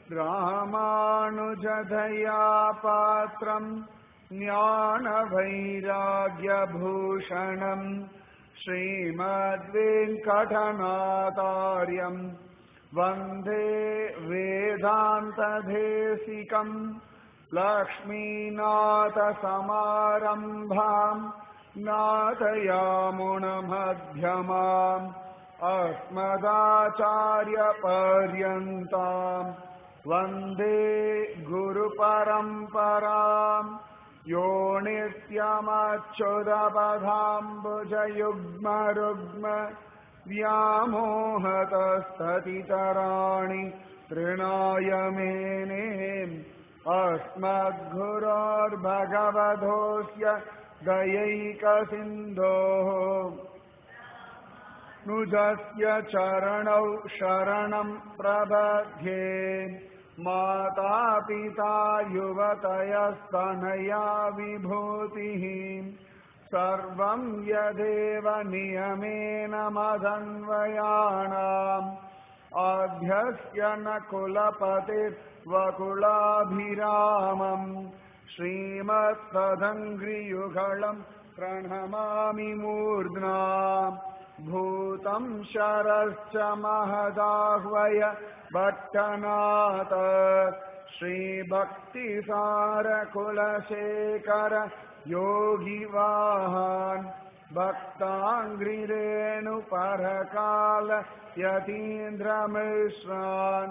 रामानुजधया पात्रम् ज्ञानवैराग्यभूषणम् श्रीमद्वेङ्कटनाथार्यम् वन्दे वेदान्तदेशिकम् लक्ष्मीनाथसमारम्भाम् नाथयामुणमध्यमाम् अस्मदाचार्यपर्यन्ताम् वन्दे गुरुपरम्पराम् यो नित्यमच्युतपदाम्बुजयुग्मरुग्म व्यामोहतस्ततितराणि तृणाय मेने अस्मद्गुरोर्भगवधोऽस्य दयैकसिन्धोः नुजस्य चरणौ शरणम् प्रबध्ये मातापिता युवतयस्तनया विभूतिः सर्वम् यदेव नियमेन मदन्वयाणाम् आभ्यस्य न कुलपतिर्वकुलाभिरामम् श्रीमत्सदङ्घ्रियुगळम् प्रणमामि मूर्ध्ना भूतम् शरश्च महदाह्वय भट्टनाथ श्रीभक्तिसारकुलशेखर योगिवाहान् भक्ताङ्घ्रिरेणुपरकाल यतीन्द्रमिश्रान्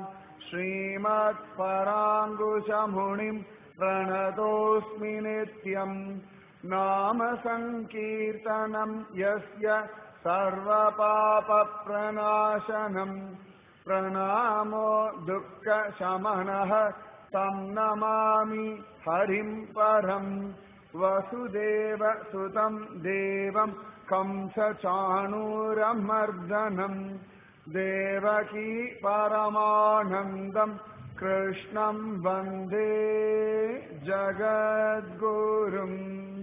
श्रीमत्पराङ्कुशमुनिम् प्रणतोऽस्मि नित्यम् नाम सङ्कीर्तनम् यस्य सर्वपापप्रणाशनम् प्रणामो दुःखशमनः तं नमामि हरिम् परम् वसुदेव सुतं देवं कंसचाणूरमर्दनम् देवकी परमानन्दम् कृष्णं वन्दे ஜகத்குரும்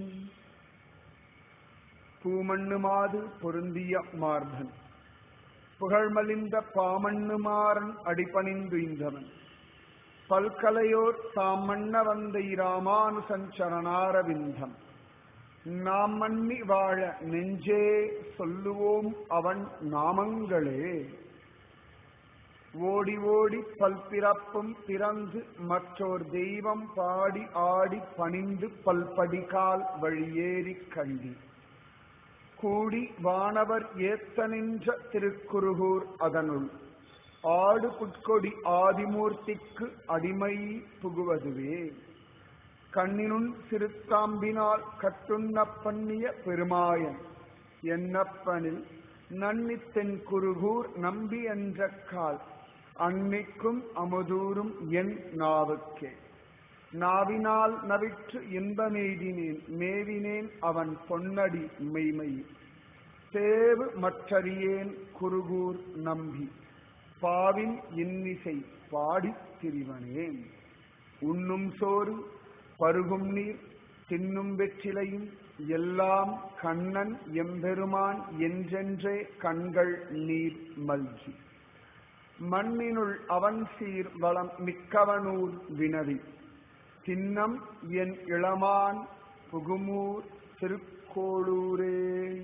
பூமண்ணுமாது பொருந்திய மார்பன் புகழ்மலிந்த பாமண்ணுமாறன் அடிபணிந்துய்ந்தவன் பல்கலையோர் தாம் மன்ன வந்தை ராமானுசஞ்சரணாரவிந்தம் நாம் மன்னி வாழ நெஞ்சே சொல்லுவோம் அவன் நாமங்களே ஓடி ஓடி பல்பிறப்பும் பிறந்து மற்றோர் தெய்வம் பாடி ஆடி பணிந்து பல்படிகால் வழியேறி கண்டி கூடி வானவர் ஏத்த நின்ற திருக்குருகூர் அதனுள் ஆடு புட்கொடி ஆதிமூர்த்திக்கு அடிமை புகுவதுவே கண்ணினுள் சிறுத்தாம்பினால் கட்டுண்ண பண்ணிய பெருமாயன் என்னப்பனில் நன்னித்தென் குருகூர் நம்பி என்ற கால் அன்னிக்கும் அமுதூரும் என் நாவுக்கே நாவினால் நவிற்று இன்பமெய்தினேன் மேவினேன் அவன் பொன்னடி மெய்மை தேவு மற்றறியேன் குருகூர் நம்பி பாவின் இன்னிசை பாடித் திரிவனேன் உண்ணும் சோறு பருகும் நீர் தின்னும் வெற்றிலையும் எல்லாம் கண்ணன் எம்பெருமான் என்றென்றே கண்கள் நீர் மல்கி மண்ணினுள் அவன் சீர் வளம் மிக்கவனூர் வினவி தின்னம் என் இளமான் புகுமூர் திருக்கோளூரே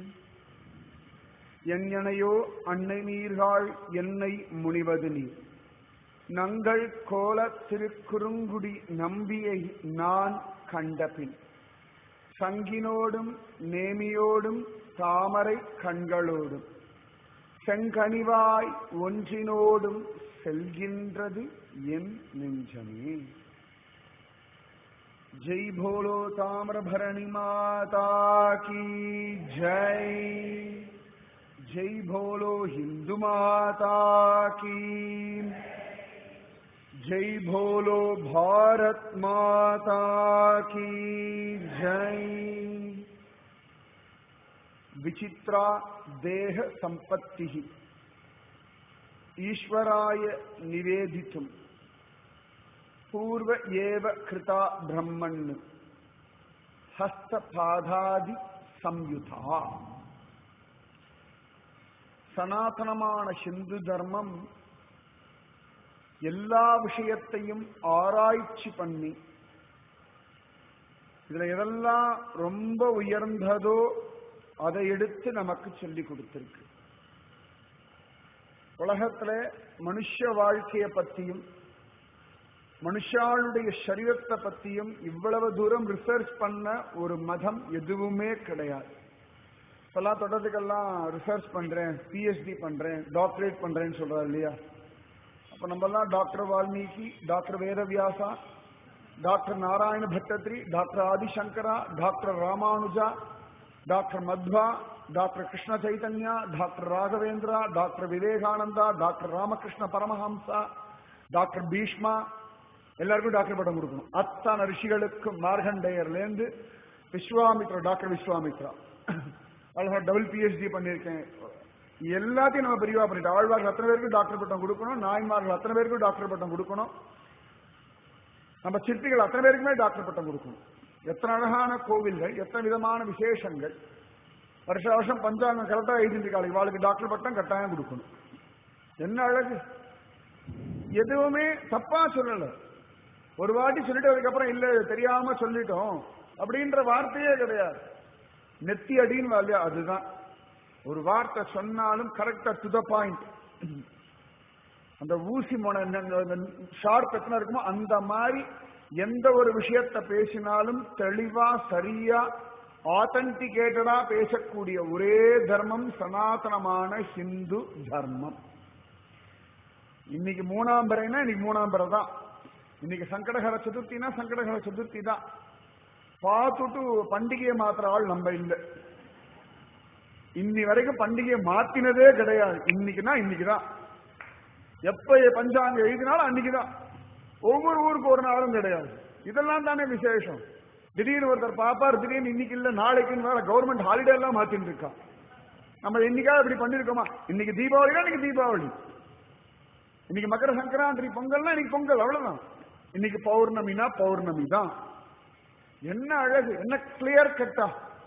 எண்ணனையோ அன்னை நீர்காள் என்னை முனிவது நீர் நங்கள் கோல திருக்குறுங்குடி நம்பியை நான் கண்டபின் சங்கினோடும் நேமியோடும் தாமரை கண்களோடும் செங்கனிவாய் ஒன்றினோடும் செல்கின்றது என் நெஞ்சமே ஜெய் போலோ தாமிரபரணி மாதா கி ஜெய் ஜெய் போலோ ஹிந்து மாதா கி जय भोलो भारत माता की जय विचित्रा देह संपत्ति ईश्वराय निवेदितुं पूर्व एव कृता ब्रह्मन् ஹஸ்தபாதாதி சம்யுதா சனாதனமான ஹிந்து தர்மம் எல்லா விஷயத்தையும் ஆராய்ச்சி பண்ணி இதுல எதெல்லாம் ரொம்ப உயர்ந்ததோ அதை எடுத்து நமக்கு சொல்லி கொடுத்திருக்கு உலகத்துல மனுஷ வாழ்க்கைய பத்தியும் மனுஷாளுடைய சரீரத்தை பத்தியும் இவ்வளவு தூரம் ரிசர்ச் பண்ண ஒரு மதம் எதுவுமே கிடையாது இப்பெல்லாம் தொடர்றதுக்கெல்லாம் ரிசர்ச் பண்றேன் பிஹெச்டி பண்றேன் டாக்டரேட் பண்றேன்னு சொல்றாரு இல்லையா அப்ப நம்ம எல்லாம் doctor Valmiki doctor Vedavyasa doctor Narayana Bhattathiri doctor Adishankara doctor Ramanuja doctor Madhva doctor Krishna Chaitanya doctor Raghavendra doctor Vivekananda doctor Ramakrishna Paramahamsa doctor Bhishma எல்லாருக்கும் டாக்டர் பட்டம் கொடுக்கணும் அத்தனை ரிஷிகளுக்கும் மார்கண்டேயர்ல இருந்து விஸ்வாமித்ரா டாக்டர் விஸ்வாமித்ரா அழகா டபுள் பிஹெச்டி பண்ணியிருக்கேன் எல்லாத்தையும் நம்ம பிரிவா பண்ணிட்டோம் ஆழ்வார்கள் அத்தனை பேருக்கு டாக்டர் பட்டம் கொடுக்கணும் நாய்மார்கள் அத்தனை பேருக்கும் டாக்டர் பட்டம் கொடுக்கணும் நம்ம சிற்பிகள் அத்தனை பேருக்குமே டாக்டர் பட்டம் கொடுக்கணும் எத்தனை அழகான கோவில்கள் எத்தனை விதமான விசேஷங்கள் வருஷ வருஷம் பஞ்சாங்கம் கரெக்டா எழுதிருக்காள் இவாளுக்கு டாக்டர் பட்டம் கட்டாயம் கொடுக்கணும் என்ன அழகு எதுவுமே தப்பா சொல்லல ஒரு வாட்டி சொல்லிட்டு அதுக்கப்புறம் இல்ல இது தெரியாம சொல்லிட்டோம் அப்படின்ற வார்த்தையே கிடையாது நெத்தி அடின்னு இல்லையா அதுதான் ஒரு வார்த்தை சொன்னாலும் கரெக்டா டு த பாயிண்ட் அந்த ஊசி முனை ஷார்ப் எத்தனை இருக்குமோ அந்த மாதிரி எந்த ஒரு விஷயத்தை பேசினாலும் தெளிவா சரியா ஆத்தன்டிகேட்டடா பேசக்கூடிய ஒரே தர்மம் சனாதனமான ஹிந்து தர்மம் இன்னைக்கு மூணாம் பிறைனா இன்னைக்கு மூணாம் பிறை தான் இன்னைக்கு சங்கடகர சதுர்த்தினா சங்கடகர சதுர்த்தி தான் பார்த்துட்டு பண்டிகையை மாத்திர ஆள் நம்ம இல்லை இன்னி வரைக்கும் பண்டிகையை மாத்தினதே கிடையாது இன்னைக்குன்னா இன்னைக்குதான் எப்ப பஞ்சாங்க எழுதினாலும் அன்னைக்குதான் ஒவ்வொரு ஊருக்கு ஒரு நாளும் கிடையாது இதெல்லாம் தானே விசேஷம் திடீர்னு ஒருத்தர் பாப்பார் திடீர்னு இன்னைக்கு இல்ல நாளைக்குன்னு வேற கவர்மெண்ட் ஹாலிடே எல்லாம் மாத்தின்னு இருக்கா நம்ம என்னைக்காவது இப்படி பண்ணிருக்கோமா இன்னைக்கு தீபாவளினா இன்னைக்கு தீபாவளி இன்னைக்கு மகர சங்கராந்திரி பொங்கல்னா இன்னைக்கு பொங்கல் அவ்வளவுதான் இன்னைக்கு பௌர்ணமினா பௌர்ணமி தான் என்ன அழகு என்ன கிளியர் கட்டா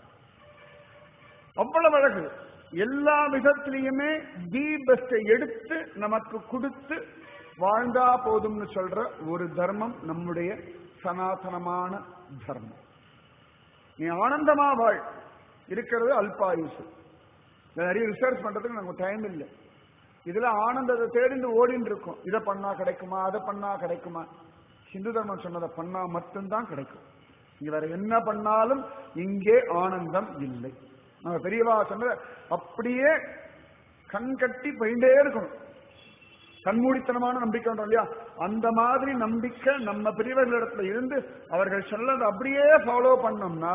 அவ்வளவு அழகு எல்லா விதத்திலையுமே தி பெஸ்ட எடுத்து நமக்கு கொடுத்து வாழ்ந்தா போதும்னு சொல்ற ஒரு தர்மம் நம்முடைய சனாதனமான தர்மம் நீ ஆனந்தமா வாழ் இருக்கிறது அல்பாயுசு நிறைய ரிசர்ச் பண்றதுக்கு நமக்கு டைம் இல்லை இதுல ஆனந்தத்தை தேடிந்து ஓடின்னு இருக்கும் இதை பண்ணா கிடைக்குமா அதை பண்ணா கிடைக்குமா ஹிந்து தர்மம் சொன்னதை பண்ணா மட்டும்தான் கிடைக்கும் இங்க வேற என்ன பண்ணாலும் இங்கே ஆனந்தம் இல்லை நம்ம பெரியவா சொன்ன அப்படியே கண் கட்டி போயிட்டே இருக்கணும் கண்மூடித்தனமான நம்பிக்கை இல்லையா அந்த மாதிரி நம்பிக்கை நம்ம பெரியவர்களிடத்துல இருந்து அவர்கள் சொன்னதை அப்படியே ஃபாலோ பண்ணோம்னா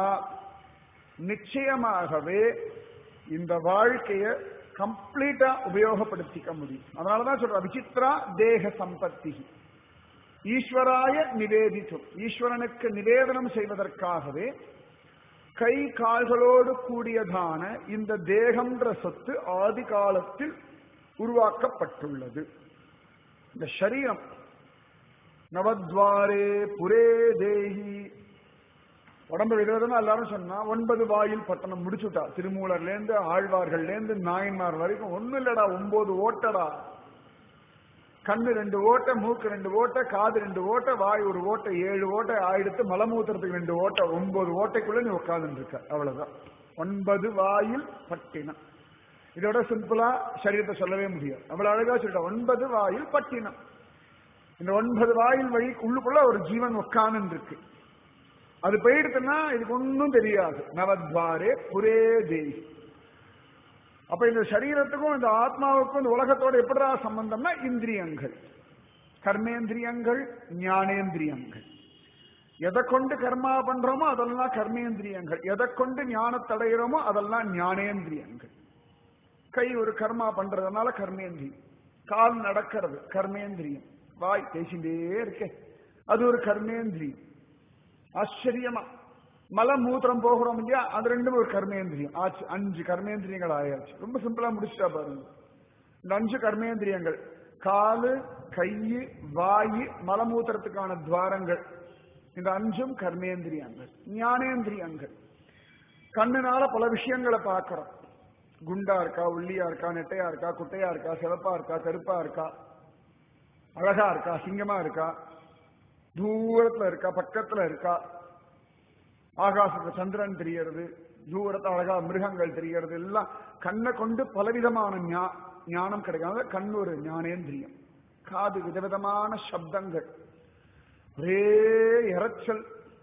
நிச்சயமாகவே இந்த வாழ்க்கைய கம்ப்ளீட்டா உபயோகப்படுத்திக்க முடியும் அதனாலதான் சொல்ற விசித்ரா தேக சம்பத்தி ஈஸ்வராய நிவேதித்தும் ஈஸ்வரனுக்கு நிவேதனம் செய்வதற்காகவே கை கால்களோடு கூடியதான இந்த தேகம்ன்ற சொத்து ஆதி காலத்தில் உருவாக்கப்பட்டுள்ளது இந்த சரீரம் நவத்வாரே புரே தேகி உடம்பு விடுறதுன்னு எல்லாரும் சொன்னா ஒன்பது வாயில் பட்டணம் முடிச்சுட்டா திருமூலர்ல இருந்து ஆழ்வார்கள்ல இருந்து நாயன்மார் வரைக்கும் ஒண்ணும் இல்லடா ஒன்பது ஓட்டடா கண்ணு ரெண்டு ஓட்டை மூக்கு ரெண்டு ஓட்டை காது ரெண்டு ஓட்டை வாய் ஒரு ஓட்டை ஏழு ஓட்டை ஆயிடுத்து மலமூத்திரத்துக்கு ரெண்டு ஓட்டை ஒன்பது ஓட்டைக்குள்ள நீ உட்கார்ந்து இருக்க அவ்வளவுதான் ஒன்பது வாயில் பட்டினம் இதோட சிம்பிளா சரீரத்தை சொல்லவே முடியாது அவ்வளவு அழகா சொல்லிட்ட ஒன்பது வாயில் பட்டினம் இந்த ஒன்பது வாயில் வழி உள்ளுக்குள்ள ஒரு ஜீவன் உட்கார்ந்து இருக்கு அது போயிடுச்சுன்னா இதுக்கு ஒன்றும் தெரியாது நவத்வாரே புரே தேவி அப்ப இந்த சரீரத்துக்கும் இந்த ஆத்மாவுக்கும் இந்த உலகத்தோட எப்படிடா சம்பந்தம்னா இந்திரியங்கள் கர்மேந்திரியங்கள் ஞானேந்திரியங்கள் எதை கொண்டு கர்மா பண்றோமோ அதெல்லாம் கர்மேந்திரியங்கள் எதை கொண்டு ஞானத்தடைகிறோமோ அதெல்லாம் ஞானேந்திரியங்கள் கை ஒரு கர்மா பண்றதுனால கர்மேந்திரியம் கால் நடக்கிறது கர்மேந்திரியம் வாய் பேசிட்டே இருக்கே அது ஒரு கர்மேந்திரியம் ஆச்சரியமா மல மூத்திரம் போகிறோம் இல்லையா அது ரெண்டும் ஒரு கர்மேந்திரியம் ஆச்சு அஞ்சு கர்மேந்திரியங்கள் ஆயாச்சு ரொம்ப சிம்பிளா முடிச்சுட்டா பாருங்க இந்த அஞ்சு கர்மேந்திரியங்கள் காலு கை வாயு மலமூத்திரத்துக்கான துவாரங்கள் இந்த அஞ்சும் கர்மேந்திரியங்கள் ஞானேந்திரியங்கள் கண்ணுனால பல விஷயங்களை பார்க்கிறோம் குண்டா இருக்கா ஒல்லியா இருக்கா நெட்டையா இருக்கா குட்டையா இருக்கா சிவப்பா இருக்கா கருப்பா இருக்கா அழகா இருக்கா சிங்கமா இருக்கா தூரத்துல இருக்கா பக்கத்துல இருக்கா ஆகாசத்துல சந்திரன் தெரியறது தூரத்துல அழகா மிருகங்கள் தெரியறது எல்லாம் கண்ணை கொண்டு பலவிதமான ஞா- ஞானம் கிடைக்காத கண் ஒரு ஞானேந்திரியம் காது விதவிதமான சப்தங்கள் ஒரே இரைச்சல்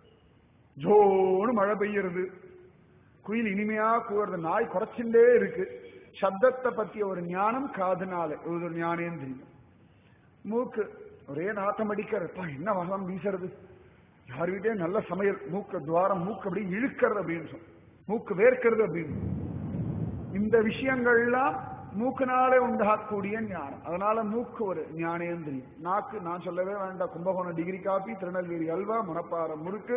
ஜோன்னு மழை பெய்யறது குயில் இனிமையா கூறுறது நாய் குறைச்சுட்டே இருக்கு சப்தத்தை பத்திய ஒரு ஞானம் காதுனால இது ஒரு ஞானேந்திரியம் மூக்கு ஒரே நாட்டம் அடிக்கிறப்பா என்ன வகம் வீசுறது யார் வீட்டையும் நல்ல சமையல் மூக்கு துவாரம் மூக்கு அப்படி இழுக்கிறது அப்படின்னு சொல்லு மூக்கு வேர்க்கிறது அப்படின்னு இந்த விஷயங்கள்லாம் மூக்குனாலே உண்டாகக்கூடிய ஞானம் அதனால மூக்கு ஒரு ஞானேந்திரியம் நாக்கு நான் சொல்லவே வேண்டாம் கும்பகோணம் டிகிரி காபி திருநெல்வேலி அல்வா மணப்பாறை முறுக்கு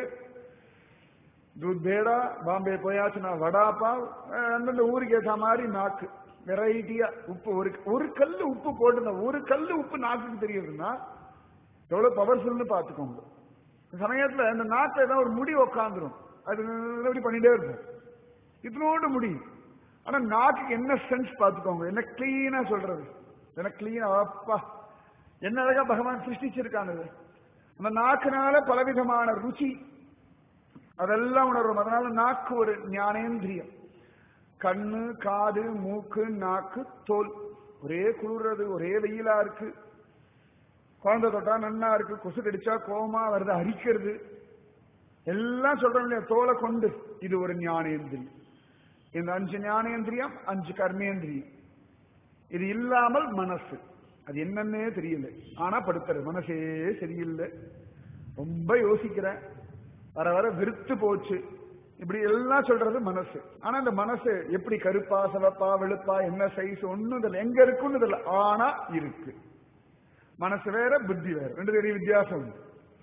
தூத் பேடா பாம்பே போயாச்சுன்னா வடாப்பா அஹ் அந்தந்த ஊருக்கு ஏற்ற மாதிரி நாக்கு வெரைட்டியா உப்பு ஒரு ஒரு கல்லு உப்பு போட்டு ஒரு கல்லு உப்பு நாக்குக்கு தெரியுதுன்னா எவ்வளவு பவர்ஃபுல்னு பாத்துக்கோங்க இந்த சமயத்துல இந்த நாக்குல ஏதாவது ஒரு முடி உக்காந்துரும் அது இப்படி பண்ணிட்டே இருக்கும் இத்தனோண்டு முடி ஆனா நாக்குக்கு என்ன சென்ஸ் பாத்துக்கோங்க என்ன கிளீனா சொல்றது என்ன கிளீனா அப்பா என்ன அழகா பகவான் சிருஷ்டிச்சிருக்கானது அந்த நாக்குனால பலவிதமான ருச்சி அதெல்லாம் உணர்வோம் அதனால நாக்கு ஒரு ஞானேந்திரியம் கண்ணு காது மூக்கு நாக்கு தோல் ஒரே குளிர்றது ஒரே வெயிலா இருக்கு குழந்தை தொட்டா நன்னா இருக்கு கொசு கடிச்சா கோவமா வருது அரிக்கிறது எல்லாம் சொல்றோம் இல்லையா தோலை கொண்டு இது ஒரு ஞானேந்திரியம் இந்த அஞ்சு ஞானேந்திரியம் அஞ்சு கர்மேந்திரியம் இது இல்லாமல் மனசு அது என்னன்னே தெரியல ஆனா படுத்துறது மனசே சரியில்லை ரொம்ப யோசிக்கிறேன் வர வர விருத்து போச்சு இப்படி எல்லாம் சொல்றது மனசு ஆனா இந்த மனசு எப்படி கருப்பா சிவப்பா வெளுப்பா என்ன சைஸ் ஒண்ணும் தெரியல எங்க இருக்குன்னு தெரியல ஆனா இருக்கு மனசு வேற புத்தி வேற ரெண்டு பெரிய வித்தியாசம் உண்டு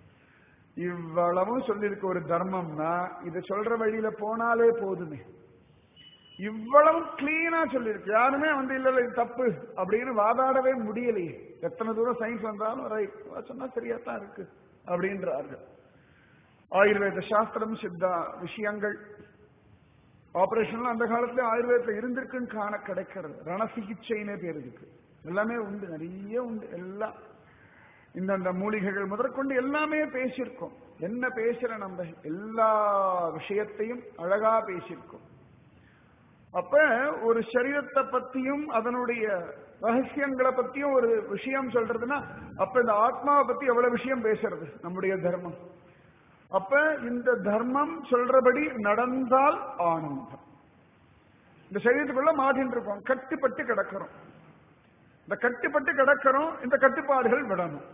இவ்வளவும் சொல்லியிருக்க ஒரு தர்மம்னா இதை சொல்ற வழியில போனாலே போதுமே இவ்வளவு கிளீனா சொல்லியிருக்கு யாருமே வந்து இல்ல இல்ல இது தப்பு அப்படின்னு வாதாடவே முடியலையே எத்தனை தூரம் சயின்ஸ் வந்தாலும் ரைட் சொன்னா சரியா தான் இருக்கு அப்படின்றார்கள் ஆயுர்வேத சாஸ்திரம் சித்தா விஷயங்கள் ஆபரேஷன்லாம் அந்த காலத்துல ஆயுர்வேதத்துல இருந்திருக்குன்னு காண கிடைக்கிறது ரண சிகிச்சைன்னே பேர் இருக்கு எல்லாமே உண்டு நிறைய உண்டு எல்லாம் இந்தந்த மூலிகைகள் முதற்கொண்டு எல்லாமே பேசியிருக்கோம் என்ன பேசுற நம்ம எல்லா விஷயத்தையும் அழகா பேசியிருக்கோம் அப்ப ஒரு சரீரத்தை பத்தியும் அதனுடைய ரகசியங்களை பத்தியும் ஒரு விஷயம் சொல்றதுன்னா அப்ப இந்த ஆத்மாவை பத்தி எவ்வளவு விஷயம் பேசுறது நம்முடைய தர்மம் அப்ப இந்த தர்மம் சொல்றபடி நடந்தால் ஆனந்தம் இந்த சரீரத்துக்குள்ள மாட்டின்னு இருக்கோம் கட்டுப்பட்டு கிடக்கிறோம் இந்த கட்டுப்பட்டு கிடக்கிறோம் இந்த கட்டுப்பாடுகள் விடணும்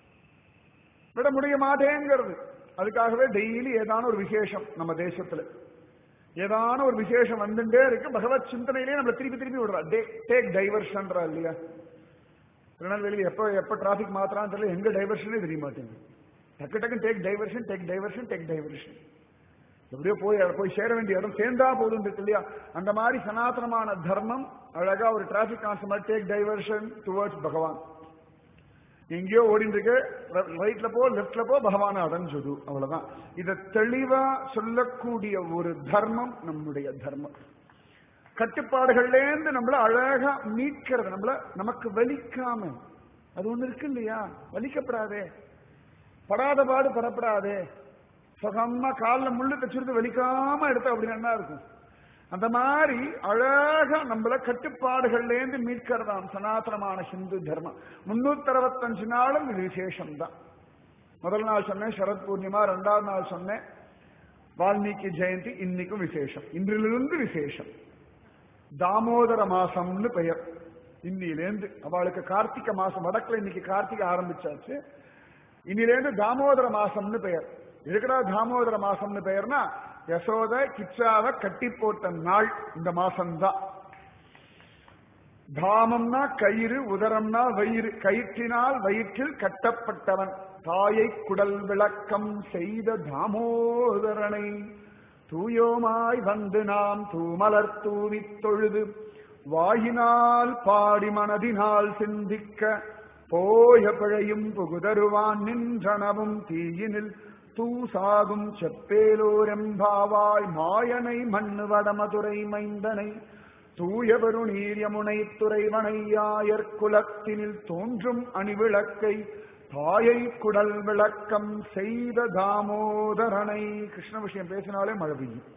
விட முடிய மாட்டேங்கிறது அதுக்காகவே டெய்லி ஏதான ஒரு விசேஷம் நம்ம தேசத்துல ஏதான ஒரு விசேஷம் வந்துட்டே இருக்கு பகவத் சிந்தனையிலே நம்மள திருப்பி திருப்பி விடுறா டேக் டைவர்ஷன்றா இல்லையா திருநெல்வேலி எப்ப எப்ப டிராபிக் மாத்திரான்னு தெரியல எங்க டைவர்ஷனே தெரிய மாட்டேங்குது டக்கு டக்கு take diversion take diversion take diversion எப்படியோ போய் போய் சேர வேண்டிய இடம் சேர்ந்தா போதும் இருக்கு இல்லையா அந்த மாதிரி சனாதனமான தர்மம் அழகா ஒரு traffic constable take diversion towards பகவான் எங்கேயோ ஓடிட்டு இருக்கு ரைட்ல போ லெப்ட்ல போ பகவான அடைஞ்சுது அவ்வளவுதான் இத தெளிவா சொல்லக்கூடிய ஒரு தர்மம் நம்முடைய தர்மம் கட்டுப்பாடுகள்லேருந்து நம்மள அழகா மீட்கிறது நம்மள நமக்கு வலிக்காம அது ஒண்ணு இருக்கு இல்லையா வலிக்கப்படாதே படாத பாடு படப்படாதே சுகமா காலில் முள்ளு தச்சுருந்து வலிக்காம எடுத்தா அப்படி நல்லா இருக்கும் அந்த மாதிரி அழகா நம்மள கட்டுப்பாடுகள்லேருந்து மீட்கிறதாம் சனாதனமான ஹிந்து தர்மம் முன்னூத்தி அறுபத்தஞ்சு நாளும் இது விசேஷம் தான் முதல் நாள் சொன்னேன் சரத் பூர்ணிமா ரெண்டாவது நாள் சொன்னேன் வால்மீகி ஜெயந்தி இன்னைக்கும் விசேஷம் இன்றிலிருந்து விசேஷம் தாமோதர மாசம்னு பெயர் இன்னிலேருந்து அவளுக்கு கார்த்திகை மாசம் வடக்குல இன்னைக்கு கார்த்திகை ஆரம்பிச்சாச்சு இன்னிலேருந்து தாமோதர மாசம்னு பெயர் எதுக்குடா தாமோதர மாசம்னு பெயர்னா யசோத கிச்சாவ கட்டி போட்ட நாள் இந்த மாசம்தான் தாமம்னா கயிறு உதரம்னா வயிறு கயிற்றினால் வயிற்றில் கட்டப்பட்டவன் தாயை குடல் விளக்கம் செய்த தாமோதரனை தூயோமாய் வந்து நாம் தூமலர் தூவித் தொழுது வாயினால் பாடி மனதினால் சிந்திக்க போய பிழையும் புகுதருவான் நின்றனவும் தீயினில் தூசாகும் செப்பேலோரெம்பாவாய் மாயனை மண்ணு வடமதுரை மைந்தனை தூயவரு நீரியமுனை துறைவனையாயர் குலத்தினில் தோன்றும் அணிவிளக்கை தாயை குடல் விளக்கம் செய்த தாமோதரனை கிருஷ்ண விஷயம் பேசினாலே மழை பெய்யும்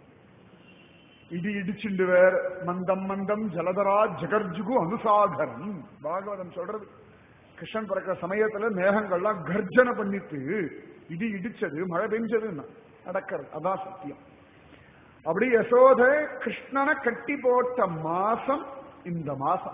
இடி இடிச்சுண்டு வேற மந்தம் மந்தம் ஜலதரா ஜெகர்ஜுகு அனுசாகரம் பாகவதம் சொல்றது கிருஷ்ணன் பிறக்கிற சமயத்துல மேகங்கள்லாம் கர்ஜனை பண்ணிட்டு இடி இடிச்சது மழை பெஞ்சதுன்னா நடக்கிறது அதான் சத்தியம் அப்படி யசோத கிருஷ்ணனை கட்டி போட்ட மாசம் இந்த மாசம்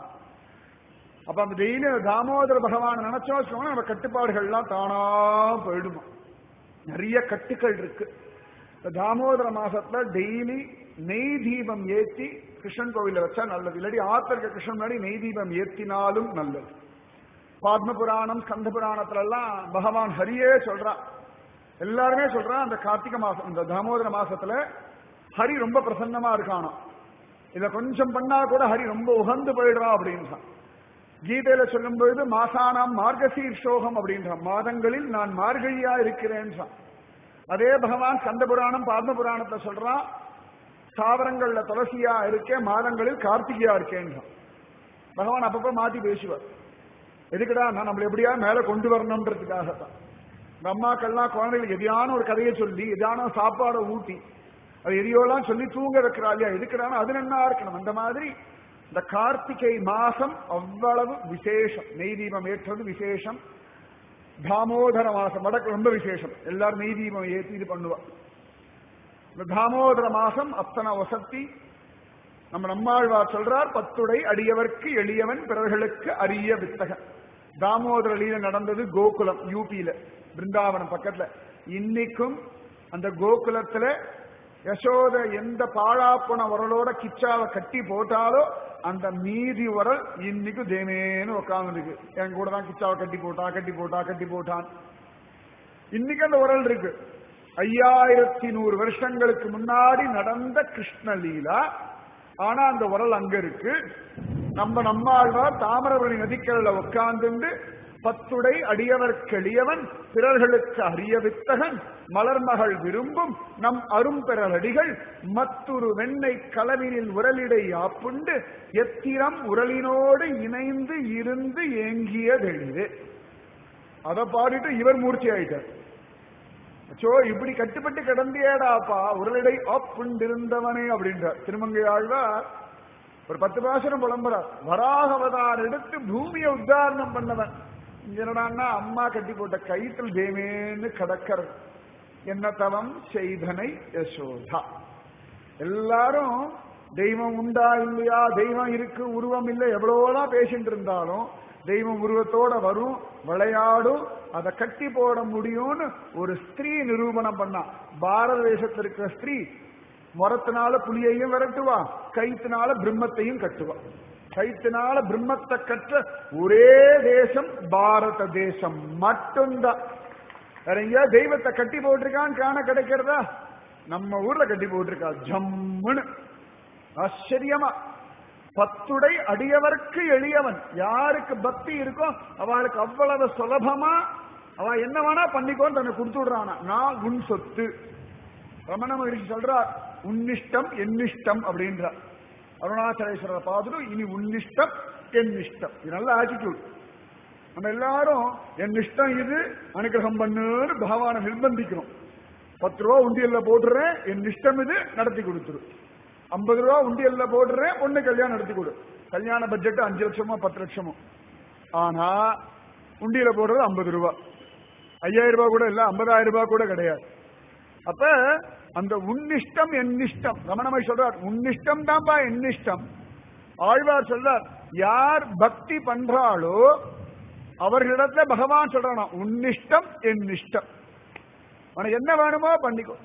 அப்ப அந்த டெய்லி தாமோதர பகவான் நினைச்சோம் வச்சுக்கோங்க, நம்ம கட்டுப்பாடுகள்லாம் தானா போயிடுமா நிறைய கட்டுக்கள் இருக்கு இந்த தாமோதர மாசத்துல டெய்லி நெய் தீபம் ஏத்தி கிருஷ்ணன் கோவில்ல வச்சா நல்லது இல்லாட்டி ஆத்தர்க்க கிருஷ்ணன் முன்னாடி நெய் தீபம் ஏத்தினாலும் நல்லது பாத்ம புராணம் ஸ்கந்த புராணத்துல எல்லாம் பகவான் ஹரியே சொல்றான் எல்லாருமே சொல்றான் அந்த கார்த்திகை மாசம் இந்த தாமோதர மாசத்துல ஹரி ரொம்ப பிரசன்னமா இருக்கானோ இத கொஞ்சம் பண்ணா கூட ஹரி ரொம்ப உகந்து போயிடுறான் அப்படின்றான் கீதையில சொல்லும் பொழுது மாசானாம் மார்கசீர் சோகம் அப்படின்றான் மாதங்களில் நான் மார்கழியா இருக்கிறேன்றான் அதே பகவான் கந்த புராணம் பாத்ம புராணத்தை சொல்றான் தாவரங்கள்ல துளசியா இருக்கேன் மாதங்களில் கார்த்திகையா இருக்கேன்றான் பகவான் அப்பப்ப மாத்தி பேசுவார் எதுக்குடா நான் நம்மள எப்படியா மேல கொண்டு வரணும்ன்றதுக்காகத்தான் இந்த அம்மாக்கள்லாம் குழந்தைகளுக்கு எதையான ஒரு கதையை சொல்லி எதான சாப்பாடை ஊட்டி அது எதையோலாம் சொல்லி தூங்க வைக்கிறா இல்லையா எதுக்குடானா அது நன்னா இருக்கணும் அந்த மாதிரி இந்த கார்த்திகை மாசம் அவ்வளவு விசேஷம் நெய் தீபம் ஏற்றது விசேஷம் தாமோதர மாசம் வடக்கு ரொம்ப விசேஷம் எல்லாரும் நெய் தீபம் ஏற்றி இது பண்ணுவா இந்த தாமோதர மாசம் அத்தனை வசத்தி நம்ம நம்மாழ்வார் சொல்றார் பத்துடை அடியவர்க்கு எளியவன் பிறர்களுக்கு அரிய வித்தகன் தாமோதர லீல நடந்தது கோகுலம் யூபியில பிருந்தாவனம் பக்கத்துல இன்னைக்கும் அந்த கோகுலத்துல யசோத எந்த பாழாப்பன உரலோட கிச்சாவை கட்டி போட்டாலோ அந்த மீதி உரல் இன்னைக்கு தேமேன்னு உட்காந்துருக்கு என் கூட தான் கிச்சாவை கட்டி போட்டா கட்டி போட்டா கட்டி போட்டான் இன்னைக்கு அந்த உரல் இருக்கு ஐயாயிரத்தி நூறு வருஷங்களுக்கு முன்னாடி நடந்த கிருஷ்ணலீலா ஆனா அந்த உரல் அங்க இருக்கு நம்ம நம்மாழ்வார் தாமிரபரணி நதிக்கல்ல உட்கார்ந்துண்டு பத்துடை அடியவர்க்கெளியவன் பிறர்களுக்கு அரிய வித்தகன் மலர்மகள் விரும்பும் நம் அரும்பெறலடிகள் மத்துரு வெண்ணை கலவினில் உரலிடை ஆப்புண்டு எத்திரம் உரலினோடு இணைந்து இருந்து ஏங்கியதெளிது அதை பாடிட்டு இவர் மூர்ச்சி ஆயிட்டார் அச்சோ இப்படி கட்டுப்பட்டு கிடந்தியேடாப்பா உரலிடை ஆப்புண்டிருந்தவனே அப்படின்றார் திருமங்கை ஆழ்வார் ஒரு பத்து பாசனம் புலம்புறார் வராக அவதாரம் எடுத்து பூமியை உத்தாரணம் பண்ணவன் இங்க என்னடான்னா அம்மா கட்டி போட்ட கயிற்றில் தேவேன்னு கடக்கிறது என்ன தவம் செய்தனை யசோதா எல்லாரும் தெய்வம் உண்டா இல்லையா தெய்வம் இருக்கு உருவம் இல்லை எவ்வளவோலாம் பேசிட்டு இருந்தாலும் தெய்வம் உருவத்தோட வரும் விளையாடும் அதை கட்டி போட முடியும்னு ஒரு ஸ்திரீ நிரூபணம் பண்ணா பாரத தேசத்தில் இருக்கிற ஸ்திரீ முரத்தினால புலியையும் விரட்டுவா கைத்தினால பிரம்மத்தையும் கட்டுவா கைத்தினால பிரம்மத்தை கற்ற ஒரே தேசம் பாரத தேசம் மட்டும்தான் வேற எங்கேயாவது தெய்வத்தை கட்டி போட்டிருக்கான்னு காண கிடைக்கிறதா நம்ம ஊர்ல கட்டி போட்டிருக்கா ஜம்முன்னு ஆச்சரியமா பத்துடை அடியவர்க்கு எளியவன் யாருக்கு பக்தி இருக்கோ அவளுக்கு அவ்வளவு சுலபமா அவ என்ன வேணா பண்ணிக்கோன்னு தன்னை கொடுத்து விடுறானா நான் உன் சொத்து ரமண மகிழ்ச்சி சொல்றார் உன்னிஷ்டம் என்னிஷ்டம் அப்படின்றார் அருணாச்சலேஸ்வரரை பார்த்துட்டு இனி உன்னிஷ்டம் என்னிஷ்டம் இது நல்ல ஆட்டிடியூட் நம்ம எல்லாரும் என் இஷ்டம் இது அனுகிரகம் பண்ணுன்னு பகவானை நிர்பந்திக்கிறோம் பத்து ரூபா உண்டியல்ல போட்டுறேன் என் இஷ்டம் இது நடத்தி கொடுத்துரு ஐம்பது ரூபா உண்டியல்ல போடுறேன் பொண்ணு கல்யாணம் நடத்தி கொடு கல்யாண பட்ஜெட் அஞ்சு லட்சமோ பத்து லட்சமோ ஆனா உண்டியல போடுறது ஐம்பது ரூபா ஐயாயிரம் ரூபாய் கூட இல்ல ஐம்பதாயிரம் ரூபாய் கூட கிடையாது அப்ப அந்த உன்னிஷ்டம் என்னிஷ்டம் ரமணமை சொல்றார் உன்னிஷ்டம் தான்ப்பா என்னிஷ்டம் ஆழ்வார் சொல்றார் யார் பக்தி பண்றாளோ அவர்களிடத்துல பகவான் சொல்றானா உன்னிஷ்டம் என்னிஷ்டம் உனக்கு என்ன வேணுமோ பண்ணிக்கோ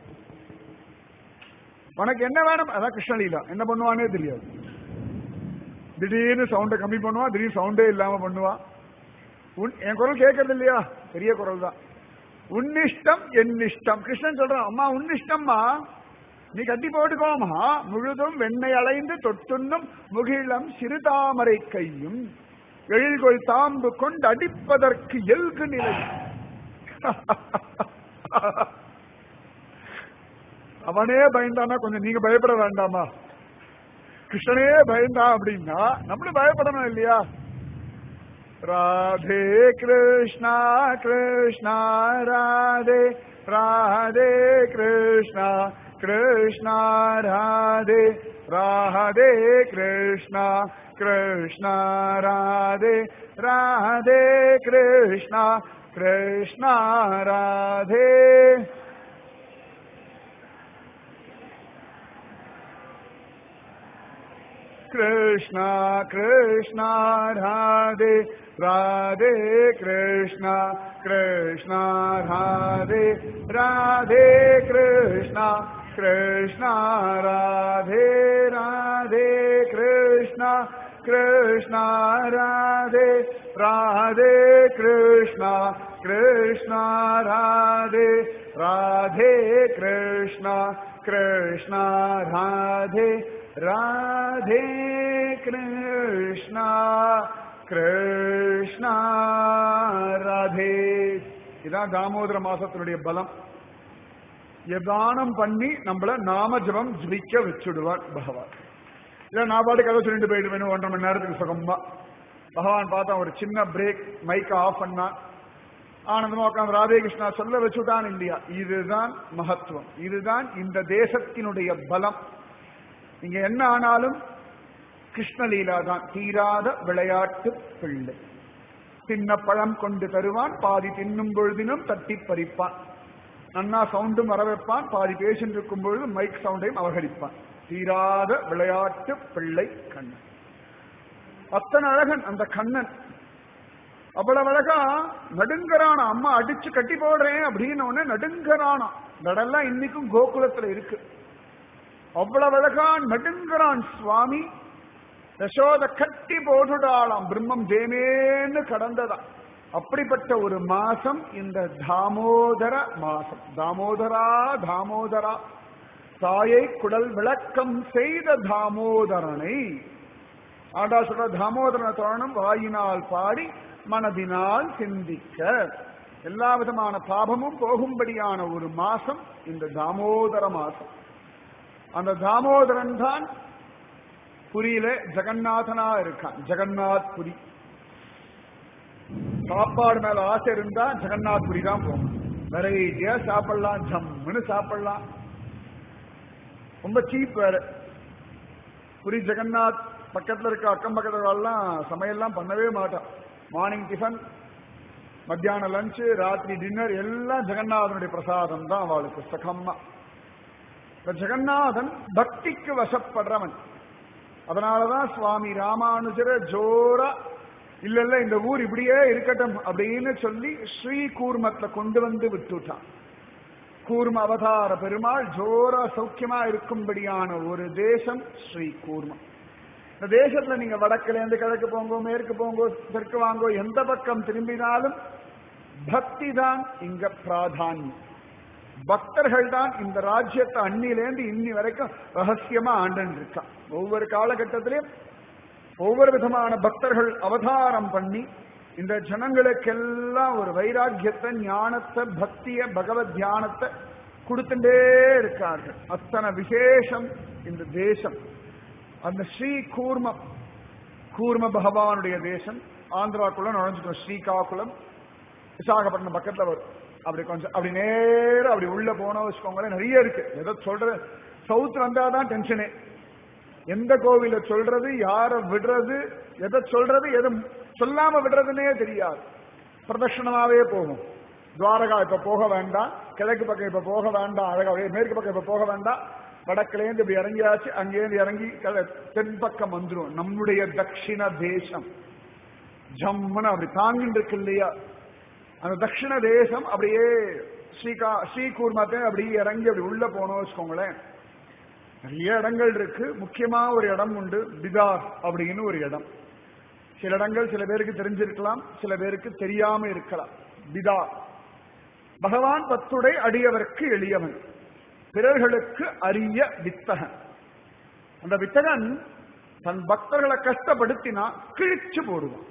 உனக்கு என்ன வேணும் அதான் கிருஷ்ணலீலா என்ன பண்ணுவானே தெரியாது திடீர்னு சவுண்டை கம்மி பண்ணுவான் திடீர்னு சவுண்டே இல்லாம பண்ணுவான் உன் என் குரல் கேட்கறது இல்லையா பெரிய குரல் தான் உன்னிஷ்டம் என்னிஷ்டம் கிருஷ்ணன் சொல்றான் அம்மா உன்னிஷ்டம்மா நீ கட்டி போட்டுக்கோமா முழுதும் வெண்ணெய் அலைந்து தொட்டுண்ணும் முகிழம் சிறுதாமரை கையும் எழில்கொள் தாம்பு கொண்டு அடிப்பதற்கு எல்கு நிலை அவனே பயந்தானா கொஞ்சம் நீங்க பயப்பட வேண்டாமா கிருஷ்ணனே பயந்தா அப்படின்னா நம்மளும் பயப்படணும் இல்லையா ராதே கிருஷ்ணா கிருஷ்ணா ராதே ராதே கிருஷ்ணா கிருஷ்ணா ராதே ராதே கிருஷ்ணா கிருஷ்ணா ராதே ராதே கிருஷ்ணா கிருஷ்ணா ராதே कृष्णा कृष्णा राधे राधे कृष्णा कृष्णा राधे राधे कृष्णा कृष्णा राधे राधे कृष्णा कृष्णा राधे राधे कृष्णा कृष्णा राधे राधे कृष्णा कृष्णा राधे ராதே கிருஷ்ணா கிருஷ்ணா ராதே இதான் தாமோதர மாசத்தினுடைய பலம் எதானம் பண்ணி நம்மள நாம ஜபம் ஜபிக்க வச்சுடுவார் பகவான் இல்ல நான் பாட்டு கதை சொல்லிட்டு போயிட்டு வேணும் ஒன்றரை மணி நேரத்துக்கு சுகமா பகவான் பார்த்தா ஒரு சின்ன பிரேக் மைக்க ஆஃப் பண்ணா ஆனந்தமா உட்காந்து ராதே கிருஷ்ணா சொல்ல வச்சுட்டான் இல்லையா இதுதான் மகத்துவம் இதுதான் இந்த தேசத்தினுடைய பலம் இங்க என்ன ஆனாலும் கிருஷ்ணலீலா தான் தீராத விளையாட்டு பிள்ளை சின்ன பழம் கொண்டு தருவான் பாதி தின்னும் பொழுதினும் தட்டி பறிப்பான் நன்னா சவுண்டும் வர வைப்பான் பாதி பேசிட்டு இருக்கும் பொழுது மைக் சவுண்டையும் அவகரிப்பான் தீராத விளையாட்டு பிள்ளை கண்ணன் அத்தனை அழகன் அந்த கண்ணன் அவ்வளவு அழகா நடுங்கரானா அம்மா அடிச்சு கட்டி போடுறேன் அப்படின்னு உடனே நடுங்கரானா நடெல்லாம் இன்னைக்கும் கோகுலத்துல இருக்கு அவ்வளவு அழகா நடுங்கிறான் சுவாமி யசோத கட்டி போட்டுடாளாம் பிரம்மம் தேமேன்னு கடந்ததாம் அப்படிப்பட்ட ஒரு மாசம் இந்த தாமோதர மாசம் தாமோதரா தாமோதரா தாயை குடல் விளக்கம் செய்த தாமோதரனை ஆண்டா சொல்ற தாமோதரன தோரணம் வாயினால் பாடி மனதினால் சிந்திக்க எல்லா விதமான பாபமும் போகும்படியான ஒரு மாசம் இந்த தாமோதர மாசம் அந்த தாமோதரன் தான் புரியில ஜெகநாதனா இருக்கான் ஜெகநாத் புரி சாப்பாடு மேல ஆசை இருந்தா ஜெகநாத் புரி தான் போகும் வெரைட்டியா சாப்பிடலாம் ஜம்முன்னு சாப்பிடலாம் ரொம்ப சீப் வேற புரி ஜெகநாத் பக்கத்துல இருக்க அக்கம் பக்கத்துல எல்லாம் சமையல்லாம் பண்ணவே மாட்டான் மார்னிங் டிஃபன் மத்தியானம் லஞ்சு ராத்திரி டின்னர் எல்லாம் ஜெகநாதனுடைய பிரசாதம் தான் அவளுக்கு சகம்மா இந்த ஜெகநாதன் பக்திக்கு வசப்படுறவன் அதனாலதான் சுவாமி ராமானுஜர ஜோரா இல்ல இல்ல இந்த ஊர் இப்படியே இருக்கட்டும் அப்படின்னு சொல்லி ஸ்ரீ கூர்மத்துல கொண்டு வந்து விட்டுட்டான் கூர்ம அவதார பெருமாள் ஜோரா சௌக்கியமா இருக்கும்படியான ஒரு தேசம் ஸ்ரீ கூர்மம் இந்த தேசத்துல நீங்க வடக்குல இருந்து கிழக்கு போங்கோ மேற்கு போங்கோ தெற்கு வாங்கோ எந்த பக்கம் திரும்பினாலும் பக்தி தான் இங்க பிராதானியம் பக்தர்கள் தான் இந்த ராஜ்யத்தை அன்னிலேருந்து இன்னி வரைக்கும் ரகசியமா ஆண்டு இருக்கான் ஒவ்வொரு காலகட்டத்திலையும் ஒவ்வொரு விதமான பக்தர்கள் அவதாரம் பண்ணி இந்த ஜனங்களுக்கெல்லாம் ஒரு வைராக்கியத்தை ஞானத்தை பக்திய பகவத் தியானத்தை கொடுத்துட்டே இருக்கார்கள் அத்தனை விசேஷம் இந்த தேசம் அந்த ஸ்ரீ கூர்மம் கூர்ம பகவானுடைய தேசம் ஆந்திராக்குள்ள நுழைஞ்சிட்டோம் ஸ்ரீகாகுளம் விசாகப்பட்டினம் பக்கத்துல வரும் அப்படி கொஞ்சம் அப்படி நேரம் அப்படி உள்ள போனோம் வச்சுக்கோங்களேன் நிறைய இருக்கு எதை சொல்றது சவுத் வந்தாதான் டென்ஷனே எந்த கோவில சொல்றது யார விடுறது எதை சொல்றது எதை சொல்லாம விடுறதுன்னே தெரியாது பிரதட்சணமாவே போகும் துவாரகா இப்ப போக வேண்டாம் கிழக்கு பக்கம் இப்ப போக வேண்டாம் அழகா மேற்கு பக்கம் இப்ப போக வேண்டாம் வடக்குலேருந்து இப்படி இறங்கியாச்சு அங்கேருந்து இறங்கி தென் பக்கம் வந்துடும் நம்முடைய தட்சிண தேசம் ஜம்முன்னு அப்படி தாங்கிட்டு இருக்கு இல்லையா அந்த தட்சிண தேசம் அப்படியே ஸ்ரீகா ஸ்ரீகூர்மத்தை அப்படியே இறங்கி அப்படி உள்ள போனோம் வச்சுக்கோங்களேன் நிறைய இடங்கள் இருக்கு முக்கியமா ஒரு இடம் உண்டு பிதார் அப்படின்னு ஒரு இடம் சில இடங்கள் சில பேருக்கு தெரிஞ்சிருக்கலாம் சில பேருக்கு தெரியாம இருக்கலாம் பிதார் பகவான் பத்துடை அடியவர்க்கு எளியவன் பிறர்களுக்கு அரிய வித்தகன் அந்த வித்தகன் தன் பக்தர்களை கஷ்டப்படுத்தினா கிழிச்சு போடுவான்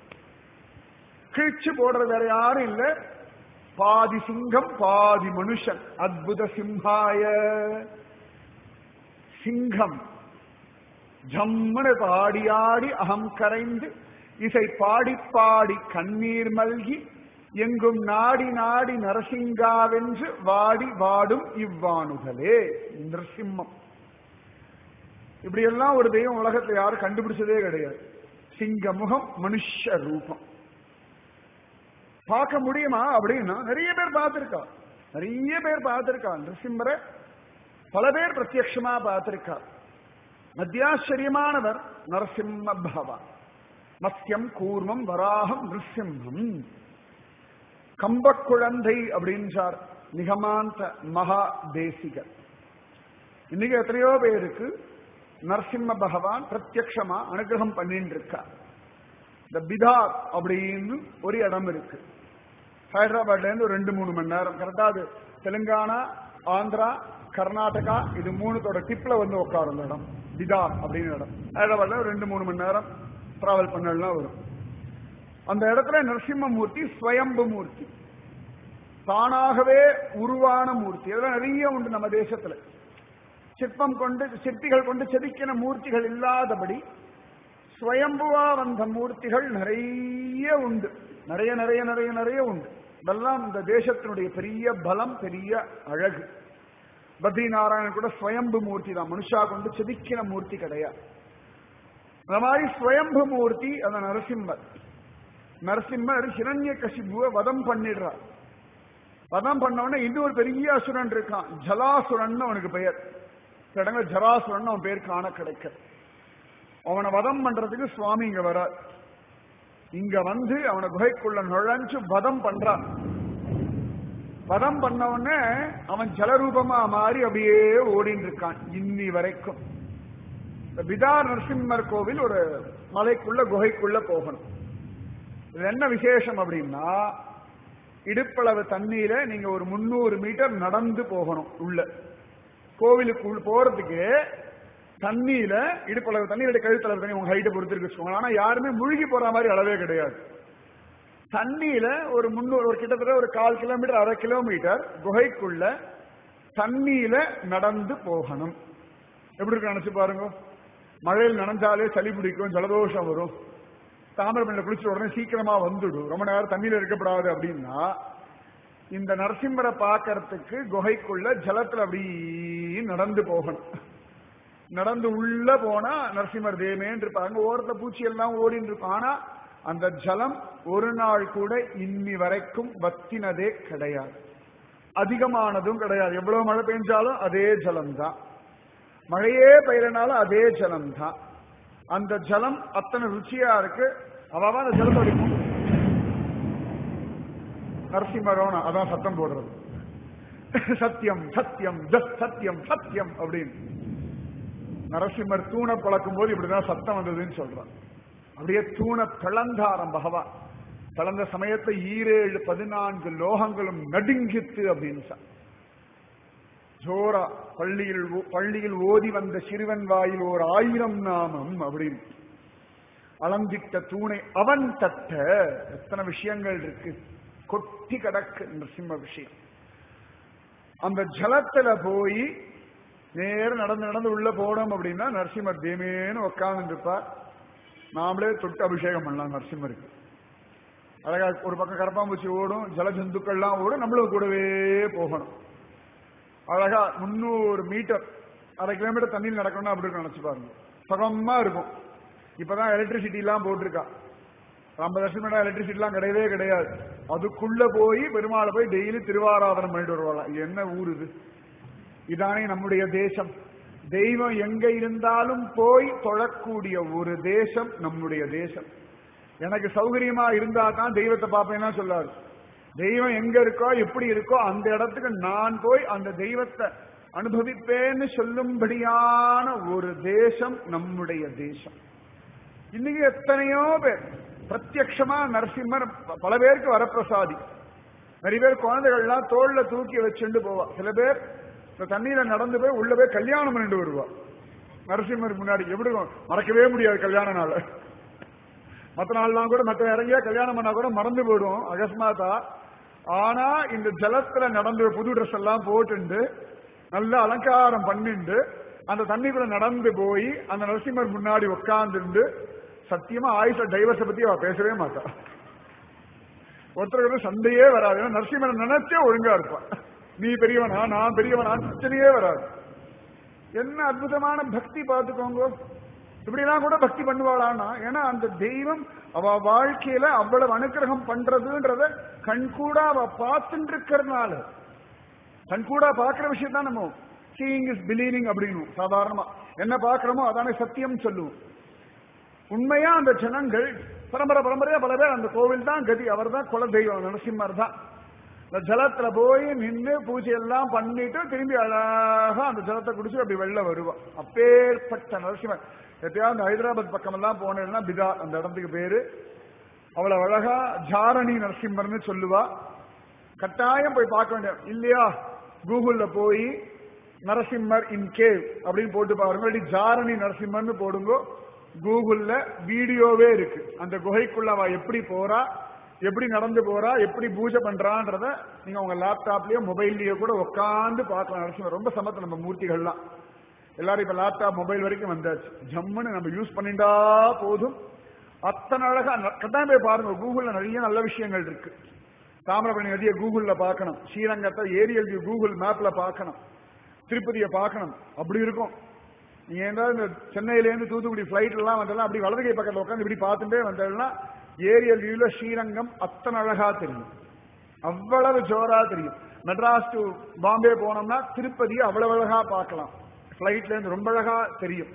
கிழிச்சு போடுறது வேற யாரும் இல்ல பாதி சிங்கம் பாதி மனுஷன் அத்புத சிம்ஹாய சிங்கம் ஜம்முன்னு பாடி ஆடி அகம் கரைந்து இசை பாடி பாடி கண்ணீர் மல்கி எங்கும் நாடி நாடி நரசிங்காவென்று வாடி வாடும் இவ்வாணுகளே நிருசிம்மம் இப்படியெல்லாம் ஒரு தெய்வம் உலகத்துல யாரும் கண்டுபிடிச்சதே கிடையாது சிங்க முகம் மனுஷ ரூபம் பார்க்க முடியுமா அப்படின்னா நிறைய பேர் பார்த்திருக்கா நிறைய பேர் பார்த்திருக்கா நிருசிம்மரை பல பேர் பிரத்யட்சமா பார்த்திருக்கா அத்தியாச்சரியமானவர் நரசிம்ம பகவான் மத்தியம் கூர்மம் வராகம் நிருசிம்மம் கம்பக்குழந்தை அப்படின்றார் நிகமாந்த மகா தேசிகர் இன்னைக்கு எத்தனையோ பேருக்கு நரசிம்ம பகவான் பிரத்யக்ஷமா அனுகிரகம் பண்ணிட்டு இருக்கார் இந்த பிதார் அப்படின்னு ஒரு இடம் இருக்கு ஹைதராபாத்ல இருந்து ஒரு ரெண்டு மூணு மணி நேரம் கரெக்டா அது தெலுங்கானா ஆந்திரா கர்நாடகா இது மூணுத்தோட டிப்ல வந்து உட்காரும் இந்த இடம் பிதார் அப்படின்னு இடம் ஹைதராபாத்ல ஒரு ரெண்டு மூணு மணி நேரம் டிராவல் பண்ணலாம் வரும் அந்த இடத்துல நரசிம்மமூர்த்தி ஸ்வயம்பு மூர்த்தி தானாகவே உருவான மூர்த்தி அதெல்லாம் நிறைய உண்டு நம்ம தேசத்துல சிற்பம் கொண்டு சிற்பிகள் கொண்டு செதுக்கின மூர்த்திகள் இல்லாதபடி ஸ்வயம்புவா வந்த மூர்த்திகள் நிறைய உண்டு நிறைய நிறைய நிறைய நிறைய உண்டு இதெல்லாம் இந்த தேசத்தினுடைய பெரிய பலம் பெரிய அழகு பத்ரி நாராயணன் கூட ஸ்வயம்பு மூர்த்தி தான் மனுஷா கொண்டு செதுக்கின மூர்த்தி கிடையாது அந்த மாதிரி ஸ்வயம்பு மூர்த்தி அந்த நரசிம்மர் நரசிம்மர் ஹிரண்ய கசிபுவை வதம் பண்ணிடுறார் வதம் பண்ணவொடனே இன்னொரு பெரிய அசுரன் இருக்கான் ஜலாசுரன் அவனுக்கு பெயர் சில இடங்கள் ஜராசுரன் அவன் பேர் காண கிடைக்க அவனை வதம் பண்றதுக்கு சுவாமி இங்க வரார் இங்க வந்து அவனை குகைக்குள்ள நுழைஞ்சு வதம் பண்றான் வதம் பண்ண உடனே அவன் ஜலரூபமா மாறி அப்படியே ஓடின்னு இருக்கான் இன்னி வரைக்கும் இந்த பிதார் நரசிம்மர் கோவில் ஒரு மலைக்குள்ள குகைக்குள்ள போகணும் இது என்ன விசேஷம் அப்படின்னா இடுப்பளவு தண்ணீர நீங்க ஒரு முன்னூறு மீட்டர் நடந்து போகணும் உள்ள கோவிலுக்குள் போறதுக்கு தண்ணியில இடுப்பளவு தண்ணி இல்லை கழுத்தளவு தண்ணி உங்க ஹைட்டை பொறுத்து இருக்கு வச்சுக்கோங்க ஆனா யாருமே முழுகி போற மாதிரி அளவே கிடையாது தண்ணியில ஒரு முன்னூறு ஒரு கிட்டத்தட்ட ஒரு கால் கிலோமீட்டர் அரை கிலோமீட்டர் குகைக்குள்ள தண்ணியில நடந்து போகணும் எப்படி இருக்கு நினைச்சு பாருங்க மழையில் நனைஞ்சாலே சளி பிடிக்கும் ஜலதோஷம் வரும் தாமிரபண்ணில குளிச்ச உடனே சீக்கிரமா வந்துடும் ரொம்ப நேரம் தண்ணியில இருக்கப்படாது அப்படின்னா இந்த நரசிம்மரை பார்க்கறதுக்கு குகைக்குள்ள ஜலத்துல அப்படி நடந்து போகணும் நடந்து உள்ள போனா நரசிம்மர் தேமேன்னு இருப்பாங்க ஓரத்துல பூச்சி எல்லாம் ஓடின்னு இருக்கும் ஆனா அந்த ஜலம் ஒரு நாள் கூட இன்னி வரைக்கும் வத்தினதே கிடையாது அதிகமானதும் கிடையாது எவ்வளவு மழை பெஞ்சாலும் அதே ஜலம் தான் மழையே பெய்யறனாலும் அதே ஜலம் தான் அந்த ஜலம் அத்தனை ருச்சியா இருக்கு அவாவா அந்த ஜலத்தை அடிக்கும் நரசிம்மரோனா அதான் சத்தம் போடுறது சத்தியம் சத்தியம் ஜஸ் சத்தியம் சத்தியம் அப்படின்னு நரசிம்மர் தூணை பழக்கும் போது இப்படிதான் சத்தம் வந்ததுன்னு சொல்றான் அப்படியே தூண பிளந்தாரம் பகவான் பிளந்த சமயத்தை ஈரேழு பதினான்கு லோகங்களும் நடுங்கித்து அப்படின்னு சொ- ஜோரா பள்ளியில் ஓ- பள்ளியில் ஓதி வந்த சிறுவன் வாயில் ஓர் ஆயிரம் நாமம் அப்படின்னு அளந்திட்ட தூணை அவன் தட்ட எத்தனை விஷயங்கள் இருக்கு கொட்டி கடக்கு நரசிம்ம விஷயம் அந்த ஜலத்துல போய் நேர நடந்து நடந்து உள்ள போனோம் அப்படின்னா நரசிம்மர் தேமேன்னு உட்கார்ந்து இருப்பார் நாமளே தொட்டு அபிஷேகம் பண்ணலாம் நரசிம்மருக்கு அழகா ஒரு பக்கம் கரப்பாம்பூச்சி ஓடும் ஜல ஜந்துக்கள்லாம் ஓடும் நம்மளும் கூடவே போகணும் அழகா முந்நூறு மீட்டர் அரை கிலோமீட்டர் தண்ணியில் நடக்கணும்னா அப்படி இருக்கும் நினைச்சு பாருங்க சுகமா இருக்கும் இப்பதான் எலக்ட்ரிசிட்டி எல்லாம் போட்டிருக்கா ஐம்பது வருஷம் முன்னாடி எலக்ட்ரிசிட்டி எல்லாம் கிடையவே கிடையாது அதுக்குள்ள போய் பெருமாளை போய் டெய்லி திருவாராதனம் பண்ணிட்டு வருவாளாம் இது என்ன ஊர் இது இதானே நம்முடைய தேசம் தெய்வம் எங்க இருந்தாலும் போய் தொழக்கூடிய ஒரு தேசம் நம்முடைய தேசம் எனக்கு சௌகரியமா இருந்தா தான் தெய்வத்தை பார்ப்பேன்னா சொல்லாரு தெய்வம் எங்க இருக்கோ எப்படி இருக்கோ அந்த இடத்துக்கு நான் போய் அந்த தெய்வத்தை அனுபவிப்பேன்னு சொல்லும்படியான ஒரு தேசம் நம்முடைய தேசம் இன்னைக்கு எத்தனையோ பேர் பிரத்யக்ஷமா நரசிம்மர் ப- பல பேருக்கு வரப்பிரசாதி நிறைய பேர் குழந்தைகள்லாம் தோல்ல தூக்கி வச்சுட்டு போவா சில பேர் இந்த தண்ணியில நடந்து போய் உள்ள போய் கல்யாணம் பண்ணிட்டு வருவா நரசிம்மர் முன்னாடி எப்படி இருக்கும்? மறக்கவே முடியாது கல்யாண நாள் மற்ற நாள்லாம் கூட மற்ற இறங்கியா கல்யாணம் பண்ணா கூட மறந்து போயிடும் அகஸ்மாத்தா ஆனா இந்த ஜலத்துல நடந்து புது ட்ரெஸ் எல்லாம் போட்டுண்டு நல்ல அலங்காரம் பண்ணிண்டு அந்த தண்ணிக்குள்ள நடந்து போய் அந்த நரசிம்மர் முன்னாடி உட்கார்ந்துருந்து சத்தியமா ஆயுஷ டைவர்ஸ பத்தி அவ பேசவே மாட்டா ஒருத்தருக்கு சண்டையே வராது ஏன்னா நரசிம்மரை நினைச்சே ஒழுங்கா இருப்பான் நீ பெரியவனா நான் பெரியவனா பிரச்சனையே வராது என்ன அற்புதமான பக்தி பார்த்துக்கோங்க இப்படிலாம் கூட பக்தி பண்ணுவாளான்னா ஏன்னா அந்த தெய்வம் அவ வாழ்க்கையில அவ்வளவு அனுக்கிரகம் பண்றதுன்றத கண்கூடா அவ பார்த்துட்டு இருக்கிறதுனால கண்கூடா பாக்குற விஷயம் தான் நம்ம சீயிங் இஸ் பிலீவிங் அப்படின்னு சாதாரணமா என்ன பாக்குறோமோ அதானே சத்தியம் சொல்லுவோம் உண்மையா அந்த ஜனங்கள் பரம்பரை பரம்பரையா பல பேர் அந்த கோவில் தான் கதி அவர் தான் குல தெய்வம் நரசிம்மர் தான் இந்த ஜலத்துல போய் நின்று பூஜை எல்லாம் பண்ணிட்டு திரும்பி அழகா அந்த ஜலத்தை குடிச்சு அப்படி வெளில வருவா அப்பேற்பட்ட நரசிம்மர் எப்பயாவது அந்த ஹைதராபாத் பக்கம் எல்லாம் போனேன்னா பிதா அந்த இடத்துக்கு பேரு அவ்வளவு அழகா ஜாரணி நரசிம்மர்னு சொல்லுவா கட்டாயம் போய் பார்க்க வேண்டிய இல்லையா கூகுள்ல போய் நரசிம்மர் இன் கேவ் அப்படின்னு போட்டு பாருங்க இல்லாட்டி ஜாரணி நரசிம்மர்னு போடுங்க கூகுள்ல வீடியோவே இருக்கு அந்த குகைக்குள்ள அவ எப்படி போறா எப்படி நடந்து போறா எப்படி பூஜை பண்றான்றத நீங்க உங்க லேப்டாப்லயோ மொபைல்லயோ கூட உட்காந்து பார்க்கலாம் நரசிம்மர் ரொம்ப சமத்து நம்ம மூர்த்திகள்லாம் எல்லாரும் இப்ப லேப்டாப் மொபைல் வரைக்கும் வந்தாச்சு ஜம்முன்னு நம்ம யூஸ் பண்ணிட்டா போதும் அத்தனை அழகா ந- கட்டாயம் போய் பாருங்க கூகுள்ல நிறைய நல்ல விஷயங்கள் இருக்கு தாமிரபரணி நதியை கூகுள்ல பார்க்கணும் ஸ்ரீரங்கத்தை ஏரியல் வியூ கூகுள் மேப்ல பார்க்கணும் திருப்பதியை பார்க்கணும் அப்படி இருக்கும் நீங்க ஏதாவது இந்த சென்னையில இருந்து தூத்துக்குடி பிளைட் எல்லாம் வந்தெல்லாம் அப்படி வலது கை பக்கத்துல உட்காந்து இப்படி பார்த்துட்டே வந்தேன்னா ஏரியல் வியூல ஸ்ரீரங்கம் அத்தனை அழகா தெரியும் அவ்வளவு ஜோரா தெரியும் மெட்ராஸ் டு பாம்பே போனோம்னா திருப்பதியை அவ்வளவு அழகா பார்க்கலாம் பிளைட்ல இருந்து ரொம்ப அழகா தெரியும்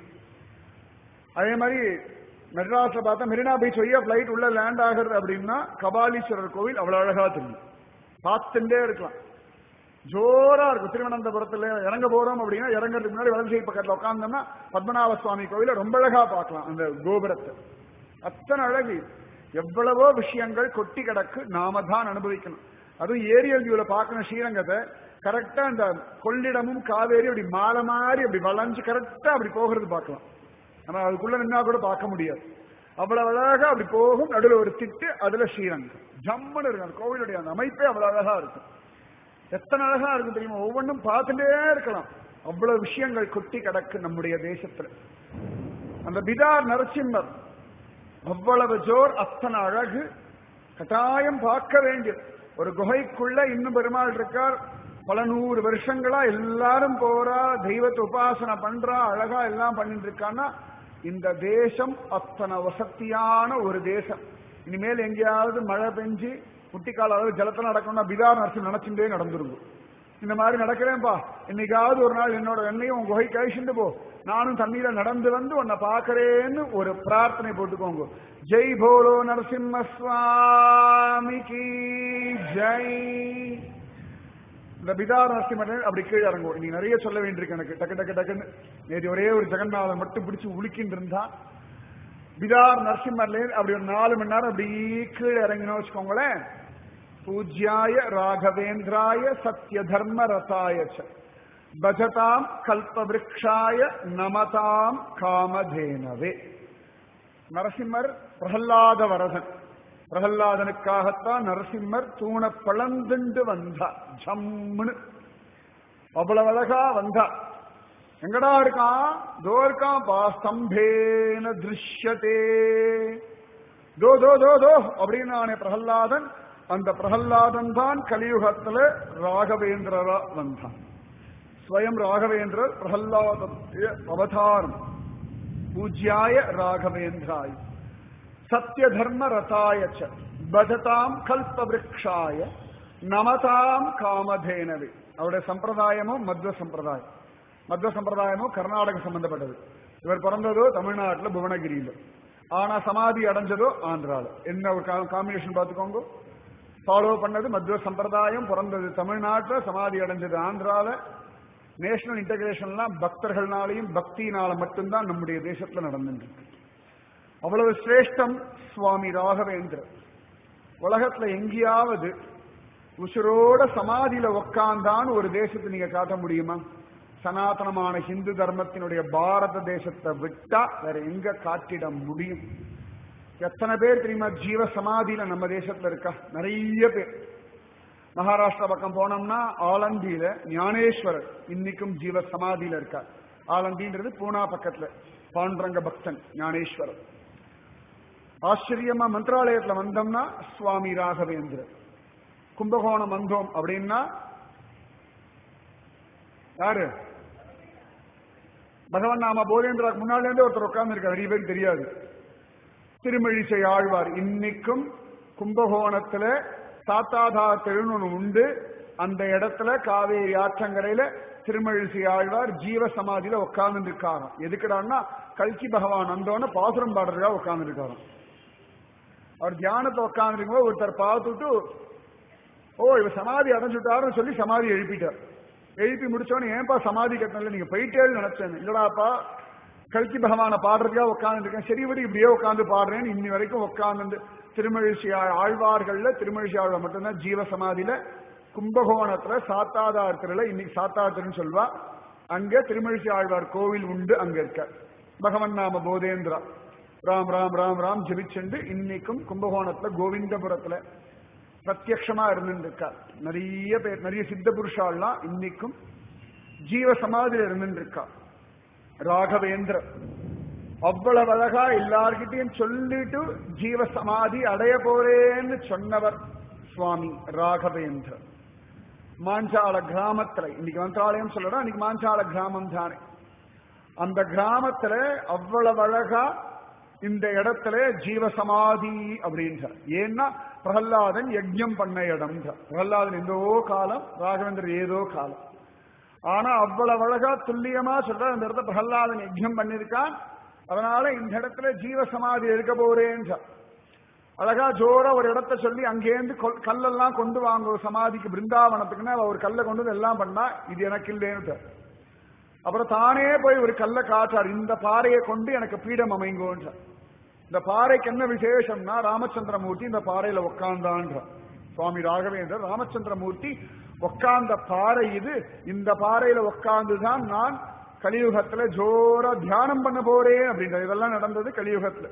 அதே மாதிரி மெட்ராஸ்ல பார்த்தா மெரினா பீச் வழியா பிளைட் உள்ள லேண்ட் ஆகுறது அப்படின்னா கபாலீஸ்வரர் கோவில் அவ்வளவு அழகா தெரியும் பார்த்துட்டே இருக்கலாம் ஜோரா இருக்கும் திருவனந்தபுரத்துல இறங்க போறோம் அப்படின்னா இறங்குறதுக்கு முன்னாடி வலது சைடு பக்கத்துல உட்கார்ந்தோம்னா பத்மநாப சுவாமி கோவில ரொம்ப அழகா பார்க்கலாம் அந்த கோபுரத்தை அத்தனை அழகு எவ்வளவோ விஷயங்கள் கொட்டி கிடக்கு நாம தான் அனுபவிக்கணும் அதுவும் ஏரியல் வியூல பார்க்கணும் ஸ்ரீரங்கத்தை கரெக்டா இந்த கொள்ளிடமும் காவேரி அப்படி மாலை மாதிரி அப்படி வளைஞ்சு கரெக்டா அப்படி போகிறது பார்க்கலாம் நம்ம அதுக்குள்ள நின்னா கூட பார்க்க முடியாது அவ்வளவு அழகா அப்படி போகும் நடுவில் ஒரு திட்டு அதுல ஸ்ரீரங்கம் ஜம்முன்னு இருக்கும் அந்த கோவிலுடைய அந்த அமைப்பே அவ்வளவு அழகா இருக்கும் எத்தனை அழகா இருக்கும் தெரியுமா ஒவ்வொன்றும் பார்த்துட்டே இருக்கலாம் அவ்வளவு விஷயங்கள் கொட்டி கிடக்கு நம்முடைய தேசத்துல அந்த பிதார் நரசிம்மர் அவ்வளவு ஜோர் அத்தனை அழகு கட்டாயம் பார்க்க வேண்டியது ஒரு குகைக்குள்ள இன்னும் பெருமாள் இருக்கார் பல நூறு வருஷங்களா எல்லாரும் போறா தெய்வத்தை உபாசனை பண்றா அழகா எல்லாம் பண்ணிட்டு இருக்கான்னா இந்த தேசம் அத்தனை வசத்தியான ஒரு தேசம் இனிமேல் எங்கேயாவது மழை பெஞ்சு முட்டிக்கால அளவு ஜலத்துல நடக்கணும்னா பிதார் நரசிம் நினைச்சுட்டே நடந்துருக்கும் இந்த மாதிரி நடக்கிறேன்பா இன்னைக்காவது ஒரு நாள் என்னோட எண்ணெயும் உன் குகை கழிச்சுட்டு போ நானும் தண்ணீர நடந்து வந்து உன்னை பாக்குறேன்னு ஒரு பிரார்த்தனை போட்டுக்கோங்க ஜெய் போலோ நரசிம்ம சுவாமிக்கு ஜெய் இந்த பிதார் நரசிம்மர் அப்படி கீழே இறங்கும் நீ நிறைய சொல்ல வேண்டியிருக்கு எனக்கு டக்கு டக்கு டக்குன்னு நேற்று ஒரே ஒரு ஜெகநாதன் மட்டும் பிடிச்சு உலுக்கின்னு இருந்தா பிதார் நரசிம்மர்ல அப்படி ஒரு நாலு மணி நேரம் அப்படி கீழே இறங்கினோம் வச்சுக்கோங்களேன் பூஜ்யாய ராகவேந்திராய சத்ய தர்ம ரதாய ச பஜதாம் கல்பவிருக்ஷாய நமதாம் காமதேனவே நரசிம்மர் பிரகல்லாத வரதன் பிரகல்லாதனுக்காகத்தான் நரசிம்மர் தூண பழந்துண்டு வந்தார் ஜம்முன்னு அவ்வளவு அழகா வந்தார் எங்கடா இருக்கான் தோ இருக்கான் பா ஸ்தம்பேன திருஷ்யதே தோ தோ தோ தோ அப்படின்னு நானே பிரகல்லாதன் அந்த பிரகல்லாதன் தான் கலியுகத்துல ராகவேந்திரரா வந்தான் ஸ்வயம் ராகவேந்திரர் பிரகல்லாதனுடைய அவதாரம் பூஜ்யாய ராகவேந்திராய் சத்ய தர்ம ரதாய ச பஜதாம் கல்ப விரக்ஷாய நமதாம் காமதேனவே அவருடைய சம்பிரதாயமும் மத்வ சம்பிரதாயம் மத்வ சம்பிரதாயமும் கர்நாடக சம்பந்தப்பட்டது இவர் பிறந்ததோ தமிழ்நாட்டுல புவனகிரியில ஆனா சமாதி அடைஞ்சதோ ஆந்திரால என்ன ஒரு காம்பினேஷன் பார்த்துக்கோங்க ஃபாலோ பண்ணது மத்வ சம்பிரதாயம் பிறந்தது தமிழ்நாட்டுல சமாதி அடைஞ்சது ஆந்திரால நேஷனல் இன்டகிரேஷன்லாம் பக்தர்கள்னாலையும் பக்தியினால மட்டும்தான் நம்முடைய தேசத்துல நடந்துருக்கு அவ்வளவு சிரேஷ்டம் சுவாமி ராகவேந்திரர் உலகத்துல எங்கேயாவது உசுரோட சமாதியில உக்காந்தான்னு ஒரு தேசத்தை நீங்க காட்ட முடியுமா சனாதனமான ஹிந்து தர்மத்தினுடைய பாரத தேசத்தை விட்டா வேற எங்க காட்டிட முடியும் எத்தனை பேர் தெரியுமா ஜீவ சமாதியில நம்ம தேசத்துல இருக்கா நிறைய பேர் மகாராஷ்டிரா பக்கம் போனோம்னா ஆலந்தியில ஞானேஸ்வரர் இன்னைக்கும் ஜீவ சமாதியில இருக்கார் ஆலந்தின்றது பூனா பக்கத்துல பாண்டுரங்க பக்தன் ஞானேஸ்வரர் ஆச்சரியமா மந்திராலயத்துல வந்தோம்னா சுவாமி ராகவேந்திரர் கும்பகோணம் வந்தோம் அப்படின்னா யாரு பகவன் நாம போதேந்திராக்கு முன்னால இருந்தே ஒருத்தர் உட்கார்ந்து இருக்காரு நிறைய பேருக்கு தெரியாது திருமழிசை ஆழ்வார் இன்னைக்கும் கும்பகோணத்துல சாத்தாதா திருநொன்னு உண்டு அந்த இடத்துல காவேரி ஆற்றங்கரையில திருமழிசை ஆழ்வார் ஜீவ சமாதியில உட்கார்ந்து இருக்காராம் எதுக்குடான்னா கல்கி பகவான் வந்தோன்னு பாசுரம் பாடுறதுக்காக உட்கார்ந்து இருக்காராம் அவர் தியானத்தை உட்காந்துருக்கும்போது ஒருத்தர் பார்த்துட்டு ஓ இவர் சமாதி அடைஞ்சுட்டாருன்னு சொல்லி சமாதி எழுப்பிட்டார் எழுப்பி முடிச்சோன்னு ஏன்பா சமாதி கட்டணல நீங்க போயிட்டேன்னு நினைச்சேன் இல்லடாப்பா கல்கி பகவானை பாடுறதுக்காக உட்கார்ந்து இருக்கேன் சரி விடு இப்படியே உட்காந்து பாடுறேன்னு இன்னி வரைக்கும் உட்கார்ந்து திருமழிசி ஆழ்வார்கள்ல திருமழிசி ஆழ்வார் மட்டும்தான் ஜீவ சமாதியில கும்பகோணத்துல சாத்தாதார் திருல இன்னைக்கு சாத்தாத்திருன்னு சொல்வா அங்க திருமழிசி ஆழ்வார் கோவில் உண்டு அங்க இருக்க பகவன் நாம போதேந்திரா ராம் ராம் ராம் ராம் ஜெபிச்சுண்டு இன்னைக்கும் கும்பகோணத்துல கோவிந்தபுரத்துல பிரத்யக்ஷமா இருந்துருக்கார் நிறைய பேர் நிறைய சித்த புருஷாலாம் இன்னைக்கும் ஜீவ சமாதியில இருந்துருக்கா ராகவேந்திர அவ்வளவு அழகா எல்லார்கிட்டையும் சொல்லிட்டு ஜீவ சமாதி அடைய போறேன்னு சொன்னவர் சுவாமி ராகவேந்திர மாஞ்சால கிராமத்துல இன்னைக்கு மந்திராலயம் சொல்லணும் இன்னைக்கு மாஞ்சால கிராமம் தானே அந்த கிராமத்துல அவ்வளவு அழகா இந்த இடத்துல ஜீவ சமாதி அப்படின்ற ஏன்னா பிரகல்லாதன் யஜ்யம் பண்ண இடம் பிரகல்லாதன் எந்தோ காலம் ராகவேந்தர் ஏதோ காலம் ஆனா அவ்வளவு அழகா துல்லியமா சொல்ற அந்த இடத்துல பிரகல்லாதன் யஜ்யம் பண்ணிருக்கான் அதனால இந்த இடத்துல ஜீவ சமாதி இருக்க போறேன்ற அழகா ஜோரா ஒரு இடத்த சொல்லி அங்கேருந்து கல்லெல்லாம் கொண்டு வாங்க ஒரு சமாதிக்கு பிருந்தாவனத்துக்குன்னா அவ ஒரு கல்லை கொண்டு வந்து எல்லாம் பண்ணா இது எனக்கு இல்லைன்னு அப்புறம் தானே போய் ஒரு கல்லை காட்டார் இந்த பாறையை கொண்டு எனக்கு பீடம் அமைங்கோன்ற இந்த பாறைக்கு என்ன விசேஷம்னா ராமச்சந்திரமூர்த்தி இந்த பாறையில உட்கார்ந்தான்ற சுவாமி ராகவேந்தர் ராமச்சந்திரமூர்த்தி உட்கார்ந்த பாறை இது இந்த பாறையில உட்கார்ந்துதான் நான் கலியுகத்துல ஜோரா தியானம் பண்ண போறேன் அப்படின்ற இதெல்லாம் நடந்தது கலியுகத்துல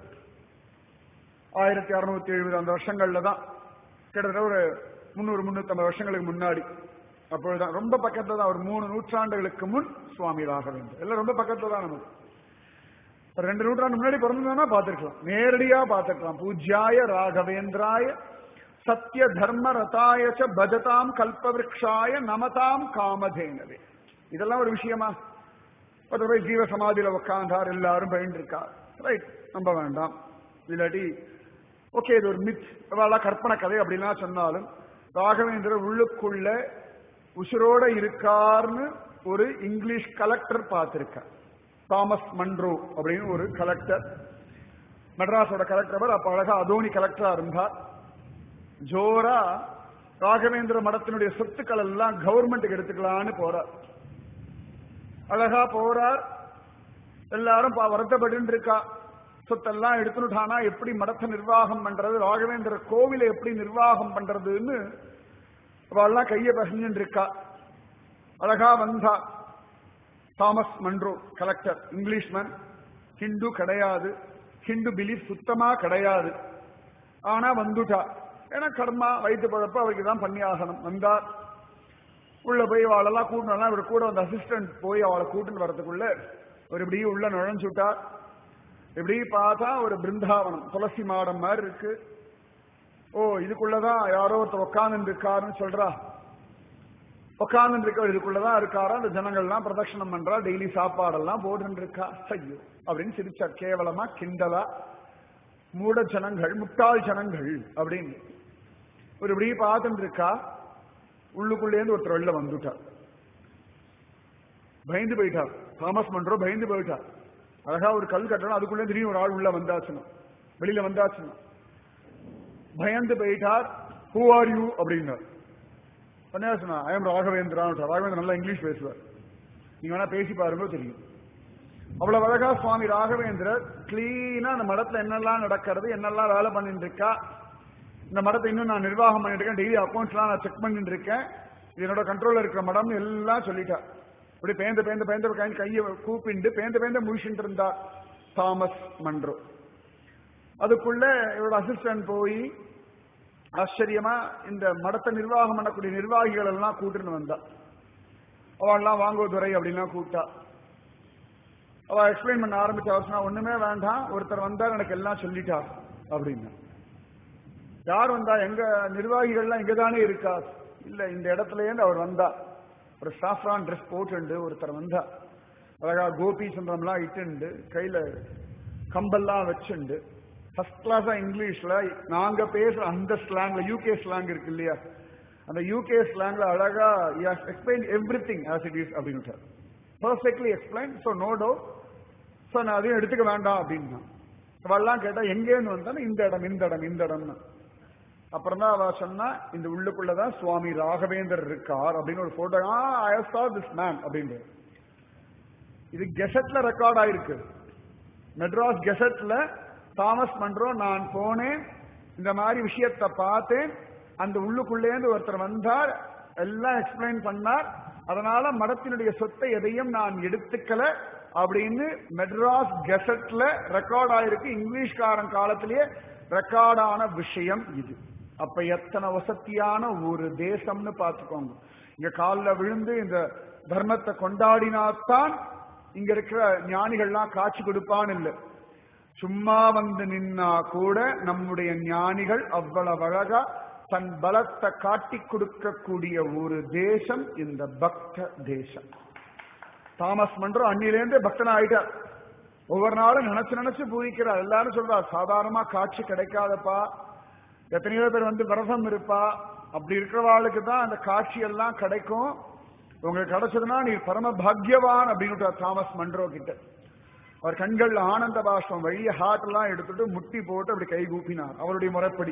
ஆயிரத்தி அறுநூத்தி எழுபது அந்த வருஷங்கள்ல தான் கிட்டத்தட்ட ஒரு முன்னூறு முன்னூத்தி வருஷங்களுக்கு முன்னாடி அப்பொழுதுதான் ரொம்ப பக்கத்துல தான் ஒரு மூணு நூற்றாண்டுகளுக்கு முன் சுவாமி ராகவேந்தர் எல்லாம் ரொம்ப பக்கத்துல தான் நமக்கு ரெண்டு நூற்றாண்டு முன்னாடி பிறந்ததுன்னா பார்த்திருக்கலாம் நேரடியா பார்த்திருக்கலாம் பூஜ்யாய ராகவேந்திராய சத்திய தர்ம ரதாய பஜதாம் கல்பவிருக்ஷாய நமதாம் காமதேனவே இதெல்லாம் ஒரு விஷயமா போய் ஜீவ சமாதியில உட்காந்தார் எல்லாரும் பயின்று இருக்கார் ரைட் நம்ப வேண்டாம் இல்லாட்டி ஓகே இது ஒரு மித் கற்பனை கதை அப்படின்லாம் சொன்னாலும் ராகவேந்திரர் உள்ளுக்குள்ள உசுரோட இருக்கார்னு ஒரு இங்கிலீஷ் கலெக்டர் பார்த்திருக்கார் தாமஸ் மன்ரோ அப்படின்னு ஒரு கலெக்டர் மெட்ராஸோட கலெக்டர் அப்ப அழகா அதோனி கலெக்டரா இருந்தார் ஜோரா ராகவேந்திர மடத்தினுடைய சொத்துக்கள் எல்லாம் கவர்மெண்ட்டுக்கு எடுத்துக்கலான்னு போறார் அழகா போறார் எல்லாரும் வருத்தப்பட்டு இருக்கா சொத்தெல்லாம் எடுத்துட்டானா எப்படி மடத்தை நிர்வாகம் பண்றது ராகவேந்திர கோவிலை எப்படி நிர்வாகம் பண்றதுன்னு அவெல்லாம் கைய பசஞ்சுட்டு இருக்கா அழகா வந்தா Thomas Munro collector Englishman Hindu கிடையாது ஹிந்து பிலீஃப் சுத்தமா கிடையாது ஆனா வந்துட்டா ஏன்னா கர்மா வயிற்று பழப்ப அவருக்கு தான் பண்ணி ஆகணும் வந்தார் உள்ள போய் அவளெல்லாம் கூட்டணும் இவர் கூட வந்த அசிஸ்டன்ட் போய் அவளை கூட்டுன்னு வரதுக்குள்ள ஒரு இப்படி உள்ள நுழைஞ்சுட்டார் இப்படி பார்த்தா ஒரு பிருந்தாவனம் துளசி மாடம் மாதிரி இருக்கு ஓ இதுக்குள்ளதான் யாரோ ஒருத்தர் உட்கார்ந்து இருக்காருன்னு சொல்றா உட்கார்ந்து இருக்க இதுக்குள்ளதான் இருக்காரா அந்த ஜனங்கள்லாம் பிரதட்சணம் பண்றா டெய்லி சாப்பாடெல்லாம் போட்டு இருக்கா ஐயோ அப்படின்னு சிரிச்சா கேவலமா கிண்டலா மூட ஜனங்கள் முட்டாள் ஜனங்கள் அப்படின்னு ஒரு இப்படி பார்த்துட்டு இருக்கா உள்ளுக்குள்ளேருந்து ஒருத்தர் வெளில வந்துட்டார் பயந்து போயிட்டார் தாமஸ் மன்றோ பயந்து போயிட்டார் அழகா ஒரு கல் கட்டணும் அதுக்குள்ளே திடீர்னு ஒரு ஆள் உள்ள வந்தாச்சுன்னா வெளியில வந்தாச்சுன்னா பயந்து போயிட்டார் ஹூ ஆர் யூ அப்படின்னார் பண்ணா சொன்னா ஐ எம் ராகவேந்திரா ராகவேந்திரன் நல்லா இங்கிலீஷ் பேசுவார் நீங்க வேணா பேசி பாருங்க தெரியும் அவ்வளவு அழகா சுவாமி ராகவேந்திரர் கிளீனா அந்த மடத்துல என்னெல்லாம் நடக்கிறது என்னெல்லாம் வேலை பண்ணிட்டு இருக்கா இந்த மடத்தை இன்னும் நான் நிர்வாகம் பண்ணிட்டு இருக்கேன் டெய்லி அக்கௌண்ட்ஸ்லாம் நான் செக் பண்ணிட்டு இருக்கேன் என்னோட கண்ட்ரோல்ல இருக்கிற மடம் எல்லாம் சொல்லிட்டா இப்படி பேந்த பேந்த பேந்த கை கையை கூப்பிண்டு பேந்த பேந்த முழிச்சுட்டு இருந்தா தாமஸ் மன்றோ அதுக்குள்ள இவரோட அசிஸ்டன்ட் போய் ஆச்சரியமா இந்த மடத்தை நிர்வாகம் பண்ணக்கூடிய நிர்வாகிகள் எல்லாம் கூட்டுன்னு வந்தா அவள்லாம் வாங்குவதுறை அப்படின்லாம் கூப்பிட்டா அவ எக்ஸ்பிளைன் பண்ண ஆரம்பிச்ச அவசரம் ஒண்ணுமே வேண்டாம் ஒருத்தர் வந்தார் எனக்கு எல்லாம் சொல்லிட்டார் அப்படின்னு யார் வந்தா எங்க நிர்வாகிகள்லாம் இங்கதானே இருக்கா இல்ல இந்த இடத்துல இருந்து அவர் வந்தா ஒரு சாஃப்ரான் ட்ரெஸ் போட்டுண்டு ஒருத்தர் வந்தா அழகா கோபி சந்திரம்லாம் இட்டுண்டு கையில கம்பெல்லாம் வச்சுண்டு ஃபர்ஸ்ட் கிளாஸா இங்கிலீஷ்ல நாங்க பேசுற அந்த ஸ்லாங்ல யூகே ஸ்லாங் இருக்கு இல்லையா அந்த யூகே ஸ்லாங்ல அழகா explain every thing as it is அப்படின்னு perfectly explain so no doubt so நான் அதையும் எடுத்துக்க வேண்டாம் அப்படின்னா அவெல்லாம் கேட்டா எங்கேருந்து வந்தாலும் இந்த இடம் இந்த இடம் இந்த இடம்னு அப்புறம் தான் அவ சொன்னா இந்த உள்ளுக்குள்ளதான் சுவாமி ராகவேந்தர் இருக்கார் அப்படின்னு ஒரு photo I saw this man அப்படின்றது இது கெசட்ல ரெக்கார்ட் ஆயிருக்கு மெட்ராஸ் கெசட்ல தாமஸ் மன்றோ நான் போனேன் இந்த மாதிரி விஷயத்தை பார்த்தேன் அந்த உள்ளுக்குள்ளேந்து ஒருத்தர் வந்தார் எல்லாம் எக்ஸ்பிளைன் பண்ணார் அதனால மடத்தினுடைய சொத்தை எதையும் நான் எடுத்துக்கல அப்படின்னு மெட்ராஸ் கெசட்ல ரெக்கார்ட் ஆயிருக்கு இங்கிலீஷ்காரன் காலத்திலேயே ரெக்கார்டான விஷயம் இது அப்ப எத்தனை வசதியான ஒரு தேசம்னு பார்த்துக்கோங்க இங்க காலில் விழுந்து இந்த தர்மத்தை கொண்டாடினாத்தான் இங்க இருக்கிற ஞானிகள்லாம் காட்சி கொடுப்பான்னு இல்லை சும்மா வந்து நின்னா கூட நம்முடைய ஞானிகள் அவ்வளவு அழகா தன் பலத்தை காட்டி கொடுக்கக்கூடிய ஒரு தேசம் இந்த பக்த தேசம் தாமஸ் மன்றோ அன்னிலேருந்து பக்தனா ஆயிட்டார் ஒவ்வொரு நாளும் நினைச்சு நினைச்சு பூரிக்கிறார் எல்லாரும் சொல்றார் சாதாரணமா காட்சி கிடைக்காதப்பா எத்தனையோ பேர் வந்து விரதம் இருப்பா அப்படி இருக்கிறவாளுக்கு தான் அந்த காட்சி எல்லாம் கிடைக்கும் உங்களுக்கு கிடைச்சதுன்னா நீ பரம பாக்யவான் அப்படின்னு தாமஸ் மன்றோ கிட்ட அவர் கண்கள்ல ஆனந்த பாஷ்பம் வழிய ஹார்ட் எல்லாம் எடுத்துட்டு முட்டி போட்டு அப்படி கை கூப்பினார் அவருடைய முறைப்படி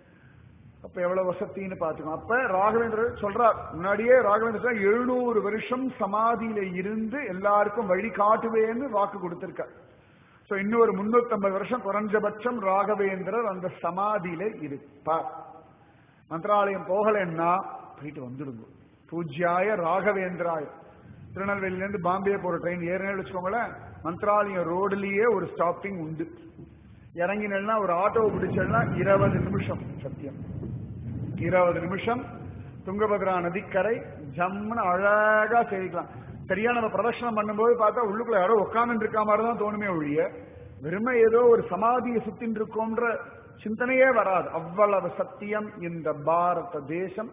அப்ப எவ்வளவு வசத்தின்னு பாத்துக்கோ அப்ப ராகவேந்திரர் சொல்றார் முன்னாடியே ராகவேந்திரர் எழுநூறு வருஷம் சமாதியில இருந்து எல்லாருக்கும் வழி காட்டுவேன்னு வாக்கு கொடுத்திருக்கார் சோ இன்னும் ஒரு முன்னூத்தி வருஷம் குறைஞ்சபட்சம் ராகவேந்திரர் அந்த சமாதியில இருப்பார் மந்திராலயம் போகலன்னா போயிட்டு வந்துடுங்க பூஜ்யாய ராகவேந்திராய திருநெல்வேலியில இருந்து பாம்பே போற ட்ரெயின் ஏறினு வச்சுக்கோங்களேன் மந்திராலயம் ரோடுலயே ஒரு ஸ்டாப்பிங் உண்டு இறங்கினா ஒரு ஆட்டோவை பிடிச்சா இருபது நிமிஷம் சத்தியம் இருபது நிமிஷம் துங்கபத்ரா நதிக்கரை ஜம்முன்னு அழகா சேவிக்கலாம் சரியா நம்ம பிரதட்சணம் பண்ணும்போது பார்த்தா உள்ளுக்குள்ள யாரோ உட்கார்ந்து இருக்க மாதிரி தான் தோணுமே ஒழிய வெறுமை ஏதோ ஒரு சமாதியை சுத்தின் இருக்கோன்ற சிந்தனையே வராது அவ்வளவு சத்தியம் இந்த பாரத தேசம்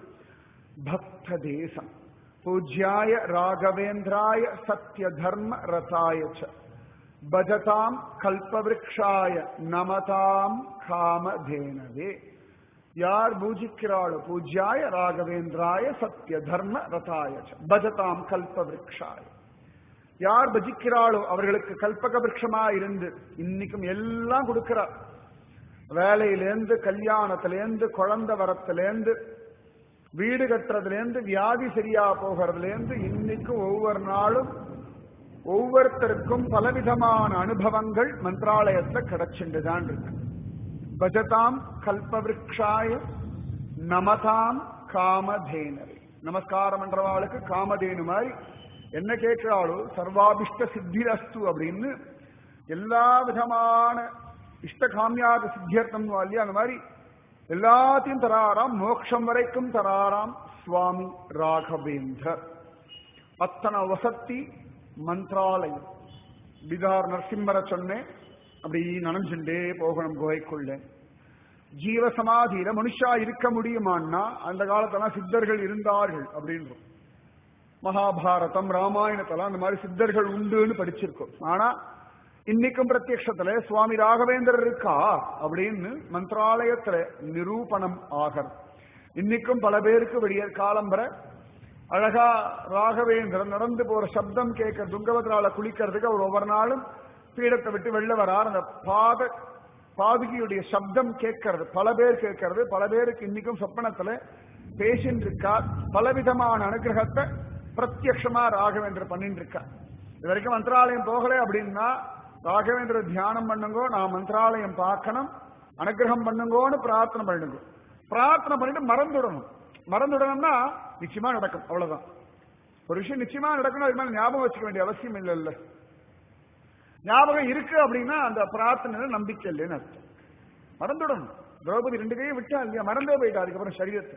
பக்த தேசம் பூஜ்யாய ராகவேந்திராய சத்ய தர்ம ரதாய ச பஜதாம் கல்பவிருக்ஷாய நமதாம் காமதேனவே யார் பூஜிக்கிறாளோ பூஜ்யாய ராகவேந்திராய சத்ய தர்ம ரதாய ச பஜதாம் கல்பவிருக்ஷாய யார் பஜிக்கிறாளோ அவர்களுக்கு கல்பக விருட்சமா இருந்து இன்னைக்கும் எல்லாம் கொடுக்கிறார் வேலையிலேருந்து கல்யாணத்திலேருந்து குழந்தை வரத்திலேருந்து வீடு கட்டுறதுலேருந்து வியாதி சரியா போகிறதுலேருந்து இன்னைக்கும் ஒவ்வொரு நாளும் ஒவ்வொருத்தருக்கும் பலவிதமான அனுபவங்கள் மந்திராலயத்துல கிடைச்சுண்டுதான் இருக்கு பஜதாம் கல்பவிருக்ஷாய நமதாம் காமதேனவை நமஸ்காரம் என்றவாளுக்கு காமதேனு மாதிரி என்ன கேட்கிறாளோ சர்வாபிஷ்ட சித்திரஸ்து அப்படின்னு எல்லா விதமான இஷ்ட காமியாக சித்தியர்த்தம் இல்லையா அந்த மாதிரி எல்லாத்தையும் தராராம் மோட்சம் வரைக்கும் தராராம் சுவாமி ராகவேந்தர் அத்தனை வசத்தி மந்திராலயம் பிதார் நரசிம்மரை சொன்னேன் அப்படி நனைஞ்சுட்டே போகணும் குகைக்குள்ள ஜீவசமாதியில மனுஷா இருக்க முடியுமான்னா அந்த காலத்துல சித்தர்கள் இருந்தார்கள் அப்படின்றோம் மகாபாரதம் ராமாயணத்தெல்லாம் அந்த மாதிரி சித்தர்கள் உண்டுன்னு படிச்சிருக்கோம் ஆனா இன்னைக்கும் பிரத்யக்ஷத்துல சுவாமி ராகவேந்தர் இருக்கா அப்படின்னு மந்திராலயத்துல நிரூபணம் ஆகிறது இன்னைக்கும் பல பேருக்கு விடியற் காலம்பர அழகா ராகவேந்திரன் நடந்து போற சப்தம் கேட்க துங்கபத்ரால குளிக்கிறதுக்கு அவர் ஒவ்வொரு நாளும் பீடத்தை விட்டு வெளில வரார் அந்த பாத பாதுகியுடைய சப்தம் கேட்கறது பல பேர் கேட்கறது பல பேருக்கு இன்னைக்கும் சொப்பனத்துல பேசின்னு இருக்கா பலவிதமான அனுகிரகத்தை பிரத்யக்ஷமா ராகவேந்திர பண்ணிட்டு இருக்கா இது வரைக்கும் மந்திராலயம் போகல அப்படின்னா ராகவேந்திர தியானம் பண்ணுங்கோ நான் மந்திராலயம் பார்க்கணும் அனுகிரகம் பண்ணுங்கோன்னு பிரார்த்தனை பண்ணுங்க பிரார்த்தனை பண்ணிட்டு மறந்துடணும் மறந்துடணும்னா நிச்சயமா நடக்கும் அவ்வளவுதான் ஒரு விஷயம் நிச்சயமா நடக்கணும் அது மேல ஞாபகம் வச்சுக்க வேண்டிய அவசியம் இல்லைல்ல ஞாபகம் இருக்கு அப்படின்னா அந்த பிரார்த்தனை நம்பிக்கை இல்லைன்னு அர்த்தம் மறந்துடணும் திரௌபதி ரெண்டு கையும் விட்டா இல்லையா மறந்தே போயிட்டா அதுக்கப்புறம் சரீரத்தை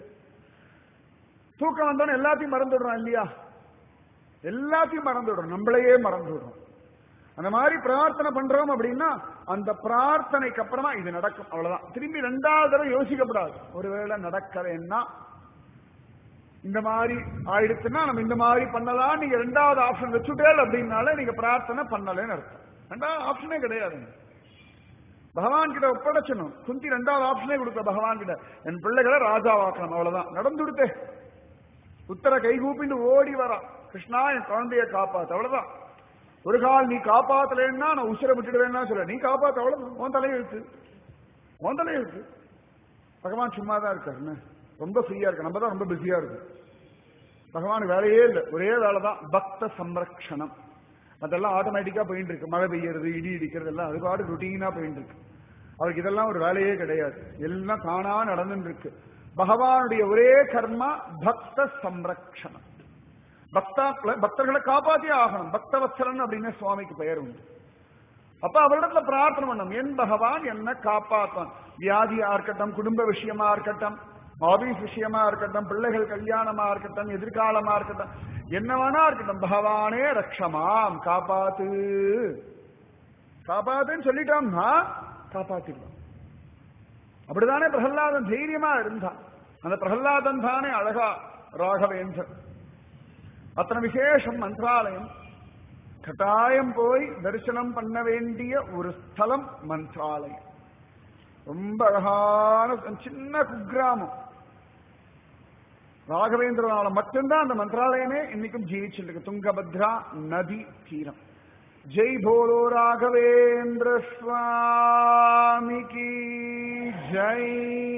தூக்கம் வந்தோன்னு எல்லாத்தையும் மறந்துடுறோம் இல்லையா எல்லாத்தையும் மறந்துடுறோம் நம்மளையே மறந்துடுறோம் அந்த மாதிரி பிரார்த்தனை பண்றோம் அப்படின்னா அந்த பிரார்த்தனைக்கு அப்புறமா இது நடக்கும் அவ்வளவுதான் திரும்பி ரெண்டாவது தடவை யோசிக்கப்படாது ஒருவேளை நடக்கலைன்னா இந்த மாதிரி ஆயிடுச்சுன்னா நம்ம இந்த மாதிரி பண்ணலாம் நீங்க ரெண்டாவது ஆப்ஷன் வச்சுட்டேல் அப்படின்னால நீங்க பிரார்த்தனை பண்ணலன்னு அர்த்தம் ரெண்டாவது ஆப்ஷனே கிடையாது பகவான் கிட்ட ஒப்படைச்சணும் குந்தி ரெண்டாவது ஆப்ஷனே கொடுத்த பகவான் கிட்ட என் பிள்ளைகளை ராஜாவாக்கணும் அவ்வளவுதான் நடந்து கொடுத்தே உத்தர கைகூப்பிட்டு ஓடி வரா கிருஷ்ணா என் குழந்தைய காப்பாத்து அவ்வளவுதான் ஒரு கால் நீ காப்பாத்தலைன்னா நான் உசிர விட்டுடுவேன்னா சொல்ல நீ காப்பாத்த அவ்வளவுதான் உன் தலையெழுத்து உன் தலையெழுத்து பகவான் சும்மா தான் இருக்காரு என்ன? ரொம்ப ஃப்ரீயா இருக்கு நம்ம தான் ரொம்ப பிஸியா இருக்கு பகவான் வேலையே இல்லை ஒரே வேலை தான் பக்த சம்ரக்ஷணம் அதெல்லாம் ஆட்டோமேட்டிக்கா போயிட்டு இருக்கு மழை பெய்யறது இடி இடிக்கிறது எல்லாம் அது பாட்டு ருட்டீனா போயிட்டு இருக்கு அவருக்கு இதெல்லாம் ஒரு வேலையே கிடையாது எல்லாம் தானா நடந்துட்டு இருக்கு பகவானுடைய ஒரே கர்மா பக்த சம்ரக்ஷணம் பக்தாக்களை பக்தர்களை காப்பாத்தியே ஆகணும் பக்தவத்சரன் அப்படின்னு சுவாமிக்கு பெயர் உண்டு அப்ப அவரிடத்துல பிரார்த்தனை பண்ணும் என் பகவான் என்ன காப்பாத்தான் வியாதியா இருக்கட்டும் குடும்ப விஷயமா இருக்கட்டும் ஆபீஸ் விஷயமா இருக்கட்டும் பிள்ளைகள் கல்யாணமா இருக்கட்டும் எதிர்காலமா இருக்கட்டும் என்ன வேணா இருக்கட்டும் பகவானே ரக்ஷமாம் காப்பாத்து காப்பாத்துன்னு சொல்லிட்டோம்னா காப்பாத்திடுவான் அப்படிதானே பிரகலாதன் தைரியமா இருந்தான் அந்த பிரகலாதன் தானே அழகா ராகவேந்தர் அத்தனை விசேஷம் மந்திராலயம் கட்டாயம் போய் தரிசனம் பண்ண வேண்டிய ஒரு ஸ்தலம் மந்திராலயம் ரொம்ப அழகான சின்ன குக்கிராமம் ராகவேந்திரனால மட்டும்தான் அந்த மந்திராலயமே இன்னைக்கும் ஜீவிச்சுட்டு இருக்கு துங்கபத்ரா நதி தீரம் ஜெய் போலோ ராகவேந்திர சுவாமிக்கு ஜெய்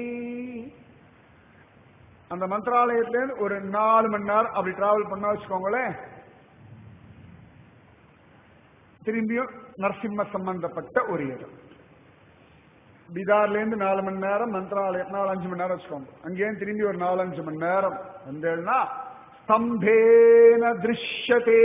அந்த மந்திராலயத்திலேருந்து ஒரு நாலு மணி நேரம் அப்படி டிராவல் பண்ண வச்சுக்கோங்களேன் திரும்பியும் நரசிம்ம சம்பந்தப்பட்ட ஒரு இடம் பீகார்ல இருந்து நாலு மணி நேரம் மந்திராலயம் நாலு அஞ்சு மணி நேரம் வச்சுக்கோங்க அங்கேயும் திரும்பி ஒரு நாலு அஞ்சு மணி நேரம் வந்தேன்னா ஸ்தம்பேன திருஷ்யதே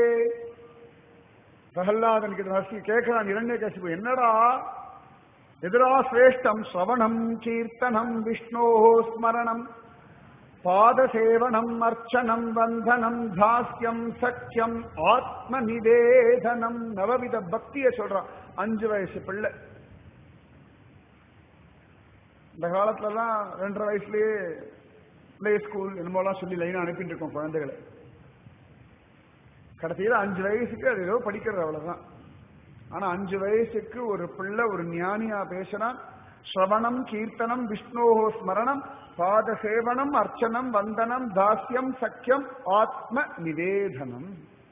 பிரகல்லாதன் கிட்ட நரசி கேட்கிறான் இரண்டே கசிப்பு என்னடா எதிரா சிரேஷ்டம் ஸ்ரவணம் கீர்த்தனம் விஷ்ணோ ஸ்மரணம் பாதசேவனம் அர்ச்சனம் வந்தனம் தாஸ்யம் சக்கியம் ஆத்ம நிவேதனம் நவவித பக்திய சொல்றான் அஞ்சு வயசு பிள்ளை இந்த காலத்துலலாம் ரெண்டரை வயசுலயே பிளே ஸ்கூல் என்னமோலாம் சொல்லி லைனா அனுப்பிட்டு இருக்கோம் குழந்தைகளை கடைசியில் அஞ்சு வயசுக்கு அது ஏதோ படிக்கிறது அவ்வளவுதான் ஆனா அஞ்சு வயசுக்கு ஒரு பிள்ளை ஒரு ஞானியா பேசுறான் ஸ்ரவணம் கீர்த்தனம் விஷ்ணோஹோ ஸ்மரணம் பாத சேவனம் அர்ச்சனம் வந்தனம் தாஸ்யம் சக்கியம் ஆத்ம நிவேதனம்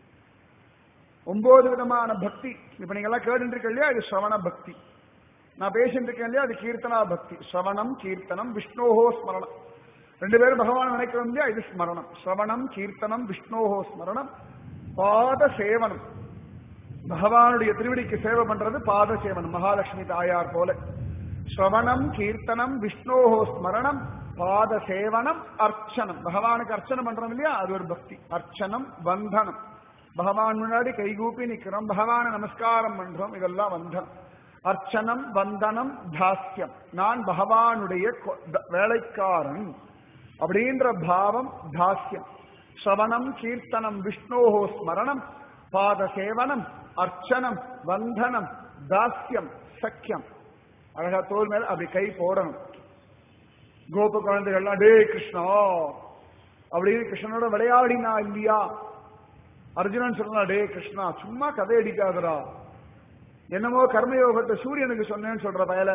ஒன்பது விதமான பக்தி இப்ப நீங்க எல்லாம் கேட்டு இருக்கீங்க இல்லையா இது ஸ்ரவண பக்தி நான் பேசிட்டு இருக்கேன் இல்லையா அது கீர்த்தனா பக்தி ஸ்ரவணம் கீர்த்தனம் விஷ்ணோஹோ ஸ்மரணம் ரெண்டு பேரும் பகவான் நினைக்கிறோம் இல்லையா இது ஸ்மரணம் ஸ்ரவணம் கீர்த்தனம் விஷ்ணோஹோ ஸ்மரணம் பாத சேவனம் பகவானுடைய திருவடிக்கு சேவை பண்றது பாத சேவனம் மகாலட்சுமி தாயார் போல ஸ்ரவணம் கீர்த்தனம் விஷ்ணோஹோ ஸ்மரணம் பாத சேவனம் அர்ச்சனம் பகவானுக்கு அர்ச்சனை பண்றோம் இல்லையா அது ஒரு பக்தி அர்ச்சனம் வந்தனம் பகவான் முன்னாடி கைகூப்பி நிக்கிறோம் பகவான நமஸ்காரம் பண்றோம் இதெல்லாம் வந்தனம் அர்ச்சனம் வந்தனம் தாஸ்யம் நான் பகவானுடைய கொ- த- வேலைக்காரன் அப்படின்ற பாவம் தாஸ்யம் ஸ்ரவணம் கீர்த்தனம் விஷ்ணோஹோ ஸ்மரணம் பாத சேவனம் அர்ச்சனம் வந்தனம் தாஸ்யம் சக்கியம் அழகா தோல் மேல அப்படி கை போடணும் கோப குழந்தைகள்லாம் டே கிருஷ்ணா அப்படின்னு கிருஷ்ணனோட விளையாடினா இல்லையா அர்ஜுனன் சொன்னா டே கிருஷ்ணா சும்மா கதை அடிக்காதடா என்னமோ கர்மயோகத்தை சூரியனுக்கு சொன்னேன்னு சொல்ற பயல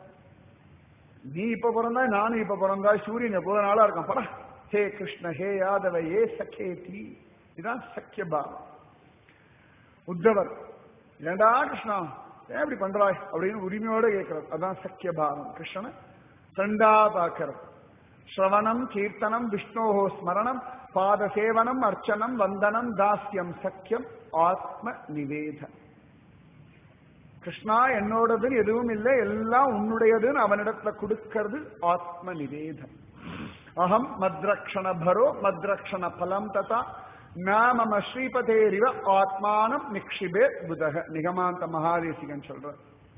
நீ இப்ப பிறந்தா நானும் இப்ப பிறந்தா சூரியன் எவ்வளவு நாளா இருக்கான் படா ஹே கிருஷ்ண ஹே யாதவ ஏ சக்கேதி இதான் சக்கியபாவம் உத்தவர் ஏண்டா கிருஷ்ணா ஏன் இப்படி பண்றாய் அப்படின்னு உரிமையோட கேட்கிறது அதான் சக்கியபாவம் கிருஷ்ணனை ஃப்ரெண்டா பார்க்கிறது ஸ்ரவணம் கீர்த்தனம் விஷ்ணோஹோ ஸ்மரணம் பாத சேவனம் அர்ச்சனம் வந்தனம் தாஸ்யம் சக்கியம் ஆத்ம நிவேதனம் கிருஷ்ணா என்னோடதுன்னு எதுவும் இல்லை எல்லாம் உன்னுடையதுன்னு அவனிடத்துல கொடுக்கிறது ஆத்ம நிவேதம் அகம் மத்ரக்ஷண பரோ மத்ரக்ஷண பலம் ததா நாமம ஸ்ரீபதேரிவ ஆத்மானம் நிக்ஷிபே புதக நிகமாந்த மகாதேசிகன் சொல்ற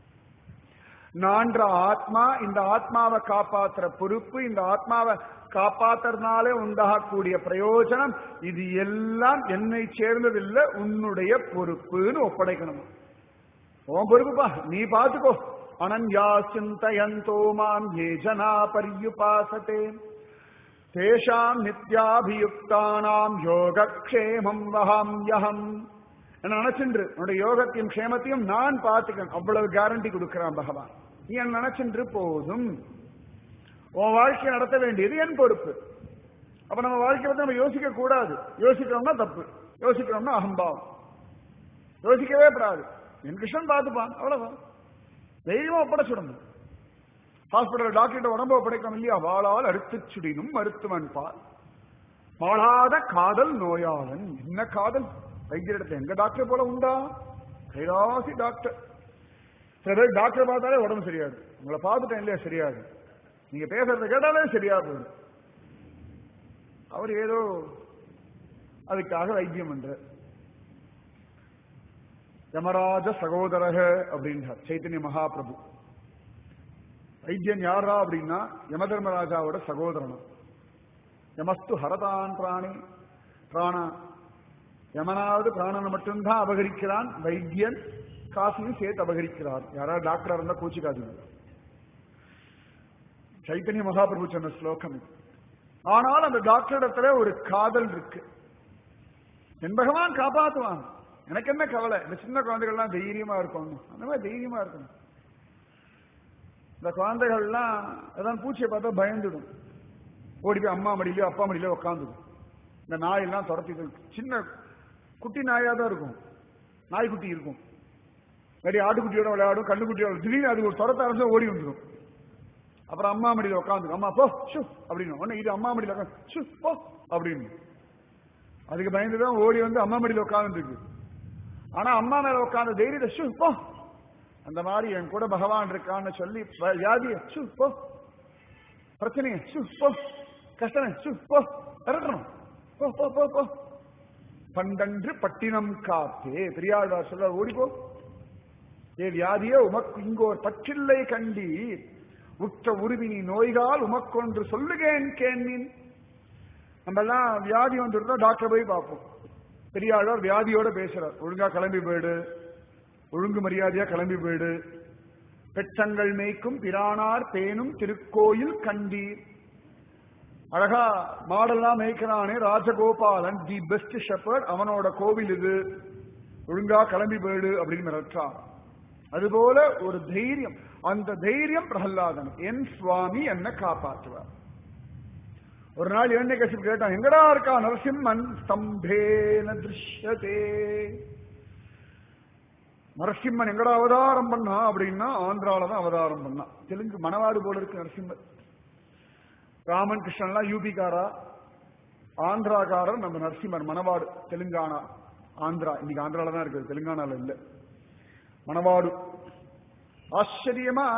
நான்ற ஆத்மா இந்த ஆத்மாவை காப்பாத்துற பொறுப்பு இந்த ஆத்மாவை காப்பாத்துறதுனாலே உண்டாகக்கூடிய பிரயோஜனம் இது எல்லாம் என்னை சேர்ந்ததில்லை உன்னுடைய பொறுப்புன்னு ஒப்படைக்கணும் உன் பொறுப்புப்பா நீ பாத்துக்கோ அனன்யா சிந்தயந்தோ மாம் ஏ ஜனா பர்யுபாசதே தேஷாம் நித்யாபியுக்தானாம் யோகக்ஷேமம் வகாம்யகம் என்ன நினைச்சுன்று உன்னுடைய யோகத்தையும் க்ஷேமத்தையும் நான் பார்த்துக்கிறேன் அவ்வளவு கேரண்டி கொடுக்கிறான் பகவான் நீ என்ன நினைச்சுன்று போதும் உன் வாழ்க்கையை நடத்த வேண்டியது என் பொறுப்பு அப்ப நம்ம வாழ்க்கையை பத்தி நம்ம யோசிக்க கூடாது யோசிக்கிறோம்னா தப்பு யோசிக்கிறோம்னா அகம்பாவம் யோசிக்கவே கூடாது என் கிருஷ்ணன் பார்த்துப்பான் அவ்வளவுதான் தைரியமா ஒப்படைச்சிடணும் ஹாஸ்பிட்டல் டாக்டர் உடம்ப ஒப்படைக்கணும் இல்லையா வாழால் அறுத்து சுடினும் மருத்துவன் பால் வாழாத காதல் நோயாளன் என்ன காதல் வைத்தியரிடத்துல எங்க டாக்டர் போல உண்டா கைலாசி டாக்டர் சில பேர் டாக்டர் பார்த்தாலே உடம்பு சரியாது உங்களை பார்த்துட்டேன் இல்லையா சரியாது நீங்க பேசுறத கேட்டாலே சரியா போயிடும் அவர் ஏதோ அதுக்காக வைத்தியம் பண்ற யமராஜ சகோதரக அப்படின்றார் சைத்தன்ய மகாபிரபு வைத்தியன் யாரா அப்படின்னா யமதர்மராஜாவோட சகோதரனும் யமஸ்து ஹரதான் பிராணி பிராணா யமனாவது பிராணனை மட்டும்தான் அபகரிக்கிறான் வைத்தியன் காசையும் சேர்த்து அபகரிக்கிறார் யாராவது டாக்டரா இருந்தா கூச்சிக்காதீங்க சைத்தன்ய மகாபிரபு சொன்ன ஸ்லோகம் இது ஆனால் அந்த டாக்டரிடத்துல ஒரு காதல் இருக்கு என் பகவான் காப்பாத்துவான் எனக்கு என்ன கவலை இந்த சின்ன குழந்தைகள்லாம் தைரியமா இருக்கணும் அந்த மாதிரி தைரியமா இருக்கணும் இந்த குழந்தைகள்லாம் ஏதாவது பூச்சியை பார்த்தா பயந்துடும் ஓடி போய் அம்மா மடியிலயோ அப்பா மடியிலயோ உட்காந்துடும் இந்த நாயெல்லாம் துரத்தி சின்ன குட்டி நாயா தான் இருக்கும் நாய்க்குட்டி இருக்கும் நிறைய ஆட்டுக்குட்டியோட விளையாடும் கண்ணுக்குட்டியோட திடீர்னு அது ஒரு துரத்த அரசு ஓடி வந்துடும் அப்புறம் அம்மா மடியில உட்காந்து அம்மா போ ஷு அப்படின்னு உடனே இது அம்மா மடியில உட்காந்து ஷு போ அப்படின்னு அதுக்கு பயந்துதான் ஓடி வந்து அம்மா மடியில உட்கார்ந்து இருக்கு ஆனா அம்மா மேல உட்கார்ந்த தைரியத்தை ஷு போ அந்த மாதிரி என் கூட பகவான் இருக்கான்னு சொல்லி வ- வியாதிய ஷு போ பிரச்சனைய ஷு போ கஷ்டமே ஷு போ இறக்கணும் போ போ போ போ பண்டன்று பட்டினம் காத்தே பெரியாழ்வார் சொல்ல ஓடிப்போ ஏ வியாதியே உமக்கு இங்கோர் பற்றில்லை கண்டீர் உற்ற உருவினி நோய்கால் உமக்கொன்று சொல்லுகேன் கேண்மின் நம்ம எல்லாம் வியாதி வந்துருந்தா டாக்டர் போய் பார்ப்போம் பெரியாழ்வார் வியாதியோட பேசுறார் ஒழுங்கா கிளம்பி போயிடு ஒழுங்கு மரியாதையா கிளம்பி போயிடு பெற்றங்கள் மேய்க்கும் பிரானார் பேணும் திருக்கோயில் கண்டீர் அழகா மாடெல்லாம் மேய்க்கிறானே ராஜகோபாலன் தி பெஸ்ட் ஷெப்பர்ட் அவனோட கோவில் இது ஒழுங்கா கிளம்பி போயிடு அப்படின்னு மிரட்டான் அதுபோல ஒரு தைரியம் அந்த தைரியம் பிரகலாதன் என் சுவாமி என்ன காப்பாற்றுவார் ஒரு நாள் இரண்டை கசிப்பு கேட்டான் எங்கடா இருக்கா நரசிம்மன் ஸ்தம்பேன திருஷ்யதே நரசிம்மன் எங்கடா அவதாரம் பண்ணா அப்படின்னா ஆந்திரால தான் அவதாரம் பண்ணா தெலுங்கு மணவாடு போல இருக்கு நரசிம்மர் ராமன் கிருஷ்ணன்லாம் யூபிக்காரா ஆந்திராக்காரர் நம்ம நரசிம்மர் மணவாடு தெலுங்கானா ஆந்திரா இன்னைக்கு ஆந்திரால தான் இருக்குது தெலுங்கானால இல்ல மணவாடு ஆச்சரியமா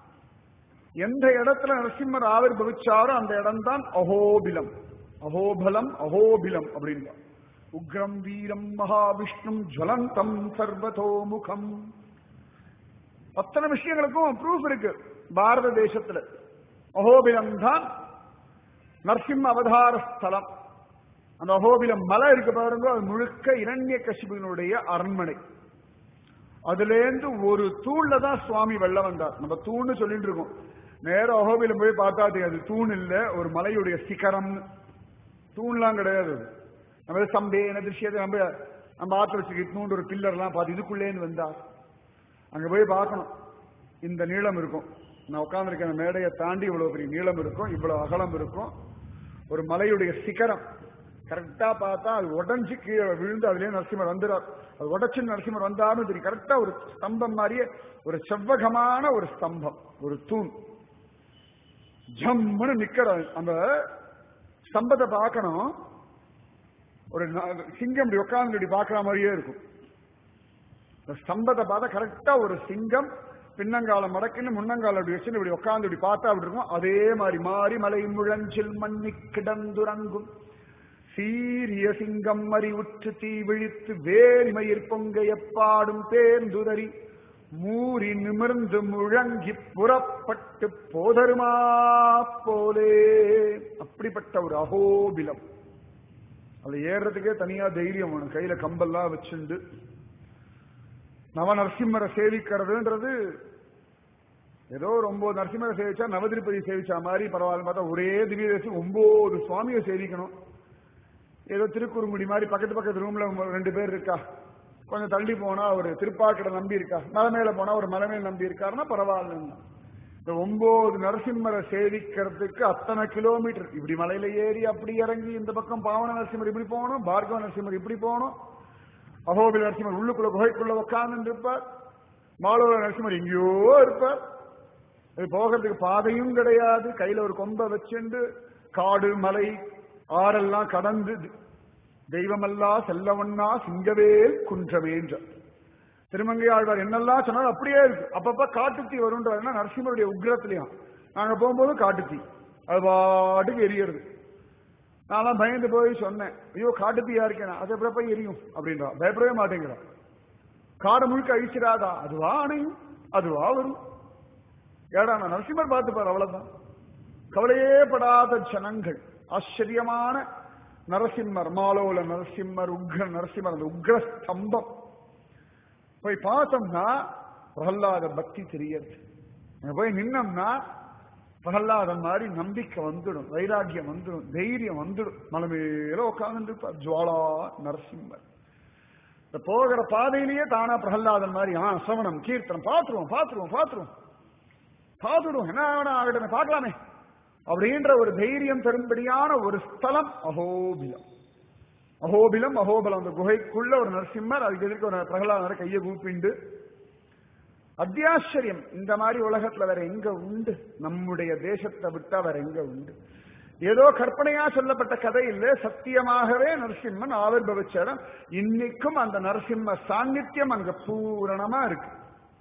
எந்த இடத்துல நரசிம்மர் ஆவிர்பவிச்சாரோ அந்த இடம் தான் அஹோபிலம் அஹோபலம் அஹோபிலம் அப்படின்னா உக்ரம் வீரம் மகாவிஷ்ணும் ஜுவலந்தம் சர்வதோமுகம் அத்தனை விஷயங்களுக்கும் ப்ரூஃப் இருக்கு பாரத தேசத்துல அஹோபிலம் தான் நரசிம்ம அவதார ஸ்தலம் அந்த அஹோபிலம் மலை இருக்கு பாருங்க அது முழுக்க இரண்ய கசிபினுடைய அரண்மனை அதுலேருந்து ஒரு தூண்ல தான் சுவாமி வெள்ள வந்தார் நம்ம தூண்னு சொல்லிட்டு இருக்கோம் நேரம் அகோபிலம் போய் பார்த்தா தெரியாது தூண் இல்ல ஒரு மலையுடைய சிகரம் தூண்லாம் கிடையாது அது. நம்ம சம்பே என்ன திருஷ்யத்தை நம்ம நம்ம ஆத்துல வச்சுக்கிட்டு தூண்டு ஒரு பில்லர்லாம் பார்த்து இதுக்குள்ளேன்னு வந்தார் அங்க போய் பார்க்கணும் இந்த நீளம் இருக்கும் நான் உட்கார்ந்துருக்க அந்த மேடையை தாண்டி இவ்வளவு பெரிய நீளம் இருக்கும் இவ்வளவு அகலம் இருக்கும் ஒரு மலையுடைய சிகரம் கரெக்டா பார்த்தா அது உடஞ்சு கீழே விழுந்து அதுலயே நரசிம்மர் வந்துறார் அது உடச்சு நரசிம்மர் வந்தாருன்னு தெரியும் கரெக்டா ஒரு ஸ்தம்பம் மாதிரியே ஒரு செவ்வகமான ஒரு ஸ்தம்பம் ஒரு தூண் ஜம்முன்னு நிக்கிற அந்த ஸ்தம்பத்தை பார்க்கணும் ஒரு ந- சிங்கம் இப்படி உட்கார்ந்து இப்படி பார்க்கிற மாதிரியே இருக்கும் இந்த ஸ்தம்பத்தை பார்த்தா கரெக்டா ஒரு சிங்கம் பின்னங்கால மடக்குன்னு முன்னங்கால அப்படி வச்சு இப்படி உட்கார்ந்து இப்படி பார்த்தா அப்படி இருக்கும் அதே மாதிரி மாறி மலை முழஞ்சில் மண்ணி கிடந்துறங்கும் சீரிய சிங்கம் மறி உற்று தீ விழித்து வேலிமயிர் பொங்க எப்பாடும் தேர்ந்துதறி மூறி நிமிர்ந்து முழங்கி புறப்பட்டு போதருமா போலே அப்படிப்பட்ட ஒரு அகோபிலம் அதுல ஏறுறதுக்கே தனியா தைரியம் வேணும் கையில கம்பெல்லாம் வச்சுண்டு நவ நரசிம்மரை சேவிக்கிறதுன்றது ஏதோ ஒரு ஒன்பது நரசிம்மரை சேவிச்சா நவதிருப்பதி சேவிச்சா மாதிரி பரவாயில்ல பார்த்தா ஒரே திவ்ய தேசம் ஒன்பது சுவாமியை சேவிக்கணும் ஏதோ திருக்குறுங்குடி மாதிரி பக்கத்து பக்கத்து ரூம்ல ரெண்டு பேர் இருக்கா கொஞ்சம் தள்ளி போனா ஒரு திருப்பாக்கடை நம்பி இருக்கா மலை மேல போனா ஒரு மலை மேல நம்பி இருக்காருன்னா பரவாயில்ல இந்த ஒன்பது நரசிம்மரை சேவிக்கிறதுக்கு அத்தனை கிலோமீட்டர் இப்படி மலையில ஏறி அப்படி இறங்கி இந்த பக்கம் பாவன நரசிம்மர் இப்படி போகணும் பார்கவ நரசிம்மர் இப்படி போகணும் அகோபில நரசிம்மர் உள்ளுக்குள்ள குகைக்குள்ள உட்கார்ந்து இருப்பார் மாலோர நரசிம்மர் எங்கேயோ இருப்பார் இது போகிறதுக்கு பாதையும் கிடையாது கையில ஒரு கொம்பை வச்சுண்டு காடு மலை ஆறெல்லாம் கடந்து தெய்வமல்லா செல்லவண்ணா சிங்கவேல் குன்றவேன்ற திருமங்கை ஆழ்வார் என்னெல்லாம் சொன்னாலும் அப்படியே இருக்கு அப்பப்ப காட்டுத்தீ வரும்ன்றதுனா நரசிம்மருடைய உக்ரத்திலையும் நாங்க போகும்போது காட்டுத்தீ அது பாட்டுக்கு எரியறது நான் பயந்து போய் சொன்னேன் ஐயோ காட்டுத்தீயா இருக்கேன் அது எப்படி போய் எரியும் அப்படின்றா பயப்படவே மாட்டேங்கிறான் காடை முழுக்க அழிச்சிடாதா அதுவா அணையும் அதுவா வரும் ஏடா நான் நரசிம்மர் பார்த்துப்பார் அவ்வளவுதான் கவலையே படாத ஜனங்கள் ஆச்சரியமான நரசிம்மர் மாலோல நரசிம்மர் உக்ர நரசிம்மர் அந்த உக்ர ஸ்தம்பம் போய் பார்த்தோம்னா பிரகல்லாத பக்தி தெரியாது அங்க போய் நின்னோம்னா பிரகல்லாதன் மாதிரி நம்பிக்கை வந்துடும் வைராக்கியம் வந்துடும் தைரியம் வந்துடும் மலை மேல உட்கார்ந்து இருப்பார் ஜுவாலா நரசிம்மர் இந்த போகிற பாதையிலேயே தானா பிரகல்லாதன் மாதிரி ஆ சவணம் கீர்த்தனம் பாத்துருவோம் பாத்துருவோம் பாத்துருவோம் பார்த்துடுவோம் என்ன வேணா ஆகட்டும் பார்க்கலாமே அப்படின்ற ஒரு தைரியம் தரும்படியான ஒரு ஸ்தலம் அகோபிலம் அகோபிலம் அகோபலம் அந்த குகைக்குள்ள ஒரு நரசிம்மர் அதுக்கு எதிர்க்க ஒரு பிரகலாதர் கையை கூப்பிண்டு அத்தியாச்சரியம் இந்த மாதிரி உலகத்துல வேற எங்க உண்டு நம்முடைய தேசத்தை விட்டா வேற எங்க உண்டு ஏதோ கற்பனையா சொல்லப்பட்ட கதை இல்ல சத்தியமாகவே நரசிம்மன் ஆவிர்பவிச்ச இடம் இன்னைக்கும் அந்த நரசிம்ம சாநித்தியம் அங்க பூரணமா இருக்கு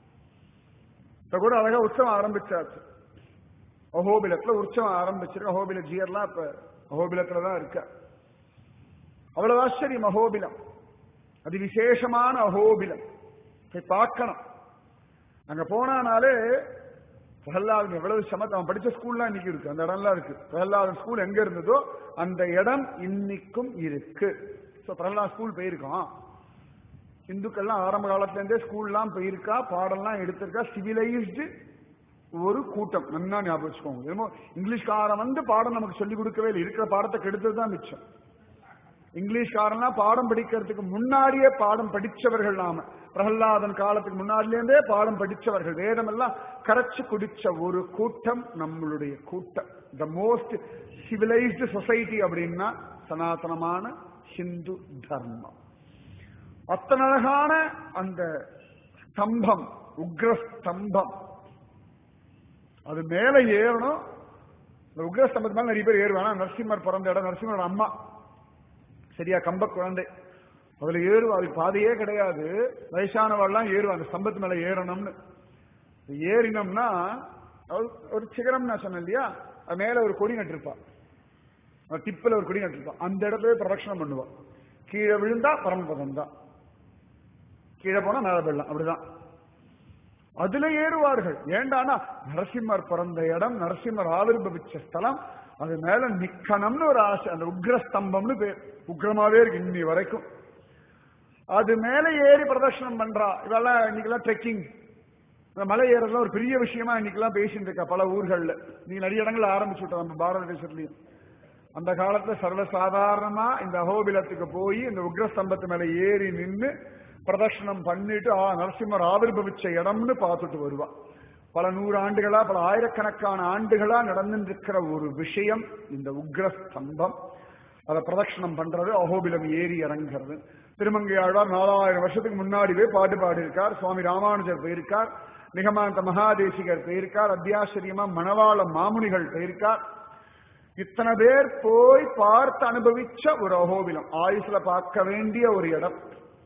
இப்ப கூட அழகா உற்சவம் ஆரம்பிச்சாச்சு அகோபிலத்துல உற்சவம் ஆரம்பிச்சிருக்கு அகோபில ஜியர்லாம் இப்ப அகோபிலத்துல தான் இருக்க அவ்வளவு ஆச்சரியம் அகோபிலம் அது விசேஷமான அகோபிலம் போய் பார்க்கணும் அங்க போனானாலே பிரகலாதன் எவ்வளவு சமத்து அவன் படிச்ச ஸ்கூல்லாம் இன்னைக்கு இருக்கு அந்த இடம்லாம் இருக்கு பிரகலாதன் ஸ்கூல் எங்க இருந்ததோ அந்த இடம் இன்னைக்கும் இருக்கு சோ பிரகலாத் ஸ்கூல் போயிருக்கான் இந்துக்கள்லாம் ஆரம்ப காலத்துல இருந்தே ஸ்கூல்லாம் போயிருக்கா பாடம்லாம் எடுத்திருக்கா சிவிலைஸ்டு ஒரு கூட்டம் நல்லா ஞாபகம் வச்சுக்கோங்க என்னமோ இங்கிலீஷ்காரன் வந்து பாடம் நமக்கு சொல்லிக் கொடுக்கவே இல்லை இருக்கிற பாடத்தை கெடுத்தது தான் மிச்சம் இங்கிலீஷ்காரன்லாம் பாடம் படிக்கிறதுக்கு முன்னாடியே பாடம் படிச்சவர்கள் நாம பிரகலாதன் காலத்துக்கு முன்னாடிலேருந்தே பாடம் படிச்சவர்கள் வேதம் எல்லாம் கரைச்சு குடிச்ச ஒரு கூட்டம் நம்மளுடைய கூட்டம் த மோஸ்ட் சிவிலைஸ்டு சொசைட்டி அப்படின்னா சனாதனமான ஹிந்து தர்மம் அத்தனை அழகான அந்த ஸ்தம்பம் உக்ர ஸ்தம்பம் அது மேல ஏறணும் இந்த உக்ர ஸ்தம்பத்து மேல நிறைய பேர் ஏறுவாங்க நரசிம்மர் பிறந்த இடம் நரசிம்மர் அம்மா சரியா கம்ப குழந்தை அதுல ஏறுவா அதுக்கு பாதையே கிடையாது வயசானவெல்லாம் ஏறுவா அந்த ஸ்தம்பத்து மேல ஏறணும்னு ஏறினோம்னா ஒரு சிகரம் நான் சொன்னேன் இல்லையா அது மேல ஒரு கொடி நட்டிருப்பா டிப்பில் ஒரு கொடி நட்டிருப்பா அந்த இடத்துல பிரதட்சணம் பண்ணுவா கீழே விழுந்தா பரமபதம் தான் கீழே போனா மேல போயிடலாம் அப்படிதான் அதுல ஏறுவார்கள் ஏண்டானா நரசிம்மர் பிறந்த இடம் நரசிம்மர் ஆவிர்பவிச்ச ஸ்தலம் அது மேல நிக்கணும்னு ஒரு ஆசை அந்த உக்ரஸ்தம்பம்னு பேர் உக்ரமாவே இருக்கு இன்னி வரைக்கும் அது மேல ஏறி பிரதர்ஷனம் பண்றா இதெல்லாம் இன்னைக்கெல்லாம் ட்ரெக்கிங் இந்த மலை ஏறதுலாம் ஒரு பெரிய விஷயமா இன்னைக்கெல்லாம் பேசிட்டு இருக்கா பல ஊர்கள்ல நீங்க நிறைய இடங்கள்ல ஆரம்பிச்சு விட்டோம் நம்ம பாரத தேசத்துலயும் அந்த காலத்துல சர்வசாதாரணமா இந்த அகோபிலத்துக்கு போய் இந்த உக்ரஸ்தம்பத்து மேல ஏறி நின்று பிரதர்ஷனம் பண்ணிட்டு ஆ நரசிம்மர் ஆவிர்பவிச்ச இடம்னு பார்த்துட்டு வருவா பல நூறு ஆண்டுகளா பல ஆயிரக்கணக்கான ஆண்டுகளா நடந்துருக்கிற ஒரு விஷயம் இந்த உக்ரஸ்தம்பம் அதை பிரதட்சணம் பண்றது அகோபிலம் ஏறி இறங்குறது திருமங்கை ஆழ்வார் நாலாயிரம் வருஷத்துக்கு முன்னாடிவே பாட்டு பாடியிருக்கார் சுவாமி ராமானுஜர் போயிருக்கார் நிகமாந்த மகாதேசிகர் போயிருக்கார் அத்தியாச்சரியமா மணவாள மாமுனிகள் போயிருக்கார் இத்தனை பேர் போய் பார்த்து அனுபவிச்ச ஒரு அகோபிலம் ஆயுசுல பார்க்க வேண்டிய ஒரு இடம்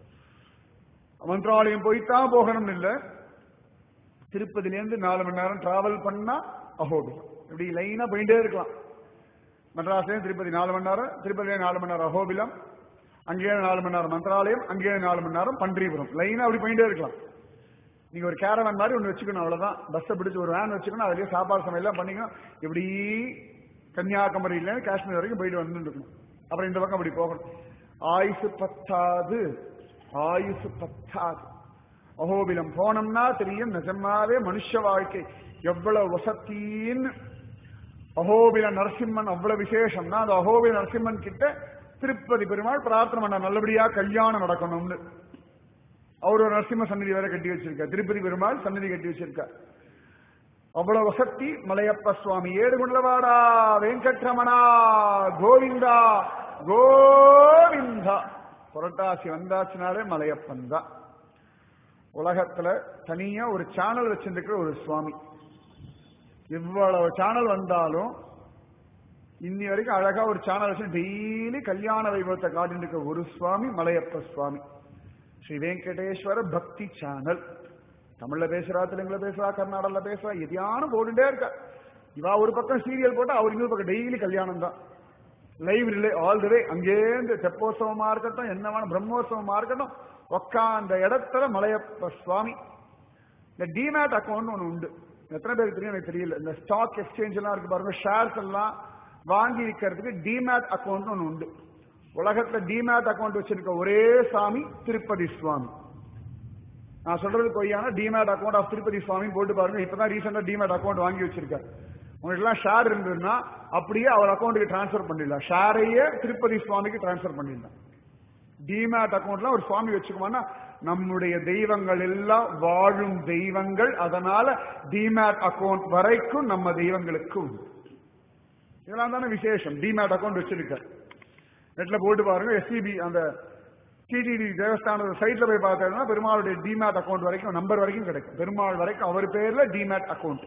மந்திராலயம் போய்த்தான் போகணும்னு இல்லை திருப்பதிலேருந்து நாலு மணி நேரம் டிராவல் பண்ணா அகோபிலம் இப்படி லைனா போயிட்டே இருக்கலாம் மெட்ராஸ்லேயும் திருப்பதி நாலு மணி நேரம் திருப்பதிலே நாலு மணி நேரம் அகோபிலம் அங்கேயே நாலு மணி நேரம் மந்திராலயம் அங்கேயே நாலு மணி நேரம் பன்றிபுரம் லைனா அப்படி போயிட்டே இருக்கலாம் நீங்க ஒரு கேரவன் மாதிரி ஒன்று வச்சுக்கணும் அவ்வளவுதான் பஸ்ஸை பிடிச்சு ஒரு வேன் வச்சுக்கணும் அதுலயே சாப்பாடு சமையல்லாம் பண்ணிக்கணும் இப்படி கன்னியாகுமரியில காஷ்மீர் வரைக்கும் போயிட்டு வந்துட்டு இருக்கணும் அப்புறம் இந்த பக்கம் அப்படி போகணும் ஆயுசு பத்தாது ஆயுசு பத்தாது அகோபிலம் போனோம்னா தெரியும் நிஜமாவே மனுஷ வாழ்க்கை எவ்வளவு வசத்தின்னு அகோபில நரசிம்மன் அவ்வளவு விசேஷம்னா அந்த அகோபில நரசிம்மன் கிட்ட திருப்பதி பெருமாள் பிரார்த்தனை பண்ண நல்லபடியா கல்யாணம் நடக்கணும்னு அவர் ஒரு நரசிம்ம சந்நிதி வேற கட்டி வச்சிருக்கார் திருப்பதி பெருமாள் சந்நிதி கட்டி வச்சிருக்கார் அவ்வளவு வசக்தி மலையப்ப சுவாமி ஏடுகுண்டவாடா வெங்கட்ரமணா கோவிந்தா கோவிந்தா புரட்டாசி வந்தாச்சுனாலே மலையப்பன் தான் உலகத்துல தனியா ஒரு சேனல் வச்சிருக்கிற ஒரு சுவாமி இவ்வளவு சேனல் வந்தாலும் இன்னி வரைக்கும் அழகா ஒரு சேனல் வச்சு டெய்லி கல்யாண வைபவத்தை காட்டிட்டு இருக்க ஒரு சுவாமி மலையப்ப சுவாமி ஸ்ரீ வெங்கடேஸ்வர பக்தி சேனல் தமிழ்ல பேசுறா தெலுங்குல பேசுறா கர்நாடகல பேசுறா எதையானும் போட்டுட்டே இருக்கா இவா ஒரு பக்கம் சீரியல் போட்டா அவர் இன்னொரு பக்கம் டெய்லி கல்யாணம் தான் live relay all the way அங்கேருந்து தெப்போத்சவமா இருக்கட்டும் என்னவான பிரம்மோத்சவமா இருக்கட்டும் உக்காந்த இடத்துல மலையப்ப சுவாமி இந்த டிமேட் அக்கௌண்ட் ஒன்று உண்டு எத்தனை பேருக்கு தெரியும் எனக்கு தெரியல இந்த ஸ்டாக் எக்ஸ்சேஞ்ச் எல்லாம் இருக்கு பாருங்க ஷேர்ஸ் எல்லாம் வாங்கி விற்கிறதுக்கு டிமேட் அக்கௌண்ட் ஒன்று உண்டு உலகத்துல டிமேட் அக்கௌண்ட் வச்சிருக்க ஒரே சாமி திருப்பதி சுவாமி நான் சொல்றது பொய்யான டிமேட் அக்கௌண்ட் ஆஃப் திருப்பதி சுவாமி போட்டு பாருங்க இப்பதான் ரீசெண்டா டிமேட் அக்கௌண்ட் வாங்கி வச்சிருக்காரு உங்களுக்கு எல்லாம் ஷேர் இருந்ததுன்னா அப்படியே அவர் அக்கௌண்ட்டுக்கு டிரான்ஸ்ஃபர் பண்ணிடலாம் ஷேரையே திருப்பதி சுவாமிக்கு டிரான்ஸ்ஃபர் பண்ணிடலாம் டிமேட் அக்கௌண்ட்ல ஒரு சுவாமி வச்சுக்குமானா நம்முடைய தெய்வங்கள் எல்லாம் வாழும் தெய்வங்கள் அதனால டிமேட் அக்கௌண்ட் வரைக்கும் நம்ம தெய்வங்களுக்கு உண்டு இதெல்லாம் தானே விசேஷம் டிமேட் அக்கௌண்ட் வச்சிருக்காரு நெட்ல போட்டு பாருங்க எஸ்பிபி அந்த டிடிடி தேவஸ்தான சைட்ல போய் பார்த்தோம்னா பெருமாளுடைய டிமேட் அக்கௌண்ட் வரைக்கும் நம்பர் வரைக்கும் கிடைக்கும் பெருமாள் வரைக்கும் அவர் பேர்ல டிமேட் அக்கௌண்ட்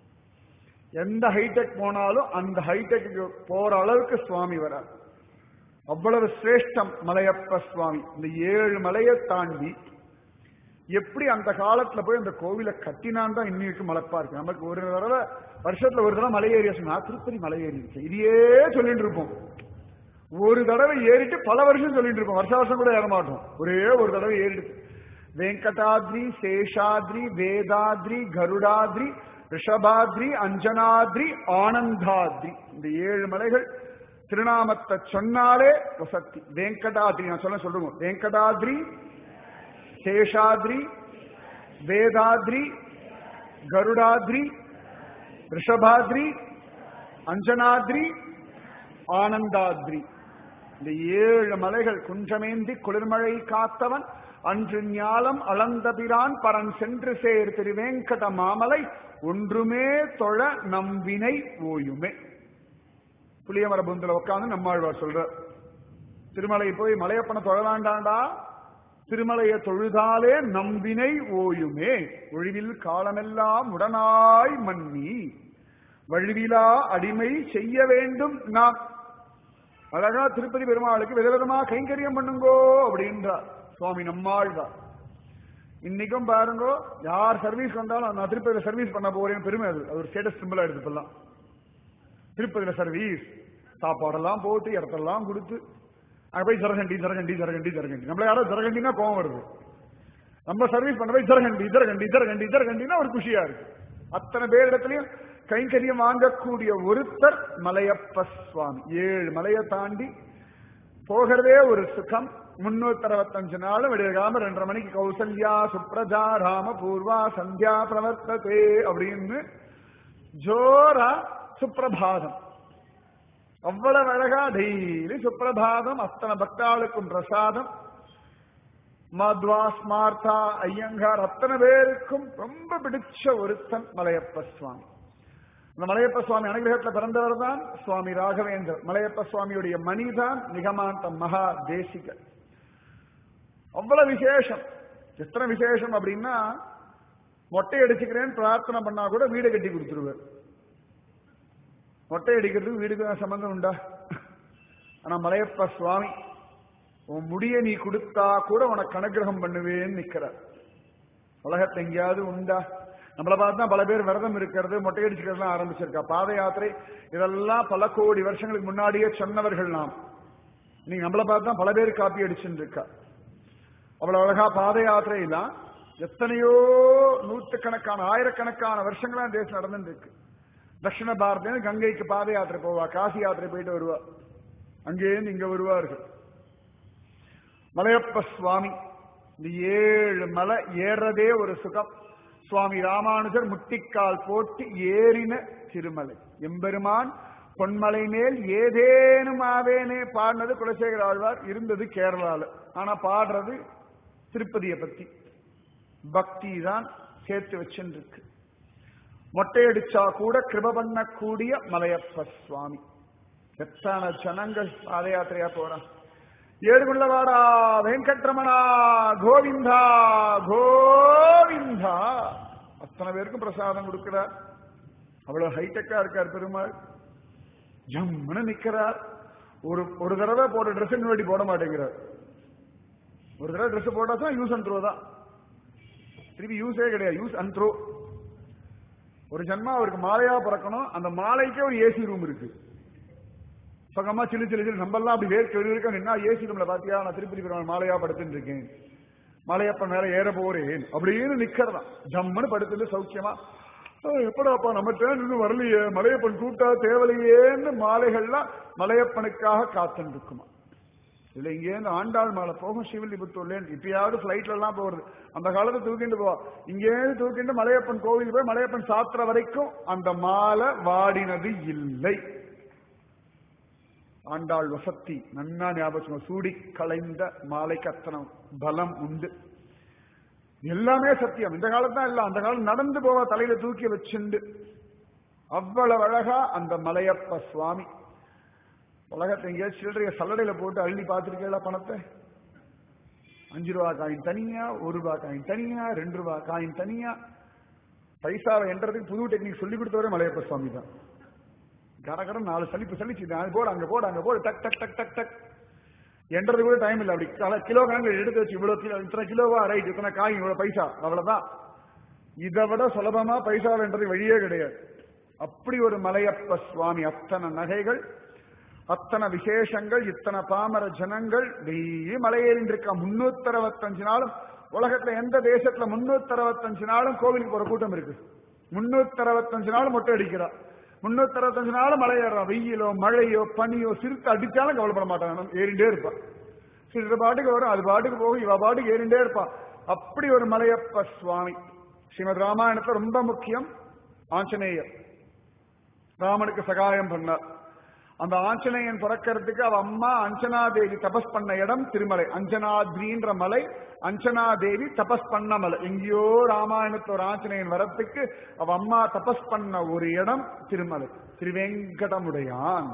எந்த ஹைடெக் போனாலும் அந்த ஹைடெக் போற அளவுக்கு சுவாமி வரார் அவ்வளவு சிரேஷ்டம் மலையப்ப சுவாமி இந்த ஏழு மலையை தாண்டி எப்படி அந்த காலத்துல போய் அந்த கோவிலை கட்டினான் தான் இன்னைக்கு மலைப்பா இருக்கு நமக்கு ஒரு தடவை வருஷத்துல ஒரு தடவை மலை ஏறி சொன்னா திருப்பதி மலை ஏறி இருக்கு இதையே சொல்லிட்டு இருப்போம் ஒரு தடவை ஏறிட்டு பல வருஷம் சொல்லிட்டு இருப்போம் வருஷ வருஷம் கூட ஏற மாட்டோம் ஒரே ஒரு தடவை ஏறிட்டு வெங்கடாத்ரி சேஷாத்ரி வேதாத்ரி கருடாத்ரி ரிஷபாத்ரி அஞ்சனாத்ரி ஆனந்தாத்ரி இந்த ஏழு மலைகள் திருநாமத்தை சொன்னாலே வசக்தி வெங்கடாத்ரி நான் சொல்ல சொல்லுங்க வெங்கடாத்ரி சேஷாத்ரி வேதாத்ரி கருடாத்ரி ரிஷபாத்ரி அஞ்சனாத்ரி ஆனந்தாத்ரி இந்த ஏழு மலைகள் குன்றமேந்தி குளிர்மழை காத்தவன் அன்று ஞாலம் அளந்தபிரான் பரன் சென்று சேர் திருவேங்கட மாமலை ஒன்றுமே தொழ நம்பினை ஓயுமே புளியமர புந்தில உட்காந்து நம்மாழ்வார் சொல்ற திருமலை போய் மலையப்பனை தொழலாண்டாண்டா திருமலையை தொழுதாலே நம்பினை ஓயுமே ஒழிவில் காலமெல்லாம் உடனாய் மன்னி வழுவிலா அடிமை செய்ய வேண்டும் நாம் அழகா திருப்பதி பெருமாளுக்கு விதவிதமா கைங்கரியம் பண்ணுங்கோ அப்படின்றார் சுவாமி நம்மாழ்வார் இன்னைக்கும் பாருங்க யார் சர்வீஸ் வந்தாலும் நான் திருப்பதியில சர்வீஸ் பண்ண போறேன் பெருமை அது அது ஒரு ஸ்டேட்டஸ் சிம்பிளா எடுத்துக்கலாம் திருப்பதியில சர்வீஸ் சாப்பாடெல்லாம் போட்டு இடத்தெல்லாம் கொடுத்து அங்க போய் ஜரகண்டி ஜரகண்டி ஜரகண்டி ஜரகண்டி நம்மள யாரோ ஜரகண்டினா கோவம் வருது நம்ம சர்வீஸ் பண்ண போய் ஜரகண்டி ஜரகண்டி ஜரகண்டி ஜரகண்டினா ஒரு குஷியா இருக்கு அத்தனை பேர் இடத்துலயும் கைங்கரியம் வாங்கக்கூடிய ஒருத்தர் மலையப்ப சுவாமி ஏழு மலையை தாண்டி போகிறதே ஒரு சுகம் முன்னூத்தி அறுபத்தஞ்சு நாள் விடியகாம ரெண்டரை மணிக்கு கௌசல்யா சுப்ரஜா ராம பூர்வா சந்தியா பிரவர்த்ததே அப்படின்னு ஜோரா சுப்பிரபாதம் அவ்வளவு அழகா டெய்லி சுப்பிரபாதம் அத்தனை பக்தாளுக்கும் பிரசாதம் மாத்வா ஸ்மார்த்தா ஐயங்கார் அத்தனை பேருக்கும் ரொம்ப பிடிச்ச ஒருத்தன் மலையப்ப சுவாமி இந்த மலையப்ப சுவாமி அனுகிரகத்தில் பிறந்தவர் தான் சுவாமி ராகவேந்தர் மலையப்ப சுவாமியுடைய மணிதான் நிகமாந்த மகா தேசிகர் அவ்வளவு விசேஷம் எத்தனை விசேஷம் அப்படின்னா மொட்டை அடிச்சுக்கிறேன்னு பிரார்த்தனை பண்ணா கூட வீடு கட்டி கொடுத்துருவார் மொட்டை அடிக்கிறதுக்கு வீடுக்கு சம்பந்தம் உண்டா ஆனா மலையப்ப சுவாமி உன் முடிய நீ கொடுத்தா கூட உனக்கு அனுகிரகம் பண்ணுவேன்னு நிக்கிறார் உலகத்தை எங்கேயாவது உண்டா நம்மளை பார்த்து தான் பல பேர் விரதம் இருக்கிறது மொட்டை அடிச்சுக்கிறதுலாம் ஆரம்பிச்சிருக்கா பாத யாத்திரை இதெல்லாம் பல கோடி வருஷங்களுக்கு முன்னாடியே சொன்னவர்கள் நாம் நீங்க நம்மளை பார்த்து தான் பல பேர் காப்பி அடிச்சுட்டு இருக்கா அவ்வளவு அழகா பாத யாத்திரையெல்லாம் எத்தனையோ நூற்றுக்கணக்கான ஆயிரக்கணக்கான வருஷங்களா தேசம் நடந்துட்டு இருக்கு தட்சிண பாரத கங்கைக்கு பாத யாத்திரை போவா காசி யாத்திரை போயிட்டு வருவா அங்கேருந்து இங்க வருவார்கள் மலையப்ப சுவாமி இந்த ஏழு மலை ஏறதே ஒரு சுகம் சுவாமி ராமானுஜர் முட்டிக்கால் போட்டு ஏறின திருமலை எம்பெருமான் பொன்மலை மேல் ஏதேனும் ஆவேனே பாடினது குலசேகர ஆழ்வார் இருந்தது கேரளால ஆனா பாடுறது திருப்பதியை பத்தி பக்தி தான் சேர்த்து வச்சுருக்கு மொட்டையடிச்சா கூட கிருப பண்ணக்கூடிய மலையப்ப சுவாமி எத்தனை ஜனங்கள் பாத யாத்திரையா போறான் ஏழுகுள்ளவாடா வெங்கட்ரமணா கோவிந்தா கோவிந்தா அத்தனை பேருக்கும் பிரசாதம் கொடுக்கிறார் அவ்வளவு ஹைடெக்கா இருக்கார் பெருமாள் ஜம்முன்னு நிக்கிறார் ஒரு ஒரு தடவை போட்ட ட்ரெஸ் இன்னொரு போட மாட்டேங்கிறார் ஒரு தடவை ட்ரெஸ் போட்டா தான் யூஸ் அண்ட் த்ரோ தான் திருப்பி யூஸே கிடையாது யூஸ் அண்ட் த்ரோ ஒரு ஜன்மா அவருக்கு மாலையா பிறக்கணும் அந்த மாலைக்கே ஒரு ஏசி ரூம் இருக்கு பக்கமா சிலு சிலு சிலு நம்மெல்லாம் அப்படி வேர்க்க இருக்க நின்னா ஏசி ரூம்ல பாத்தியா நான் திருப்பதி பெருமாள் மாலையா படுத்துட்டு இருக்கேன் மலையப்ப மேல ஏற போறேன் அப்படின்னு நிக்கிறதா ஜம்முன்னு படுத்துட்டு சௌக்கியமா அஹ் எப்படாப்பா நம்ம டேன் இன்னும் வரலையே மலையப்பன் கூட்டா தேவலையேன்னு மாலைகள்லாம் மலையப்பனுக்காக காத்துட்டு இருக்குமா இல்ல இங்கேருந்து ஆண்டாள் மாலை போகும் சிவலிபுத்தூர்லேருந்து இப்பயாவது பிளைட்ல எல்லாம் போறது அந்த காலத்தை தூக்கிட்டு போவா இங்கேருந்து தூக்கிட்டு மலையப்பன் கோவில் போய் மலையப்பன் சாத்துற வரைக்கும் அந்த மாலை வாடினது இல்லை ஆண்டாள் வசத்தி நன்னா ஞாபகம் சூடி களைந்த மாலைக்கு அத்தனை பலம் உண்டு எல்லாமே சத்தியம் இந்த காலத்தான் இல்ல அந்த காலம் நடந்து போவா தலையில தூக்கி வச்சுண்டு அவ்வளவு அழகா அந்த மலையப்ப சுவாமி உலகத்தை எங்கேயாவது சில்லறைய சல்லடையில போட்டு அள்ளி பார்த்துருக்கீங்களா பணத்தை அஞ்சு ரூபா காயின் தனியா ஒரு ரூபா காயின் தனியா ரெண்டு ரூபா காயின் தனியா பைசாவை என்றதுக்கு புது டெக்னிக் சொல்லி கொடுத்தவரே மலையப்ப சுவாமி தான் கடகடன் நாலு சலிப்பு சலிச்சு அது போடு அங்க போடு அங்க போடு டக் டக் டக் டக் டக் என்றது கூட டைம் இல்லை அப்படி கல- கிலோ கணக்கு எடுத்து வச்சு இவ்வளவு கிலோ இத்தனை கிலோவா ரைட் இத்தனை காய் இவ்வளவு பைசா அவ்வளவுதான் இதை விட சுலபமா பைசா வென்றது வழியே கிடையாது அப்படி ஒரு மலையப்ப சுவாமி அத்தனை நகைகள் அத்தனை விசேஷங்கள் இத்தனை பாமர ஜனங்கள் டெய்லி மலையேறிட்டு இருக்கா முன்னூத்தி அறுபத்தஞ்சு நாளும் உலகத்துல எந்த தேசத்துல முன்னூத்தி அறுபத்தஞ்சு நாளும் கோவிலுக்கு போற கூட்டம் இருக்கு முன்னூத்தி அறுபத்தஞ்சு நாள் மொட்டை அடிக்கிறா முன்னூத்தி அறுபத்தஞ்சு நாள் மலை ஏறா வெயிலோ மழையோ பனியோ சிறுத்தை அடிச்சாலும் கவலைப்பட மாட்டாங்க ஏறிண்டே இருப்பா சிறு பாட்டுக்கு வரும் அது பாட்டுக்கு போகும் இவ பாட்டுக்கு ஏறிண்டே இருப்பா அப்படி ஒரு மலையப்ப சுவாமி ஸ்ரீமத் ராமாயணத்துல ரொம்ப முக்கியம் ஆஞ்சநேயர் ராமனுக்கு சகாயம் பண்ணார் அந்த ஆஞ்சநேயன் பிறக்கிறதுக்கு அவ அம்மா அஞ்சனா தேவி தபஸ் பண்ண இடம் திருமலை அஞ்சனாத்ரின்ற மலை அஞ்சனா தேவி தபஸ் பண்ண மலை எங்கேயோ ராமாயணத்து ஒரு ஆஞ்சநேயன் வரத்துக்கு அவ அம்மா தபஸ் பண்ண ஒரு இடம் திருமலை திருவேங்கடமுடையான்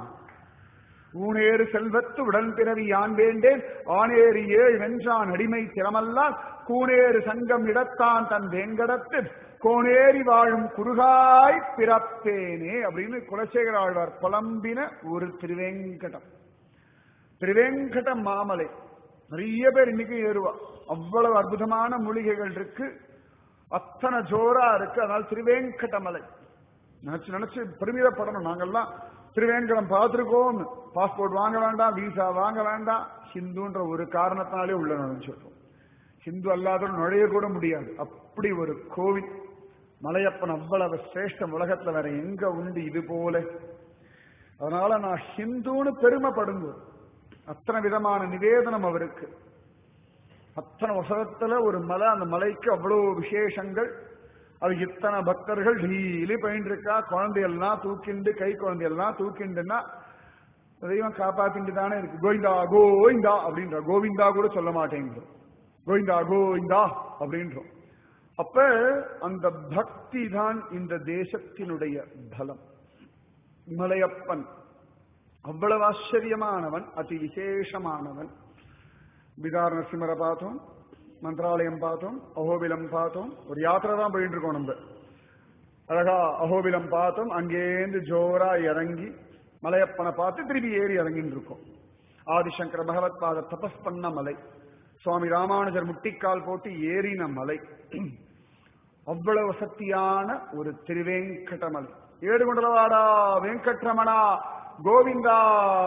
ஊனேறு செல்வத்து உடன் பிறவி யான் வேண்டேன் ஆனேறு ஏழ் வென்றான் அடிமை திறமல்லால் கூனேறு சங்கம் இடத்தான் தன் வேங்கடத்து கோனேறி வாழும் குறுகாய் பிறப்பேனே அப்படின்னு குலசேகர ஆழ்வார் புலம்பின ஒரு திருவேங்கடம் திருவேங்கட மாமலை நிறைய பேர் இன்னைக்கு ஏறுவா அவ்வளவு அற்புதமான மூலிகைகள் இருக்கு அத்தனை ஜோரா இருக்கு அதனால திருவேங்கட மலை நினைச்சு நினைச்சு பெருமிதப்படணும் நாங்கெல்லாம் திருவேங்கடம் பார்த்திருக்கோம் பாஸ்போர்ட் வாங்க வேண்டாம் விசா வாங்க வேண்டாம் ஹிந்துன்ற ஒரு காரணத்தினாலே உள்ள நுழைஞ்சிருக்கோம் ஹிந்து அல்லாதவர்கள் நுழைய கூட முடியாது அப்படி ஒரு கோவில் மலையப்பன் அவ்வளவு சிரேஷ்டம் உலகத்துல வேற எங்க உண்டு இது போல அதனால நான் ஹிந்துன்னு பெருமைப்படுங்க அத்தனை விதமான நிவேதனம் அவருக்கு அத்தனை வசனத்துல ஒரு மலை அந்த மலைக்கு அவ்வளவு விசேஷங்கள் அது இத்தனை பக்தர்கள் டெய்லி பயின்று இருக்கா குழந்தையெல்லாம் தூக்கிண்டு கை குழந்தையெல்லாம் தூக்கிண்டுன்னா தெய்வம் காப்பாத்திட்டு தானே இருக்கு கோவிந்தா கோவிந்தா அப்படின்ற கோவிந்தா கூட சொல்ல மாட்டேங்கிறோம் கோவிந்தா கோவிந்தா அப்படின்றோம் அப்ப அந்த பக்தி தான் இந்த தேசத்தினுடைய பலம் மலையப்பன் அவ்வளவு ஆச்சரியமானவன் அதி விசேஷமானவன் பிதார் நரசிம்மரை பார்த்தோம் மந்திராலயம் பார்த்தோம் அகோபிலம் பார்த்தோம் ஒரு யாத்திரை தான் போயிட்டு இருக்கோம் நம்ம அழகா அகோபிலம் பார்த்தோம் அங்கேருந்து ஜோரா இறங்கி மலையப்பனை பார்த்து திருப்பி ஏறி இறங்கின்னு இருக்கோம் ஆதிசங்கர பகவத் பாத தபஸ் பண்ண மலை சுவாமி ராமானுஜர் முட்டிக்கால் போட்டு ஏறின மலை அவ்வளவு சக்தியான ஒரு திருவேங்கடமலை ஏடுகுண்டலவாடா வெங்கட்ரமணா கோவிந்தா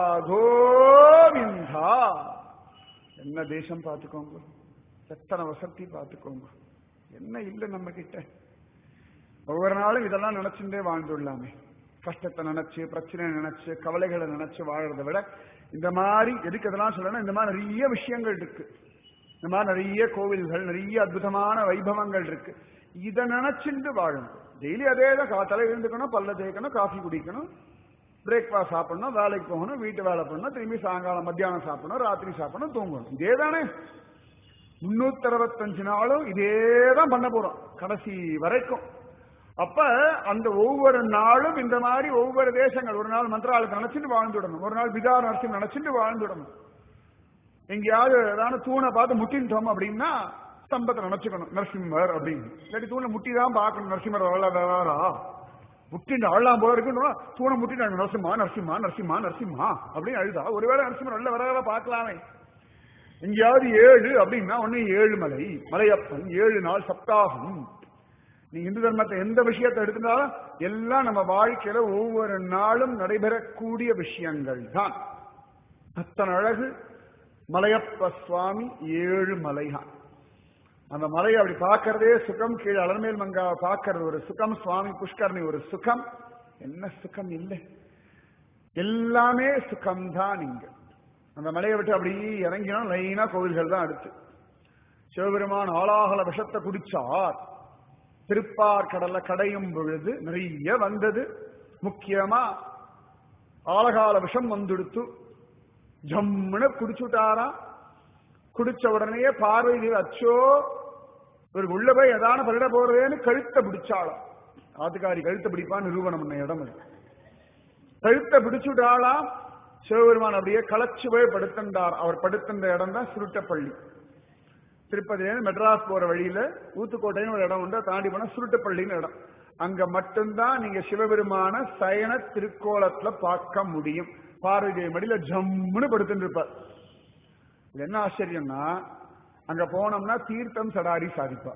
கோவிந்தா என்ன தேசம் பார்த்துக்கோங்க எத்தனை வசதி பார்த்துக்கோங்க என்ன இல்லை நம்ம கிட்ட ஒவ்வொரு நாளும் இதெல்லாம் நினைச்சுட்டே வாழ்ந்துடலாமே கஷ்டத்தை நினைச்சு பிரச்சனை நினைச்சு கவலைகளை நினைச்சு வாழறதை விட இந்த மாதிரி எதுக்கு இதெல்லாம் சொல்லணும் இந்த மாதிரி நிறைய விஷயங்கள் இருக்கு இந்த மாதிரி நிறைய கோவில்கள் நிறைய அற்புதமான வைபவங்கள் இருக்கு இதை நினைச்சுட்டு வாழணும் டெய்லி அதே தான் காத்தால எழுந்துக்கணும் பல்ல தேய்க்கணும் காஃபி குடிக்கணும் பிரேக்ஃபாஸ்ட் சாப்பிடணும் வேலைக்கு போகணும் வீட்டு வேலை பண்ணணும் திரும்பி சாயங்காலம் மத்தியானம் சாப்பிடணும் ராத்திரி சாப்பிடணும் தூங்கணும் இதே தானே முன்னூத்தி அறுபத்தஞ்சு நாளும் இதே தான் பண்ண போறோம் கடைசி வரைக்கும் அப்ப அந்த ஒவ்வொரு நாளும் இந்த மாதிரி ஒவ்வொரு தேசங்கள் ஒரு நாள் மந்திராலயத்தை நினைச்சிட்டு வாழ்ந்துடணும் ஒரு நாள் பிதார் நரசிம்ம நினைச்சிட்டு வாழ்ந்துடணும் எங்கேயாவது ஏதாவது தூணை பார்த்து முட்டின்ட்டோம் அப்படின்னா ஸ்தம்பத்தை நினைச்சுக்கணும் நரசிம்மர் அப்படின்னு இல்லாட்டி தூணை முட்டி தான் பார்க்கணும் நரசிம்மர் வரல வேறா முட்டிண்டு அழலாம் போல இருக்குன்னு தூணை முட்டிட்டு நரசிம்மா நரசிம்மா நரசிம்மா நரசிம்மா அப்படின்னு அழுதா ஒருவேளை நரசிம்மர் நல்ல வர பார்க்கலாமே எங்கேயாவது ஏழு அப்படின்னா ஒண்ணு ஏழு மலை மலையப்பன் ஏழு நாள் சப்தாகம் நீ இந்து தர்மத்தை எந்த விஷயத்தை எடுத்துட்டாலும் எல்லாம் நம்ம வாழ்க்கையில ஒவ்வொரு நாளும் நடைபெறக்கூடிய விஷயங்கள் தான் அத்தனை அழகு மலையப்ப சுவாமி ஏழு மலைதான் அந்த மலையை அப்படி பார்க்கறதே சுகம் கீழே அலர்மேல் மங்கா பார்க்கறது ஒரு சுகம் சுவாமி புஷ்கரணி ஒரு சுகம் என்ன சுகம் இல்லை எல்லாமே சுகம்தான் இங்க அந்த மலையை விட்டு அப்படி இறங்கினா லைனா கோவில்கள் தான் அடுத்து சிவபெருமான் ஆளாகல விஷத்தை குடிச்சார் திருப்பார் கடல்ல கடையும் பொழுது நிறைய வந்தது முக்கியமா ஆலகால விஷம் வந்துடுத்து ஜம்முன்னு குடிச்சுட்டாரா குடிச்ச உடனே பார்வதி அச்சோ இவருக்கு உள்ள போய் எதான பரிட போறதேன்னு கழுத்தை பிடிச்சாளாம் ஆத்துக்காரி கழுத்தை பிடிப்பான் நிரூபணம் பண்ண இடம் அது கழுத்தை பிடிச்சுட்டாளாம் சிவபெருமான் அப்படியே களைச்சு போய் படுத்தின்றார் அவர் படுத்தின்ற இடம் தான் சுருட்டப்பள்ளி திருப்பதியில மெட்ராஸ் போற வழியில ஊத்துக்கோட்டைன்னு ஒரு இடம் உண்டு தாண்டி போனா சுருட்டப்பள்ளின்னு இடம் அங்க மட்டும்தான் நீங்க சிவபெருமான சயன திருக்கோலத்துல பார்க்க முடியும் பார்வதி மடியில ஜம்முன்னு படுத்துட்டு இருப்பார் இது என்ன ஆச்சரியம்னா அங்க போனோம்னா தீர்த்தம் சடாரி சாதிப்பா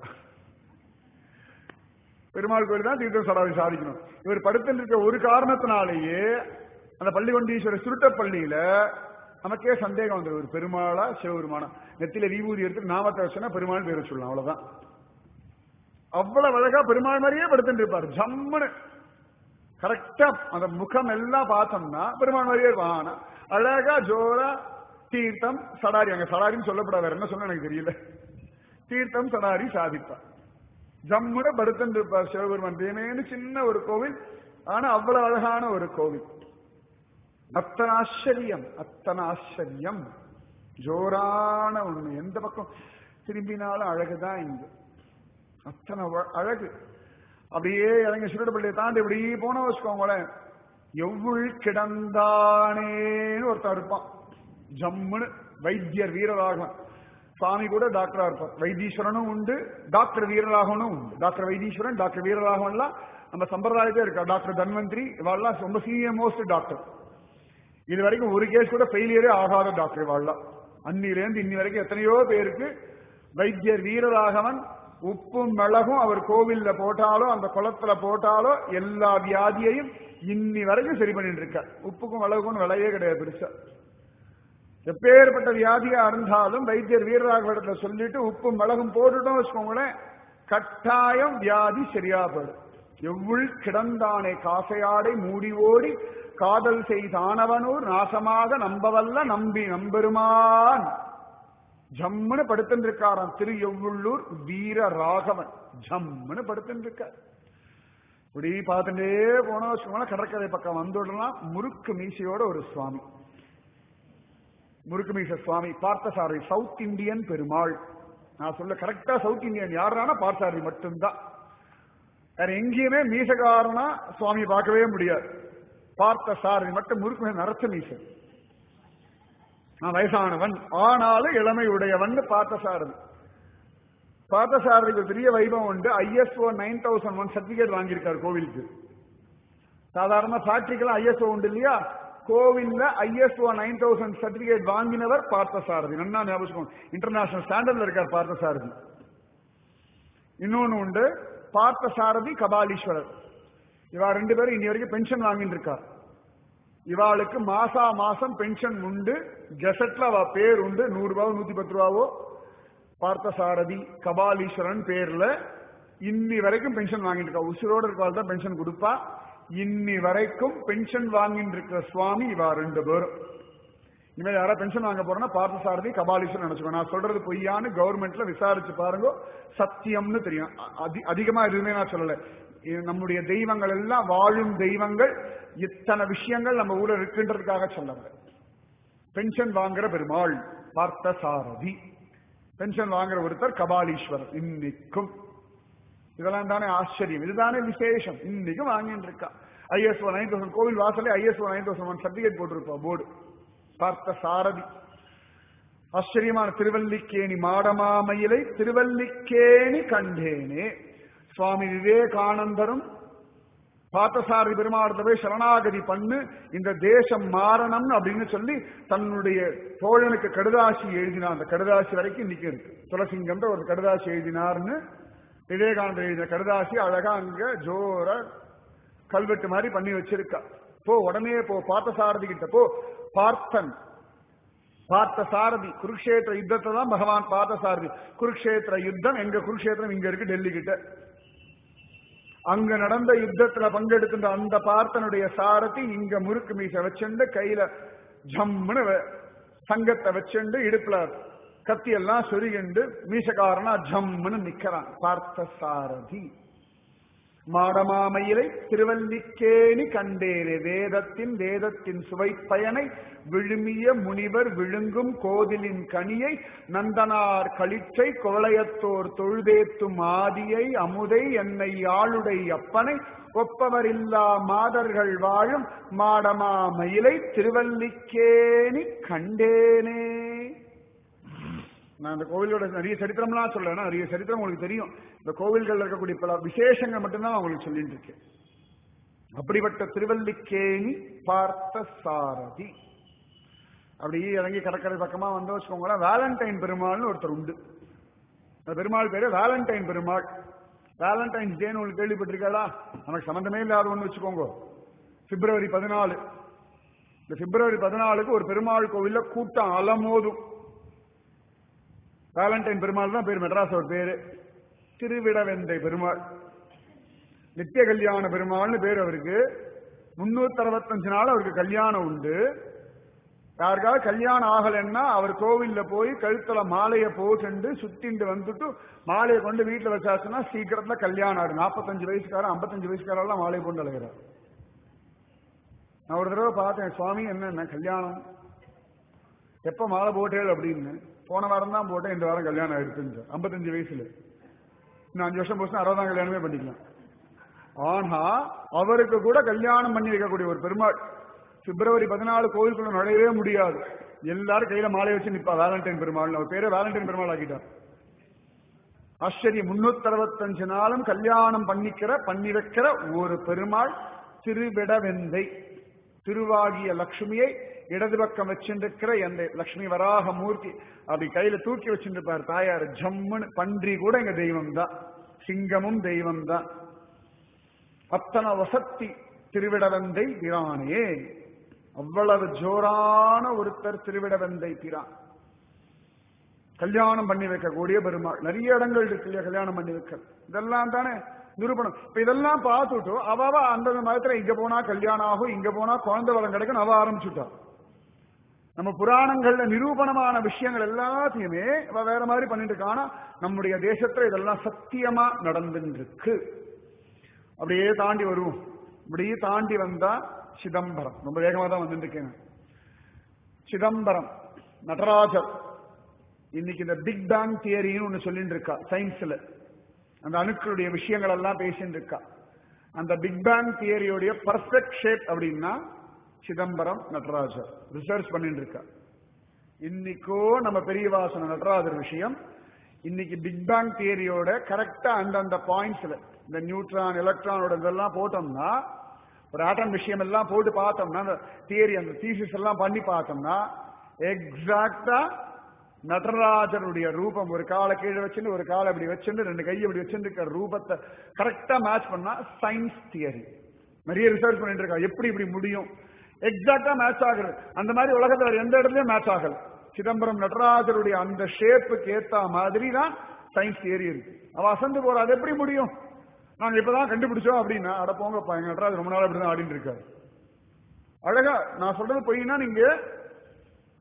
பெருமாள் கோயில் தான் தீர்த்தம் சடாரி சாதிக்கணும் இவர் படுத்துட்டு இருக்க ஒரு காரணத்தினாலேயே அந்த பள்ளிகொண்டீஸ்வரர் சுருட்டப்பள்ளியில நமக்கே சந்தேகம் வந்துடும் ஒரு பெருமாளா சிவபெருமானா நெத்தில விபூதி எடுத்து நாமத்தை வச்சுன்னா பெருமாள் பேர் சொல்லலாம் அவ்வளவுதான் அவ்வளவு அழகா பெருமாள் மாதிரியே படுத்துட்டு இருப்பாரு ஜம்முன்னு கரெக்டா அந்த முகம் எல்லாம் பார்த்தோம்னா பெருமாள் மாதிரியே இருப்பான் ஆனா அழகா ஜோரா தீர்த்தம் சடாரி அங்க சடாரின்னு சொல்லப்படாது வேற என்ன சொன்ன எனக்கு தெரியல தீர்த்தம் சடாரி சாதிப்பா ஜம்முட படுத்துட்டு இருப்பார் சிவபெருமான் தேமேன்னு சின்ன ஒரு கோவில் ஆனா அவ்வளவு அழகான ஒரு கோவில் அத்தனை ஆச்சரியம் அத்தனை ஆச்சரியம் ஜோரான ஒண்ணு எந்த பக்கம் திரும்பினாலும் அழகுதான் இங்க அத்தனை அழகு அப்படியே இறங்கி சுருடப்பள்ளியை தாண்டி இப்படி போன வச்சுக்கோங்களேன் எவ்வுள் கிடந்தானேன்னு ஒருத்தன் இருப்பான் ஜம்முன்னு வைத்தியர் வீரராகவன் சுவாமி கூட டாக்டரா இருப்பார் வைத்தீஸ்வரனும் உண்டு டாக்டர் வீரராகவனும் உண்டு டாக்டர் வைத்தீஸ்வரன் டாக்டர் வீரராகவன்லாம் நம்ம சம்பிரதாயத்தே இருக்கா டாக்டர் தன்வந்திரி இவாள்லாம் ரொம்ப சீனியர் மோஸ்ட் டாக்டர் இது வரைக்கும் ஒரு கேஸ் கூட ஃபெயிலியரே ஆகாத டாக்டர் இவாள்லாம் அன்னிலேருந்து இன்னி வரைக்கும் எத்தனையோ பேருக்கு வைத்தியர் வீரராகவன் உப்பும் மிளகும் அவர் கோவில்ல போட்டாலோ அந்த குளத்துல போட்டாலோ எல்லா வியாதியையும் இன்னி வரைக்கும் சரி பண்ணிட்டு இருக்கார் உப்புக்கும் மிளகுக்கும் விலையே கிடையாது பெருசா எப்பேற்பட்ட வியாதியா இருந்தாலும் வைத்தியர் வீரராகவடத்துல சொல்லிட்டு உப்பும் மிளகும் போட்டுட்டோம் வச்சுக்கோங்களேன் கட்டாயம் வியாதி சரியா போயிடும் எவ்வுள் கிடந்தானே காசையாடை மூடி ஓடி காதல் செய்தானவனூர் நாசமாக நம்பவல்ல நம்பி நம்பெருமான் ஜம்முன்னு படுத்துட்டு இருக்காராம் திரு எவ்வுள்ளூர் வீர ராகவன் ஜம்முன்னு படுத்துட்டு இருக்கார் இப்படி பார்த்துட்டே போனோம் வச்சுக்கோங்களேன் கடற்கரை பக்கம் வந்துடலாம் முறுக்கு மீசையோட ஒரு சுவாமி முறுக்கு மீச சுவாமி பார்த்தசாரதி சவுத் இந்தியன் பெருமாள் நான் சொல்ல கரெக்டா சவுத் இந்தியன் யாரானா பார்த்தசாரதி மட்டும்தான் வேற எங்கேயுமே மீசகாரனா சுவாமி பார்க்கவே முடியாது பார்த்த சாரதி மட்டும் முறுக்கு நரச்ச மீசை நான் வயசானவன் ஆனாலும் இளமை உடையவன் பார்த்த சாரதி பார்த்த சாரதிக்கு ஒரு பெரிய வைபவம் உண்டு ISO nine thousand one certificate வாங்கியிருக்காரு கோவிலுக்கு சாதாரண ஃபேக்டரிக்கெல்லாம் ஐஎஸ்ஓ உண்டு இல்லையா கோவில்ல ஐஎஸ்ஓ நைன் தௌசண்ட் சர்டிபிகேட் வாங்கினவர் பார்த்த சாரதி நன்னா ஞாபகம் இன்டர்நேஷனல் ஸ்டாண்டர்ட்ல இருக்கார் பார்த்த சாரதி இன்னொன்னு உண்டு பார்த்த சாரதி கபாலீஸ்வரர் இவா ரெண்டு பேரும் இனி வரைக்கும் பென்ஷன் வாங்கிட்டு இருக்கா இவாளுக்கு மாசா மாசம் பென்ஷன் உண்டு கெசட்ல அவ பேர் உண்டு நூறு ரூபாவோ நூத்தி பத்து ரூபாவோ பார்த்த சாரதி கபாலீஸ்வரன் பேர்ல இன்னி வரைக்கும் பென்ஷன் வாங்கிட்டு இருக்கா உசுரோட இருக்கால் தான் பென்ஷன் கொடுப்பா இன்னி வரைக்கும் பென்ஷன் வாங்கிட்டு இருக்கிற சுவாமி இவா ரெண்டு பேரும் இனிமேல் யாராவது பென்ஷன் வாங்க போறோம்னா பார்த்த சாரதி கபாலீஸ்வரர் நினைச்சுக்கோ நான் சொல்றது பொய்யான்னு கவர்மெண்ட்ல விசாரிச்சு பாருங்க சத்தியம்னு தெரியும் அதி- அதிகமா எதுவுமே நான் சொல்லல இது நம்முடைய தெய்வங்கள் எல்லாம் வாழும் தெய்வங்கள் இத்தனை விஷயங்கள் நம்ம ஊர்ல இருக்குன்றதுக்காக சொல்லல பென்ஷன் வாங்குற பெருமாள் பார்த்த சாரதி பென்ஷன் வாங்குற ஒருத்தர் கபாலீஸ்வரர் இன்னைக்கும் இதெல்லாம் தானே ஆச்சரியம் இதுதானே விசேஷம் இன்னைக்கும் வாங்கிட்டு இருக்கா ஐஎஸ்ஓ நைன் தௌசண்ட் கோவில் வாசலே ISO nine thousand one certificate போட்டிருப்பா போர்டு பார்த்த சாரதி ஆச்சரியமான திருவல்லிக்கேணி மாடமாமயிலை திருவல்லிக்கேணி கண்டேனே சுவாமி விவேகானந்தரும் பார்த்தசாரதி பெருமாளத்தை போய் சரணாகதி பண்ணு இந்த தேசம் மாறணும்னு அப்படின்னு சொல்லி தன்னுடைய தோழனுக்கு கடுதாசி எழுதினார் அந்த கடுதாசி வரைக்கும் இன்னைக்கு இருக்கு துளசிங்கன்ற ஒரு கடுதாசி எழுதினார்னு விவேகானந்தர் எழுதின கடுதாசி அழகா அங்க ஜோர கல்வெட்டு மாதிரி பண்ணி வச்சிருக்கா போ உடனே போ பார்த்தசாரதி கிட்ட போ பார்த்தன் பார்த்த சாரதி குருக்ஷேத்திர யுத்தத்தை தான் பகவான் பார்த்த சாரதி குருக்ஷேத்திர யுத்தம் எங்க குருக்ஷேத்திரம் இங்க இருக்கு டெல்லி கிட்ட அங்க நடந்த யுத்தத்துல பங்கெடுக்கின்ற அந்த பார்த்தனுடைய சாரதி இங்க முறுக்கு மீச வச்சுண்டு கையில ஜம்முன்னு வ- சங்கத்தை வச்சுண்டு இடுப்புல கத்தி எல்லாம் சொருகிண்டு மீசக்காரனா ஜம்முன்னு நிக்கிறான் பார்த்த சாரதி மாடமாமயிலை திருவல்லிக்கேணி கண்டேரே வேதத்தின் வேதத்தின் சுவை பயனை விழுமிய முனிவர் விழுங்கும் கோதிலின் கனியை நந்தனார் களிற்றை கோளையத்தோர் தொழுதேத்தும் ஆதியை அமுதை என்னை ஆளுடை அப்பனை ஒப்பவரில்லா மாதர்கள் வாழும் மாடமாமயிலை திருவல்லிக்கேணி கண்டேனே நான் அந்த கோவிலோட நிறைய சரித்திரம்லாம் சொல்றேன் நிறைய சரித்திரம் உங்களுக்கு தெரியும் இந்த கோவில்கள் இருக்கக்கூடிய பல விசேஷங்கள் மட்டும்தான் நான் உங்களுக்கு சொல்லிட்டு இருக்கேன் அப்படிப்பட்ட திருவல்லிக்கேணி பார்த்த சாரதி அப்படியே இறங்கி கடற்கரை பக்கமா வந்து வச்சுக்கோங்களேன் வேலண்டைன் பெருமாள்னு ஒருத்தர் உண்டு அந்த பெருமாள் பேரு வேலண்டைன் பெருமாள் வேலண்டைன்ஸ் டேன்னு உங்களுக்கு கேள்விப்பட்டிருக்காளா நமக்கு சம்பந்தமே இல்லாத ஒண்ணு வச்சுக்கோங்க பிப்ரவரி பதினாலு இந்த பிப்ரவரி பதினாலுக்கு ஒரு பெருமாள் கோவில்ல கூட்டம் அலமோதும் வேலண்டைன் பெருமாள் தான் பேர் மெட்ராஸ் ஒரு பேரு திருவிடவெந்தை பெருமாள் நித்திய கல்யாண பெருமாள்னு பேர் அவருக்கு முன்னூத்தி அறுபத்தஞ்சு நாள் அவருக்கு கல்யாணம் உண்டு யாருக்காவது கல்யாணம் ஆகலைன்னா அவர் கோவில்ல போய் கழுத்துல மாலையை போட்டுண்டு சுத்திண்டு வந்துட்டு மாலையை கொண்டு வீட்டுல வச்சாச்சுன்னா சீக்கிரத்துல கல்யாணம் ஆடு நாற்பத்தஞ்சு வயசுக்காரன் ஐம்பத்தஞ்சு வயசுக்காரெல்லாம் மாலையை கொண்டு அழகிறார் நான் ஒரு தடவை பார்த்தேன் சுவாமி என்ன கல்யாணம் எப்ப மாலை போட்டேள் அப்படின்னு போன வாரம் தான் போட்டேன் இந்த வாரம் கல்யாணம் ஆயிடுச்சு ஐம்பத்தஞ்சு வயசுல இன்னும் அஞ்சு வருஷம் போச்சுன்னா அறுபதாம் கல்யாணமே பண்ணிக்கலாம் ஆனா அவருக்கு கூட கல்யாணம் பண்ணி வைக்கக்கூடிய ஒரு பெருமாள் பிப்ரவரி பதினாலு கோவிலுக்குள்ள நுழையவே முடியாது எல்லாரும் கையில மாலை வச்சு நிப்பா வேலண்டைன் பெருமாள் அவர் பேரே வேலண்டைன் பெருமாள் ஆக்கிட்டார் ஆச்சரியம் முன்னூத்தி அறுபத்தஞ்சு நாளும் கல்யாணம் பண்ணிக்கிற பண்ணி வைக்கிற ஒரு பெருமாள் திருவிடவெந்தை திருவாகிய லக்ஷ்மியை இடது பக்கம் வச்சிருக்கிற எந்த லக்ஷ்மி வராக மூர்த்தி அப்படி கையில தூக்கி வச்சிருப்பார் தாயார் ஜம்முன்னு பன்றி கூட எங்க தெய்வம் தான் சிங்கமும் தெய்வம் தான் அத்தனை வசத்தி திருவிடவந்தை பிரானே அவ்வளவு ஜோரான ஒருத்தர் திருவிடவந்தை பிரான் கல்யாணம் பண்ணி வைக்கக்கூடிய பெருமாள் நிறைய இடங்கள் இருக்கு இல்லையா கல்யாணம் பண்ணி வைக்க இதெல்லாம் தானே நிரூபணம் இப்ப இதெல்லாம் பார்த்துட்டு அவ அந்த மதத்துல இங்க போனா கல்யாணம் ஆகும் இங்க போனா குழந்தை வளம் கிடைக்கும் அவ ஆரம்பிச்சுட்டா நம்ம புராணங்கள்ல நிரூபணமான விஷயங்கள் எல்லாத்தையுமே அவ வேற மாதிரி பண்ணிட்டு இருக்கா ஆனா நம்முடைய தேசத்துல இதெல்லாம் சத்தியமா நடந்துட்டு இருக்கு அப்படியே தாண்டி வருவோம் அப்படியே தாண்டி வந்தா சிதம்பரம் ரொம்ப வேகமா தான் வந்துட்டு இருக்கேன் சிதம்பரம் நடராஜர் இன்னைக்கு இந்த பிக் பேங் தியரின்னு ஒண்ணு சொல்லிட்டு இருக்கா சயின்ஸ்ல அந்த அணுக்களுடைய விஷயங்கள் எல்லாம் பேசிட்டு இருக்கா அந்த பிக் பேங் தியரியோடைய பர்ஃபெக்ட் ஷேப் அப்படின்னா சிதம்பரம் நடராஜர் ரிசர்ச் பண்ணிட்டு இருக்கா இன்னைக்கோ நம்ம பெரியவாசன நடராஜர் விஷயம் இன்னைக்கு பிக் பேங் தியரியோட கரெக்டா அந்தந்த பாயிண்ட்ஸ்ல இந்த நியூட்ரான் எலக்ட்ரானோட இதெல்லாம் போட்டோம்னா ஒரு ஆட்டம் விஷயம் எல்லாம் போட்டு பார்த்தோம்னா அந்த தியரி அந்த தீசிஸ் எல்லாம் பண்ணி பார்த்தோம்னா எக்ஸாக்டா நடராஜனுடைய ரூபம் ஒரு காலை கீழே வச்சுட்டு ஒரு காலை இப்படி வச்சுட்டு ரெண்டு கையை இப்படி வச்சுருக்கிற ரூபத்தை கரெக்டா மேட்ச் பண்ணா சயின்ஸ் தியரி நிறைய ரிசர்ச் பண்ணிட்டு இருக்கா எப்படி இப்படி முடியும் எக்ஸாக்டா மேட்ச் ஆகுது அந்த மாதிரி உலகத்துல வேற எந்த இடத்துலயும் மேட்ச் ஆகல சிதம்பரம் நடராஜருடைய அந்த ஷேப்புக்கு ஏத்த மாதிரி தான் சயின்ஸ் தியரி இருக்கு அவ அசந்து போற அது எப்படி முடியும் நாங்க இப்பதான் கண்டுபிடிச்சோம் அப்படின்னா அட போங்கப்பா எங்க நடராஜர் ரொம்ப நாள் அப்படிதான் ஆடிட்டு இருக்காரு அழகா நான் சொல்றது பொய்னா நீங்க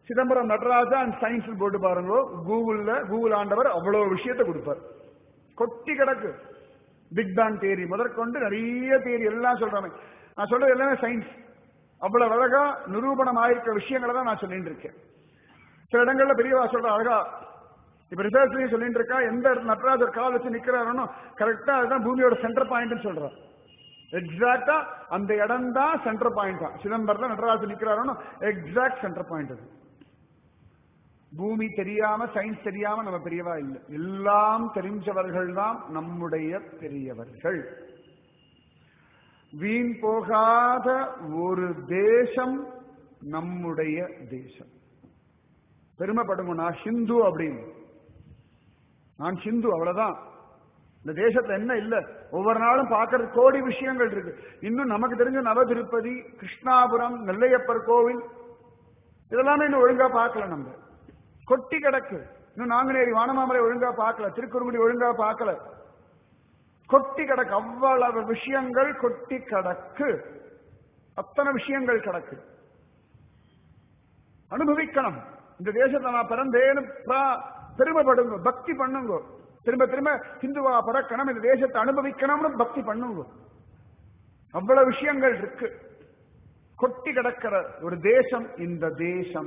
சிதம்பரம் நடராஜா அண்ட் சயின்ஸ் போட்டு பாருங்க கூகுள்ல கூகுள் ஆண்டவர் அவ்வளவு விஷயத்தை கொடுப்பார் கொட்டி கிடக்கு பிக் பேங் தேரி முதற்கொண்டு நிறைய தேரி எல்லாம் சொல்றாங்க நான் சொல்றது எல்லாமே சயின்ஸ் அவ்வளவு அழகா நிரூபணம் ஆயிருக்க விஷயங்களை தான் நான் சொல்லிட்டு இருக்கேன் சில இடங்கள்ல பெரியவா சொல்ற அழகா இப்ப ரிசர்ச்லயும் சொல்லிட்டு இருக்கா எந்த இடத்துல நடராஜர் கால் வச்சு நிக்கிறாருன்னு கரெக்டா அதுதான் பூமியோட சென்டர் பாயிண்ட் சொல்றார் எக்ஸாக்டா அந்த இடம் தான் சென்டர் பாயிண்ட் தான் சிதம்பரத்துல நடராஜர் நிக்கிறாருன்னு எக்ஸாக்ட் சென்டர் பாயிண்ட் அது பூமி தெரியாம சயின்ஸ் தெரியாம நம்ம பெரியவா இல்லை எல்லாம் தெரிஞ்சவர்கள் தான் நம்முடைய பெரியவர்கள் வீண் போகாத ஒரு தேசம் நம்முடைய தேசம் பெருமைப்படுங்க நான் ஹிந்து அப்படின்னு நான் ஹிந்து அவ்வளவுதான் இந்த தேசத்துல என்ன இல்ல ஒவ்வொரு நாளும் பார்க்கறது கோடி விஷயங்கள் இருக்கு இன்னும் நமக்கு தெரிஞ்ச நவ திருப்பதி கிருஷ்ணாபுரம் நெல்லையப்பர் கோவில் இதெல்லாமே இன்னும் ஒழுங்கா பார்க்கல நம்ம கொட்டி கிடக்கு இன்னும் நாங்குநேரி வானமாமலை ஒழுங்கா பார்க்கல திருக்குறுங்குடி ஒழுங்கா பார்க்கல கொட்டி கிடக்கு அவ்வளவு விஷயங்கள் கொட்டி கிடக்கு அத்தனை விஷயங்கள் கிடக்கு அனுபவிக்கணும் இந்த தேசத்துல நான் பிறந்தேன்னு பிரா- பெருமைப்படுங்க பக்தி பண்ணுங்க திரும்ப திரும்ப ஹிந்துவா பிறக்கணும் இந்த தேசத்தை அனுபவிக்கணும்னு பக்தி பண்ணுங்க அவ்வளவு விஷயங்கள் இருக்கு கொட்டி கிடக்கிற ஒரு தேசம் இந்த தேசம்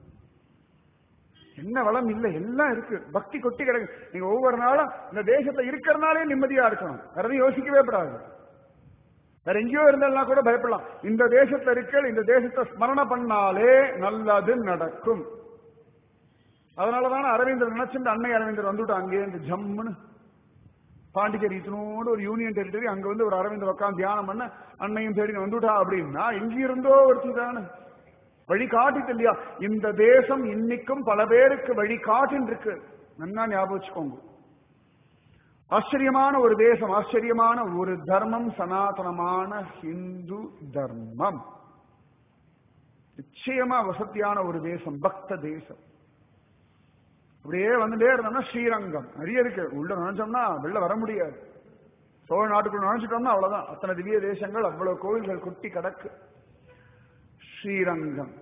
என்ன வளம் இல்லை எல்லாம் இருக்கு பக்தி கொட்டி கிடக்கு நீங்க ஒவ்வொரு நாளும் இந்த தேசத்தை இருக்கிறனாலே நிம்மதியா இருக்கணும் வேற எதையும் யோசிக்கவே கூடாது வேற எங்கேயோ இருந்தாலும் கூட பயப்படலாம் இந்த தேசத்துல இருக்க இந்த தேசத்தை ஸ்மரண பண்ணாலே நல்லது நடக்கும் அதனாலதானே அரவிந்தர் நினைச்சிட்டு அன்னை அரவிந்தர் வந்துட்டு அங்கேயே இந்த ஜம்முன்னு பாண்டிச்சேரி இத்தனோடு ஒரு யூனியன் டெரிட்டரி அங்க வந்து ஒரு அரவிந்தர் உட்காந்து தியானம் பண்ண அன்னையும் தேடி வந்துட்டா அப்படின்னா எங்கிருந்தோ ஒருத்தி தானே வழி காட்டிட்டு இல்லையா இந்த தேசம் இன்னைக்கும் பல பேருக்கு வழி காட்டின்னு இருக்கு நல்லா ஞாபகம் வச்சுக்கோங்க ஆச்சரியமான ஒரு தேசம் ஆச்சரியமான ஒரு தர்மம் சனாதனமான ஹிந்து தர்மம் நிச்சயமா வசதியான ஒரு தேசம் பக்த தேசம் அப்படியே வந்துட்டே இருந்தோம்னா ஸ்ரீரங்கம் நிறைய இருக்கு உள்ள நினைச்சோம்னா வெளில வர முடியாது சோழ நாட்டுக்குள்ள நினைச்சிட்டோம்னா அவ்வளவுதான் அத்தனை திவ்ய தேசங்கள் அவ்வளவு கோவில்கள் கொட்டி கிடக்கு ஸ்ரீரங்கம்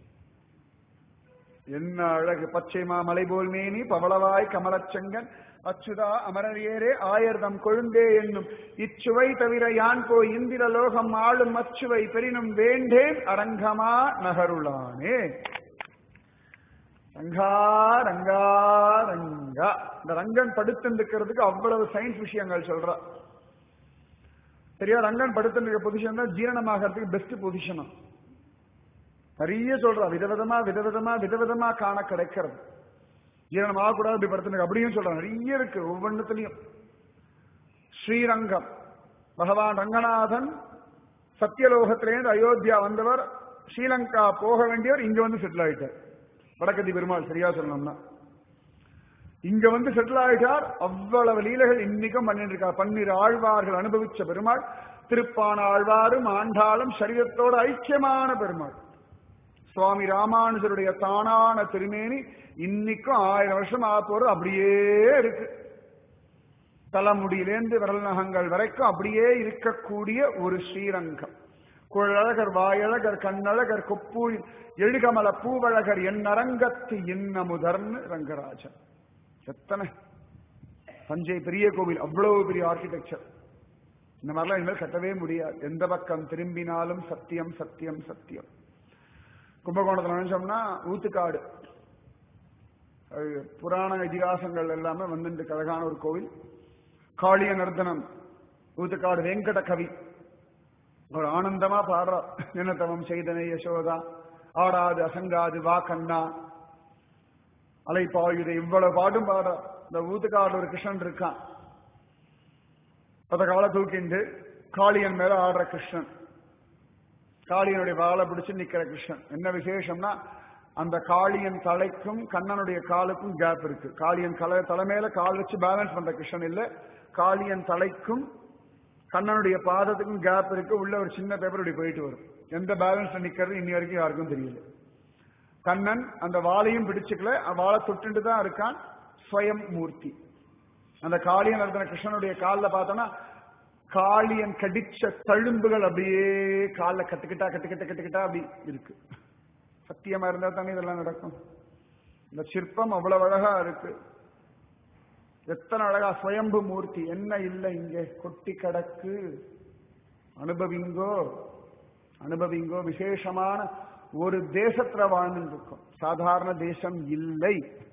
என்ன அழகு பச்சை மாமலை போல் மேனி பவளவாய் கமலச்செங்கன் அச்சுதா அமரரியரே ஆயர்தம் கொழுந்தே என்னும் இச்சுவை தவிர யான் போய் இந்திர லோகம் ஆளும் அச்சுவை பெரினும் வேண்டேன் அரங்கமா நகருளானே ரங்கா ரங்கா ரங்கா இந்த ரங்கன் படுத்திருக்கிறதுக்கு அவ்வளவு சயின்ஸ் விஷயங்கள் சொல்றா சரியா ரங்கன் படுத்திருக்க பொசிஷன் தான் ஜீரணமாகறதுக்கு பெஸ்ட் பொசிஷனும் நிறைய சொல்றா விதவிதமா விதவிதமா விதவிதமா காண கிடைக்கிறது ஜீரணம் ஆகக்கூடாது அப்படி படுத்துருக்கு அப்படியும் சொல்றாங்க நிறைய இருக்கு ஒவ்வொன்றத்துலயும் ஸ்ரீரங்கம் பகவான் ரங்கநாதன் சத்தியலோகத்திலேருந்து அயோத்தியா வந்தவர் ஸ்ரீலங்கா போக வேண்டியவர் இங்க வந்து செட்டில் ஆயிட்டார் வடக்கத்தி பெருமாள் சரியா சொல்லணும்னா இங்க வந்து செட்டில் ஆயிட்டார் அவ்வளவு லீலைகள் இன்னைக்கும் பண்ணிட்டு இருக்கார் பன்னிரு ஆழ்வார்கள் அனுபவிச்ச பெருமாள் திருப்பான ஆழ்வாரும் ஆண்டாளும் சரீரத்தோட ஐக்கியமான பெருமாள் சுவாமி ராமானுஜருடைய தானான திருமேனி இன்னைக்கும் ஆயிரம் வருஷம் ஆக போறது அப்படியே இருக்கு தலைமுடியிலேந்து விரல் நகங்கள் வரைக்கும் அப்படியே இருக்கக்கூடிய ஒரு ஸ்ரீரங்கம் குழலழகர் வாயழகர் கண்ணழகர் கொப்பூழி எழுகமல பூவழகர் என்னரங்கத்து இன்னமுதர்னு ரங்கராஜன் எத்தனை தஞ்சை பெரிய கோவில் அவ்வளவு பெரிய ஆர்கிடெக்சர் இந்த மாதிரிலாம் இனிமேல் கட்டவே முடியாது எந்த பக்கம் திரும்பினாலும் சத்தியம் சத்தியம் சத்தியம் கும்பகோணத்தில் நினைச்சோம்னா ஊத்துக்காடு அது புராண இதிகாசங்கள் எல்லாமே வந்துட்டு அழகான ஒரு கோவில் காளிய நர்தனம் ஊத்துக்காடு வெங்கட கவி ஒரு ஆனந்தமா பாடுறா நினத்தவம் செய்தனை யசோதா ஆடாது அசங்காது வா கண்ணா அலைப்பாயுதை இவ்வளவு பாட்டும் பாடுறா இந்த ஊத்துக்காடு ஒரு கிருஷ்ணன் இருக்கான் பத்த காலை தூக்கிண்டு காளியன் மேல ஆடுற கிருஷ்ணன் காளியனுடைய வாழை பிடிச்சு நிக்கிற கிருஷ்ணன் என்ன விசேஷம்னா அந்த காளியன் தலைக்கும் கண்ணனுடைய காலுக்கும் கேப் இருக்கு காளியன் தலை தலைமையில கால் வச்சு பேலன்ஸ் பண்ற கிருஷ்ணன் இல்ல காளியன் தலைக்கும் கண்ணனுடைய பாதத்துக்கும் கேப் இருக்கு உள்ள ஒரு சின்ன பேப்பர் இப்படி போயிட்டு வரும் எந்த பேலன்ஸ்ல நிக்கிறது இன்னி வரைக்கும் யாருக்கும் தெரியல கண்ணன் அந்த வாளையும் பிடிச்சுக்கல வாழை தொட்டுட்டு தான் இருக்கான் ஸ்வயம் மூர்த்தி அந்த காளியன் நடத்தின கிருஷ்ணனுடைய காலில் பார்த்தோம்னா காளியன் கடிச்ச தழும்புகள் அப்படியே காலில் கட்டுக்கிட்டா கட்டுக்கிட்ட கட்டுக்கிட்டா அப்படி இருக்கு சத்தியமா இருந்தா தானே இதெல்லாம் நடக்கும் இந்த சிற்பம் அவ்வளவு அழகா இருக்கு எத்தனை அழகா சுயம்பு மூர்த்தி என்ன இல்லை இங்கே கொட்டி கடக்கு அனுபவிங்கோ அனுபவிங்கோ விசேஷமான ஒரு தேசத்துல வாழ்ந்துட்டு இருக்கோம் சாதாரண தேசம் இல்லை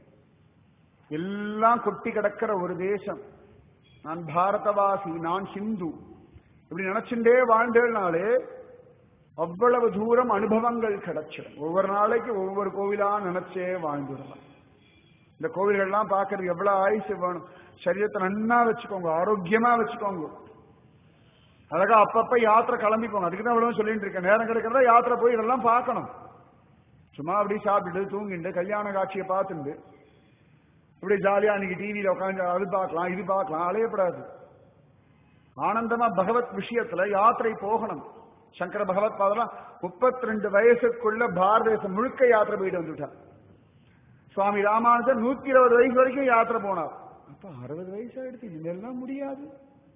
எல்லாம் கொட்டி கிடக்கிற ஒரு தேசம் நான் பாரதவாசி நான் ஹிந்து இப்படி நினைச்சுட்டே வாழ்ந்தேனாலே அவ்வளவு தூரம் அனுபவங்கள் கிடைச்சிடும் ஒவ்வொரு நாளைக்கு ஒவ்வொரு கோவிலா நினைச்சே வாழ்ந்துடலாம் இந்த கோவில்கள்லாம் பார்க்கறது எவ்வளவு ஆயுசு வேணும் சரீரத்தை நன்னா வச்சுக்கோங்க ஆரோக்கியமா வச்சுக்கோங்க அழகா அப்பப்ப யாத்திரை கிளம்பிக்கோங்க அதுக்கு தான் இவ்வளவு சொல்லிட்டு இருக்கேன் நேரம் கிடைக்கிறதா யாத்திரை போய் இதெல்லாம் பார்க்கணும் சும்மா அப்படி சாப்பிட்டுட்டு தூங்கிட்டு கல்யாண காட்சியை பார்த்துட்டு இப்படி ஜாலியா அன்னைக்கு டிவியில உட்காந்து அது பார்க்கலாம் இது பார்க்கலாம் அலையப்படாது ஆனந்தமா பகவத் விஷயத்துல யாத்திரை போகணும் சங்கர பகவத் பாதெல்லாம் முப்பத்தி ரெண்டு வயசுக்குள்ள பாரத தேசம் முழுக்க யாத்திரை போயிட்டு வந்துட்டார் சுவாமி ராமானுஜர் நூத்தி இருபது வயசு வரைக்கும் யாத்திரை போனார் அப்ப அறுபது வயசு ஆயிடுச்சு இனிமேல்லாம் முடியாது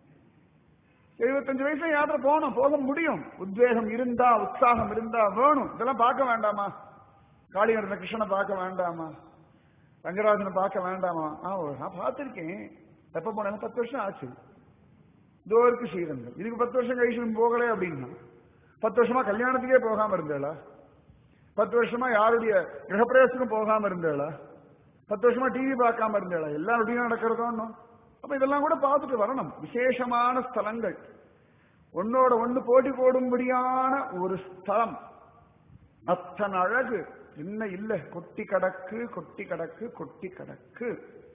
எழுபத்தஞ்சு வயசுல யாத்திரை போகணும் போக முடியும் உத்வேகம் இருந்தா உற்சாகம் இருந்தா வேணும் இதெல்லாம் பார்க்க வேண்டாமா காளிகரன கிருஷ்ணனை பார்க்க வேண்டாமா ரங்கராஜனை பார்க்க வேண்டாமா ஆ ஓ, நான் பார்த்திருக்கேன் எப்ப போனேன் பத்து வருஷம் ஆச்சு இதோ இருக்கு ஸ்ரீரங்கம் இதுக்கு பத்து வருஷம் கழிச்சு போகல அப்படின்னா பத்து வருஷமா கல்யாணத்துக்கே போகாம இருந்தேளா பத்து வருஷமா யாருடைய கிரகப்பிரவேசத்துக்கும் போகாம இருந்தேளா பத்து வருஷமா டிவி பார்க்காம இருந்தேளா எல்லாருடையும் நடக்கிறதோன்னு அப்ப இதெல்லாம் கூட பார்த்துட்டு வரணும் விசேஷமான ஸ்தலங்கள் ஒன்னோட ஒண்ணு போட்டி போடும்படியான ஒரு ஸ்தலம் அத்தனை அழகு என்ன இல்ல கொட்டி கடக்கு கொட்டி கடக்கு கொட்டி கடக்கு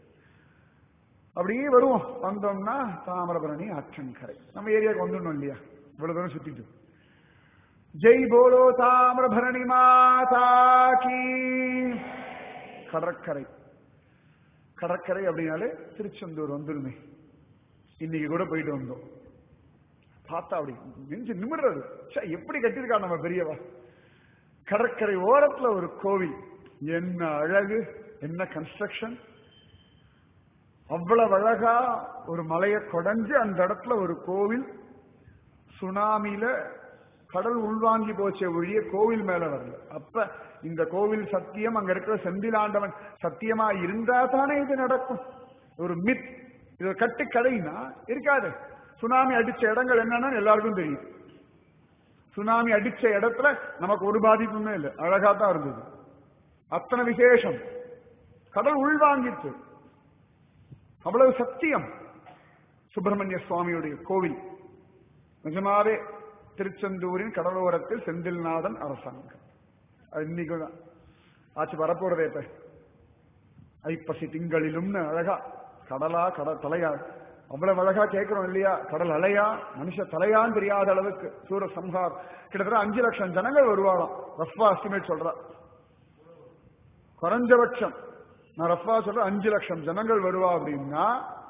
அப்படியே வருவோம் வந்தோம்னா தாமிரபரணி ஆற்றங்கரை நம்ம ஏரியாவுக்கு வந்துடணும் இல்லையா இவ்வளவு தூரம் சுத்திட்டு ஜெய் போலோ தாமிரபரணி மாதா கி கடற்கரை கடற்கரை அப்படின்னாலே திருச்செந்தூர் வந்துருமே இன்னைக்கு கூட போயிட்டு வந்தோம் பார்த்தா அப்படி நெஞ்சு நிமிடுறது ச்சே, எப்படி கட்டியிருக்கா நம்ம பெரியவா கடற்கரை ஓரத்துல ஒரு கோவில் என்ன அழகு என்ன கன்ஸ்ட்ரக்ஷன் அவ்வளவு அழகா ஒரு மலையை கொடைஞ்சு அந்த இடத்துல ஒரு கோவில் சுனாமியில கடல் உள்வாங்கி போச்சே ஒழிய கோவில் மேல வரல அப்ப இந்த கோவில் சத்தியம் அங்க இருக்கிற செந்திலாண்டவன் சத்தியமா இருந்தா தானே இது நடக்கும் ஒரு மித் இது ஒரு கட்டு கடைனா இருக்காது சுனாமி அடிச்ச இடங்கள் என்னன்னு எல்லாருக்கும் தெரியும் சுனாமி அடிச்ச இடத்துல நமக்கு ஒரு பாதிப்புமே இல்லை அழகா தான் இருந்தது அத்தனை விசேஷம் கடல் உள்வாங்கிட்டு அவ்வளவு சத்தியம் சுப்பிரமணிய சுவாமியுடைய கோவில் நிஜமாவே திருச்செந்தூரின் கடலோரத்தில் செந்தில்நாதன் அரசாங்கம் அது இன்னைக்கு தான் ஆச்சு வரப்போறதே இப்ப ஐப்பசி திங்களிலும்னு அழகா கடலா கடல் தலையா அவ்வளவு அழகா கேட்கிறோம் இல்லையா கடல் அலையா மனுஷ தலையான்னு தெரியாத அளவுக்கு சூர சம்ஹார் கிட்டத்தட்ட அஞ்சு லட்சம் ஜனங்கள் வருவாளாம் ரஃபா எஸ்டிமேட் சொல்றா குறைஞ்சபட்சம் நான் ரஃபா சொல்றேன் அஞ்சு லட்சம் ஜனங்கள் வருவா அப்படின்னா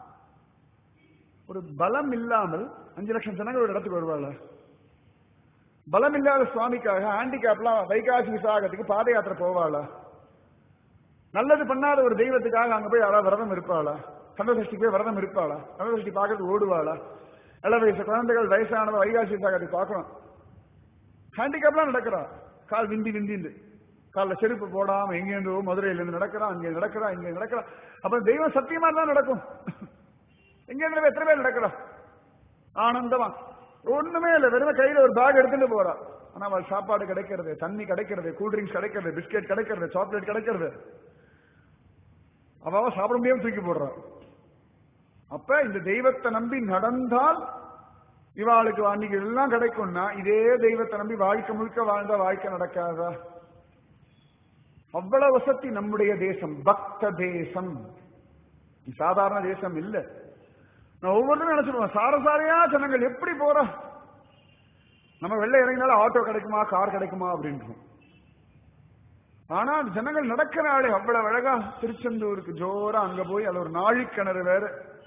ஒரு பலம் இல்லாமல் அஞ்சு லட்சம் ஜனங்கள் ஒரு இடத்துக்கு வருவாள் பலம் இல்லாத சுவாமிக்காக ஹேண்டிகேப்லாம் வைகாசி விசாகத்துக்கு பாத யாத்திரை போவாளா நல்லது பண்ணாத ஒரு தெய்வத்துக்காக அங்க போய் யாராவது விரதம் இருப்பாளா கந்தசஷ்டிக்கு போய் விரதம் இருப்பாளா கந்தசஷ்டி பார்க்கறதுக்கு ஓடுவாளா இள வயசு குழந்தைகள் வயசானவ வைகாசி விசாகத்துக்கு பார்க்கணும் ஹேண்டிகேப்லாம் நடக்கிறா கால் விந்தி விந்திந்து காலில் செருப்பு போடாம எங்கேருந்து மதுரையில இருந்து நடக்கிறா அங்கே நடக்கிறா இங்க நடக்கிறா அப்ப தெய்வம் சத்தியமா தான் நடக்கும் எங்க இருந்து எத்தனை பேர் நடக்கிறா ஆனந்தமா ஒண்ணுமே இல்ல வெறும் கையில ஒரு பேக் எடுத்துட்டு போறா ஆனா அவள் சாப்பாடு கிடைக்கிறது தண்ணி கிடைக்கிறது கூல்ட்ரிங்க்ஸ் கிடைக்கிறது பிஸ்கெட் கிடைக்கிறது சாக்லேட் கிடைக்கிறது அவ அவ சாப்பிட முடியாம தூக்கி போடுறா அப்ப இந்த தெய்வத்தை நம்பி நடந்தால் இவாளுக்கு அன்னைக்கு எல்லாம் கிடைக்கும்னா இதே தெய்வத்தை நம்பி வாழ்க்கை முழுக்க வாழ்ந்தா வாழ்க்கை நடக்காதா அவ்வளவு வசதி நம்முடைய தேசம் பக்த தேசம் இது சாதாரண தேசம் இல்ல நான் ஒவ்வொருத்தரும் நினைச்சிருவோம் சாரசாரையா ஜனங்கள் எப்படி போறா நம்ம வெள்ளை இறங்கினாலும் ஆட்டோ கிடைக்குமா கார் கிடைக்குமா அப்படின்றோம் ஆனா ஜனங்கள் நடக்கிற ஆளே அவ்வளவு அழகா திருச்செந்தூருக்கு ஜோரா அங்க போய் அது ஒரு நாழிக்கிணறு வேற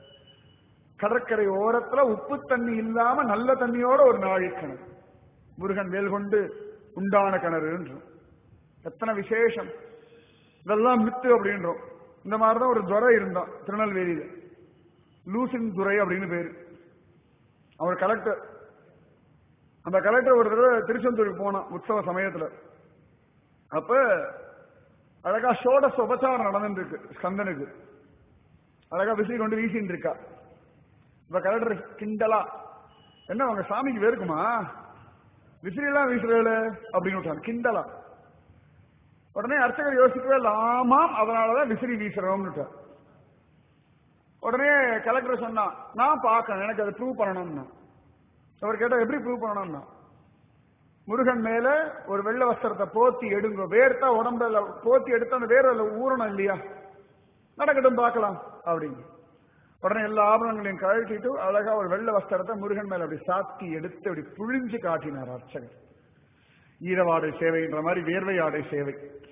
கடற்கரை ஓரத்துல உப்பு தண்ணி இல்லாம நல்ல தண்ணியோட ஒரு நாழிக்கிணறு முருகன் வேல் கொண்டு உண்டான கிணறுன்றோம் எத்தனை விசேஷம் இதெல்லாம் மித்து அப்படின்றோம் இந்த மாதிரிதான் ஒரு துறை இருந்தான் திருநெல்வேலியில லூசின் துரை அப்படின்னு பேரு அவர் கலெக்டர் அந்த கலெக்டர் ஒரு தடவை திருச்செந்தூருக்கு போனான் உற்சவ சமயத்துல அப்ப அழகா ஷோடச உபச்சாரம் நடந்துட்டு இருக்கு ஸ்கந்தனுக்கு அழகா விசிறி கொண்டு வீசின்னு இருக்கா இப்ப கலெக்டர் கிண்டலா என்ன உங்க சாமிக்கு வேறுக்குமா விசிறி எல்லாம் வீசுறேல அப்படின்னு விட்டாங்க கிண்டலா உடனே அர்ச்சகர் யோசிக்கவே இல்லை ஆமாம் அதனாலதான் விசிறி வீசுறோம்னு விட்டார். உடனே கலெக்டர் சொன்னா நான் பார்க்கணும் எனக்கு அதை ப்ரூவ் பண்ணணும்னா அவர் கேட்டா எப்படி ப்ரூவ் பண்ணணும்னா முருகன் மேல ஒரு வெள்ளை வஸ்திரத்தை போத்தி எடுங்க வேர்த்தா உடம்புல போத்தி எடுத்து அந்த வேர்வையில ஊறணும் இல்லையா நடக்கட்டும் பார்க்கலாம் அப்படின்னு உடனே எல்லா ஆபரணங்களையும் கழட்டிட்டு அழகா ஒரு வெள்ளை வஸ்திரத்தை முருகன் மேல அப்படி சாத்தி எடுத்து அப்படி புழிஞ்சு காட்டினார் அர்ச்சகர் ஈரவாடை சேவைன்ற மாதிரி வேர்வை ஆடை சேவை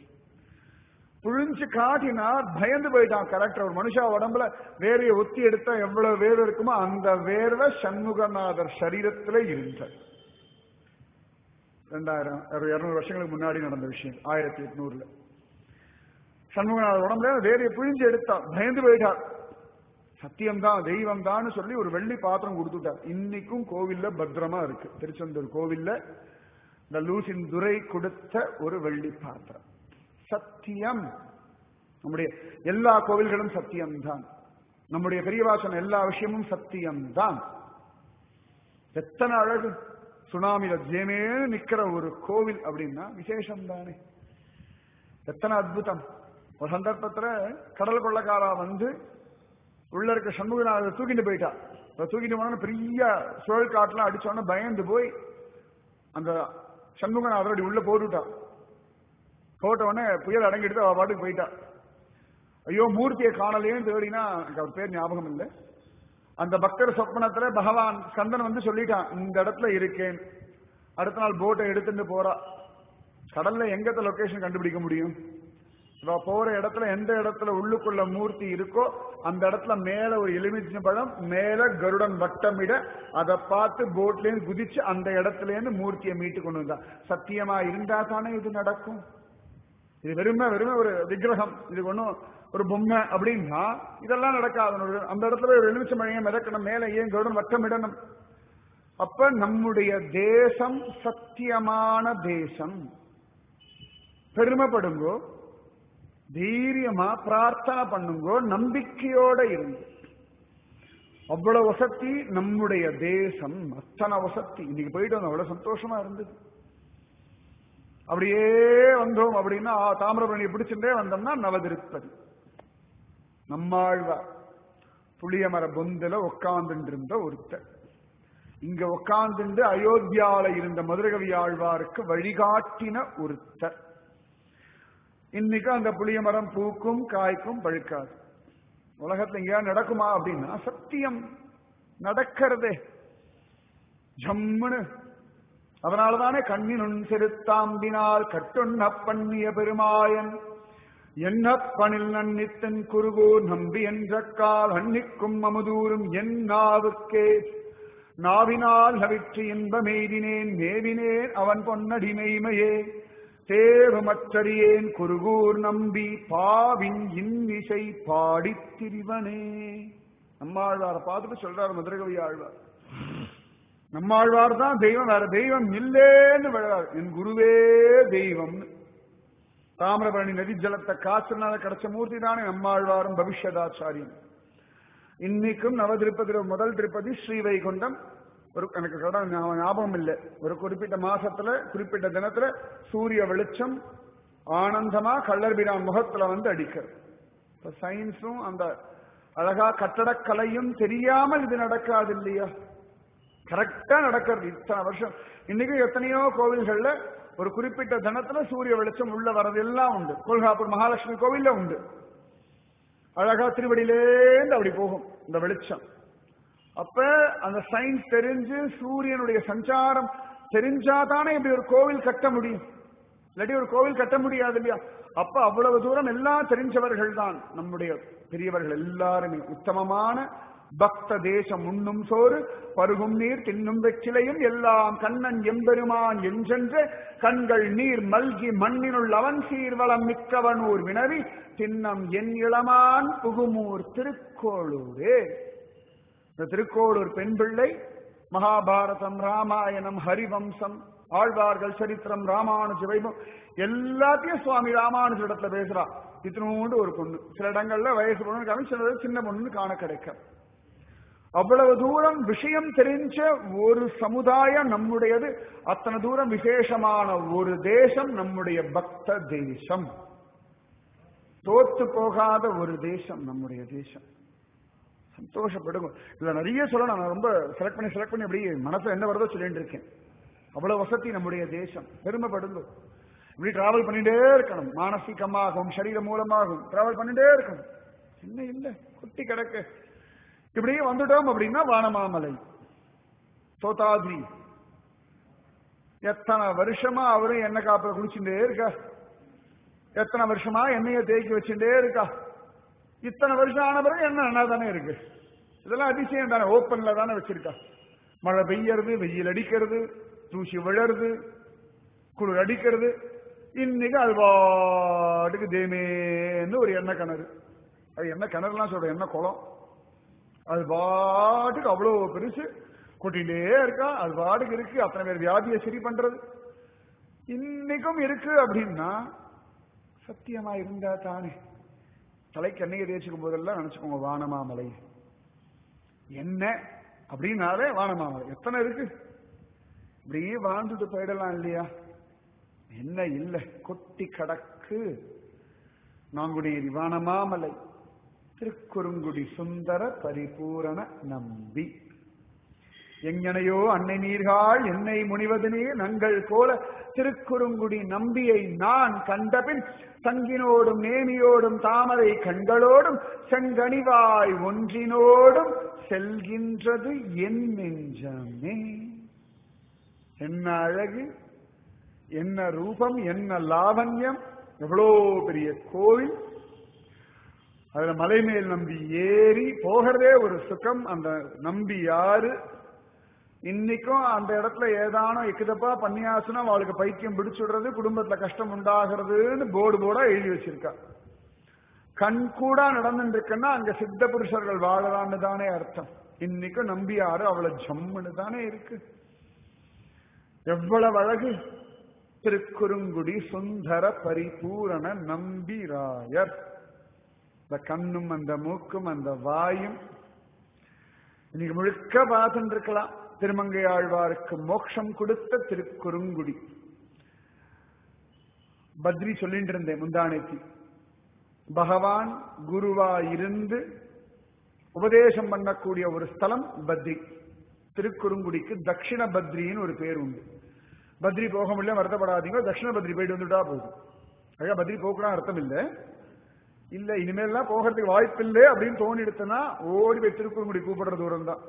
புழிஞ்சு காட்டினா பயந்து போயிட்டான் கரெக்டர் ஒரு மனுஷா உடம்புல வேர்வையை ஒத்தி எடுத்தா எவ்வளவு வேர்வை இருக்குமோ அந்த வேர்வை சண்முகநாதர் சரீரத்துல இருந்தது ரெண்டாயிரம் இருநூறு வருஷங்களுக்கு முன்னாடி நடந்த விஷயம் ஆயிரத்தி எட்நூறுல சண்முகநாதர் உடம்புல வேர்வையை புழிஞ்சு எடுத்தா பயந்து போயிட்டார் சத்தியம்தான் தெய்வம் தான் சொல்லி ஒரு வெள்ளி பாத்திரம் கொடுத்துட்டார் இன்னைக்கும் கோவில்ல பத்திரமா இருக்கு திருச்செந்தூர் கோவில்ல இந்த லூசின் துரை கொடுத்த ஒரு வெள்ளி பாத்திரம் சத்தியம் நம்முடைய எல்லா கோவில்களும் சத்தியம்தான் நம்முடைய பெரியவாசன எல்லா விஷயமும் சத்தியம்தான் எத்தனை அழகு சுனாமில ஜேமே நிக்கிற ஒரு கோவில் அப்படின்னா விசேஷம் தானே எத்தனை அற்புதம் ஒரு சந்தர்ப்பத்துல கடல் கொள்ளக்காரா வந்து உள்ள இருக்க சண்முகநாதர் தூக்கிட்டு போயிட்டா இப்ப தூக்கிட்டு போன பெரிய சுழல் காட்டுலாம் அடிச்சோன்னு பயந்து போய் அந்த சண்முகநாதர் அப்படி உள்ள போட்டுட்டா போட்ட உடனே புயல் அடங்கிட்டு அவ பாட்டுக்கு போயிட்டா ஐயோ மூர்த்தியை காணலையேன்னு தேடினா எனக்கு அவர் பேர் ஞாபகம் இல்லை அந்த பக்தர் சொப்பனத்துல பகவான் ஸ்கந்தன் வந்து சொல்லிட்டான் இந்த இடத்துல இருக்கேன் அடுத்த நாள் போட்டை எடுத்துட்டு போறா கடல்ல எங்கத்த லொகேஷன் கண்டுபிடிக்க முடியும் இவ போற இடத்துல எந்த இடத்துல உள்ளுக்குள்ள மூர்த்தி இருக்கோ அந்த இடத்துல மேல ஒரு எலுமிச்சை பழம் மேல கருடன் வட்டமிட அதை பார்த்து போட்ல இருந்து குதிச்சு அந்த இடத்துல இருந்து மூர்த்தியை மீட்டு கொண்டு வந்தா சத்தியமா இருந்தா தானே இது நடக்கும் இது வெறுமை வெறுமை ஒரு விக்கிரகம் இது ஒன்றும் ஒரு பொம்மை அப்படின்னா இதெல்லாம் நடக்காது ஒரு- அந்த இடத்துல ஒரு எலுமிச்சை மழையை மிதக்கணும் மேலே ஏன் கருடன் வட்டமிடணும் அப்ப நம்முடைய தேசம் சத்தியமான தேசம் பெருமைப்படுங்கோ தைரியமா பிரார்த்தனை பண்ணுங்கோ நம்பிக்கையோட இருங்க அவ்வளவு வசதி நம்முடைய தேசம் அத்தனை வசதி இன்னைக்கு போயிட்டு வந்தோம் அவ்வளவு சந்தோஷமா இருந்தது அப்படியே வந்தோம் அப்படின்னா ஆ, தாமிரபரணியை பிடிச்சுட்டே வந்தோம்னா நவதிருப்பதி நம்மாழ்வார் புளியமர பொந்தில உட்கார்ந்துட்டு இருந்த ஒருத்தர் இங்க உட்கார்ந்துட்டு அயோத்தியால இருந்த மதுரகவி ஆழ்வாருக்கு வழிகாட்டின ஒருத்தர் இன்னைக்கு அந்த புளிய மரம் பூக்கும் காய்க்கும் பழுக்காது உலகத்துல எங்கேயாவது நடக்குமா அப்படின்னா சத்தியம் நடக்கிறதே ஜம்முன்னு அதனாலதானே கண்ணினுன் செருத்தாம்பினால் கட்டுண்ண பண்ணிய பெருமாயன் என்ன பணில் நன்னித்தன் குருகூர் நம்பி என்ற கால் அன்னிக்கும் அமுதூரும் என் நாவுக்கே நாவினால் நவிற்று இன்பமெய்தினேன் மேவினேன் அவன் பொன்னடி மெய்மையே தேவமற்றறியேன் குருகூர் நம்பி பாவின் இன்னிசை பாடித் திரிவனே நம்மாழ்வாரை பார்த்துட்டு சொல்றாரு மதுரகவி ஆழ்வார் நம்மாழ்வார் தான் தெய்வம் வேற தெய்வம் இல்லேன்னு விழறாரு என் குருவே தெய்வம்னு தாமிரபரணி நதி ஜலத்தை காசுனால கிடைச்ச மூர்த்தி தானே நம்மாழ்வாரும் பவிஷ்யதாச்சாரியம் இன்னைக்கும் நவ திருப்பதியில முதல் திருப்பதி ஸ்ரீவைகுண்டம் ஒரு எனக்கு கூட ஞா- ஞாபகம் இல்லை ஒரு குறிப்பிட்ட மாசத்துல குறிப்பிட்ட தினத்துல சூரிய வெளிச்சம் ஆனந்தமா கள்ளர்பிரான் முகத்துல வந்து அடிக்கிறது இப்ப சயின்ஸும் அந்த அழகா கட்டடக்கலையும் தெரியாமல் இது நடக்காது இல்லையா கரெக்டா நடக்கிறது இத்தனை வருஷம் இன்னைக்கு எத்தனையோ கோவில்கள்ல ஒரு குறிப்பிட்ட தினத்துல சூரிய வெளிச்சம் உள்ள வர்றது எல்லாம் உண்டு கொல்காப்பூர் மகாலட்சுமி கோவில்ல உண்டு அழகா திருவடியிலேந்து அப்படி போகும் இந்த வெளிச்சம் அப்ப அந்த சயின்ஸ் தெரிஞ்சு சூரியனுடைய சஞ்சாரம் தெரிஞ்சாதானே இப்படி ஒரு கோவில் கட்ட முடியும் இல்லாட்டி ஒரு கோவில் கட்ட முடியாது இல்லையா அப்ப அவ்வளவு தூரம் எல்லாம் தெரிஞ்சவர்கள் தான் நம்முடைய பெரியவர்கள் எல்லாருமே உத்தமமான பக்த தேசம் உண்ணும் சோறு பருகும் நீர் தின்னும் வெற்றிலையும் எல்லாம் கண்ணன் எம்பெருமான் என்றென்று கண்கள் நீர் மல்கி மண்ணினுள் அவன் சீர்வளம் மிக்கவனூர் வினவி தின்னம் என் இளமான் புகுமூர் திருக்கோளூரே இந்த திருக்கோளூர் பெண் பிள்ளை மகாபாரதம் ராமாயணம் ஹரிவம்சம் ஆழ்வார்கள் சரித்திரம் ராமானுஜ வைபம் எல்லாத்தையும் சுவாமி ராமானுஜ இடத்துல பேசுறா இத்தினோண்டு ஒரு பொண்ணு சில இடங்கள்ல வயசு பொண்ணு காமி சில இடத்துல சின்ன பொண்ணு காண கிடைக்கும் அவ்வளவு தூரம் விஷயம் தெரிஞ்ச ஒரு சமுதாயம் நம்முடையது அத்தனை தூரம் விசேஷமான ஒரு தேசம் நம்முடைய பக்த தேசம் தோத்து போகாத ஒரு தேசம் நம்முடைய தேசம் சந்தோஷப்படுங்க இதுல நிறைய சொல்லணும் நான் ரொம்ப செலக்ட் பண்ணி செலக்ட் பண்ணி அப்படியே மனசுல என்ன வருதோ சொல்லிட்டு இருக்கேன் அவ்வளவு வசதி நம்முடைய தேசம் பெருமைப்படுங்க இப்படி டிராவல் பண்ணிட்டே இருக்கணும் மானசீகமாகவும் சரீரம் மூலமாகவும் டிராவல் பண்ணிட்டே இருக்கணும் என்ன இல்ல குட்டி கிடக்கு இப்படியே வந்துட்டோம் அப்படின்னா வானமாமலை சோதாத்ரி எத்தனை வருஷமா அவரும் எண்ணெய் காப்புல குளிச்சுட்டே இருக்கா எத்தனை வருஷமா எண்ணெயை தேக்கி வச்சுட்டே இருக்கா இத்தனை வருஷம் ஆன பிறகு என்ன நல்லா தானே இருக்கு இதெல்லாம் அதிசயம் தானே ஓப்பன்ல தானே வச்சிருக்கா மழை பெய்யறது வெயில் அடிக்கிறது தூசி விழறது குளிர் அடிக்கிறது இன்னைக்கு அது பாட்டுக்கு தேமேன்னு ஒரு எண்ணெய் கிணறு அது எண்ணெய் கிணறுலாம் சொல்ற எண்ணெய் குளம் அது பாட்டுக்கு அவ்வளவு பெருசு கொட்டிகிட்டே இருக்கா அது பாட்டுக்கு இருக்கு அத்தனை பேர் வியாதியை சரி பண்றது இன்னைக்கும் இருக்கு அப்படின்னா சத்தியமா இருந்தா தானே தலைக்கு எண்ணெயை தேய்ச்சிக்கும் போதெல்லாம் நினைச்சுக்கோங்க வானமாமலை என்ன அப்படின்னாலே வானமாமலை எத்தனை இருக்கு இப்படியே வாழ்ந்துட்டு போயிடலாம் இல்லையா என்ன இல்ல கொட்டி கடக்கு நாங்குடி வானமாமலை திருக்குறுங்குடி சுந்தர பரிபூரண நம்பி எங்கனையோ அன்னை நீர்காள் என்னை முனிவதனே நங்கள் போல திருக்குறுங்குடி நம்பியை நான் கண்டபின் தங்கினோடும் நேமியோடும் தாமரை கண்களோடும் செங்கனிவாய் ஒன்றினோடும் செல்கின்றது என் நெஞ்சமே என்ன அழகு என்ன ரூபம் என்ன லாவண்யம் எவ்வளோ பெரிய கோவில் அதுல மலை மேல் நம்பி ஏறி போகிறதே ஒரு சுகம் அந்த நம்பி யாரு இன்னைக்கும் அந்த இடத்துல ஏதானோ எக்குதப்பா பண்ணியாச்சுன்னா அவளுக்கு பைத்தியம் பிடிச்சுடுறது குடும்பத்துல கஷ்டம் உண்டாகிறதுன்னு போர்டு போர்டா எழுதி வச்சிருக்கா கண் கூட நடந்துட்டு இருக்குன்னா அங்க சித்த புருஷர்கள் வாழலான்னு தானே அர்த்தம் இன்னைக்கும் நம்பியாரு அவளை ஜம்முன்னு தானே இருக்கு எவ்வளவு அழகு திருக்குறுங்குடி சுந்தர பரிபூரண நம்பிராயர் இந்த கண்ணும் அந்த மூக்கும் அந்த வாயும் இன்னைக்கு முழுக்க பார்த்துட்டு இருக்கலாம் திருமங்கை ஆழ்வாருக்கு மோட்சம் கொடுத்த திருக்குறுங்குடி பத்ரி சொல்லிட்டு இருந்தேன் முந்தானைக்கு பகவான் குருவா இருந்து உபதேசம் பண்ணக்கூடிய ஒரு ஸ்தலம் பத்ரி திருக்குறுங்குடிக்கு தட்சிண பத்ரின்னு ஒரு பேர் உண்டு பத்ரி போக முடியல வருத்தப்படாதீங்க தட்சிண பத்ரி போயிட்டு வந்துட்டா போதும் ஐயா பத்ரி போக்குனா அர்த்தம் இல்லை இல்ல இனிமேல்லாம் போகிறதுக்கு வாய்ப்பு இல்லை அப்படின்னு தோணி எடுத்தனா ஓடி போய் திருக்குறுங்குடி கூப்பிடுற தூரம் தான்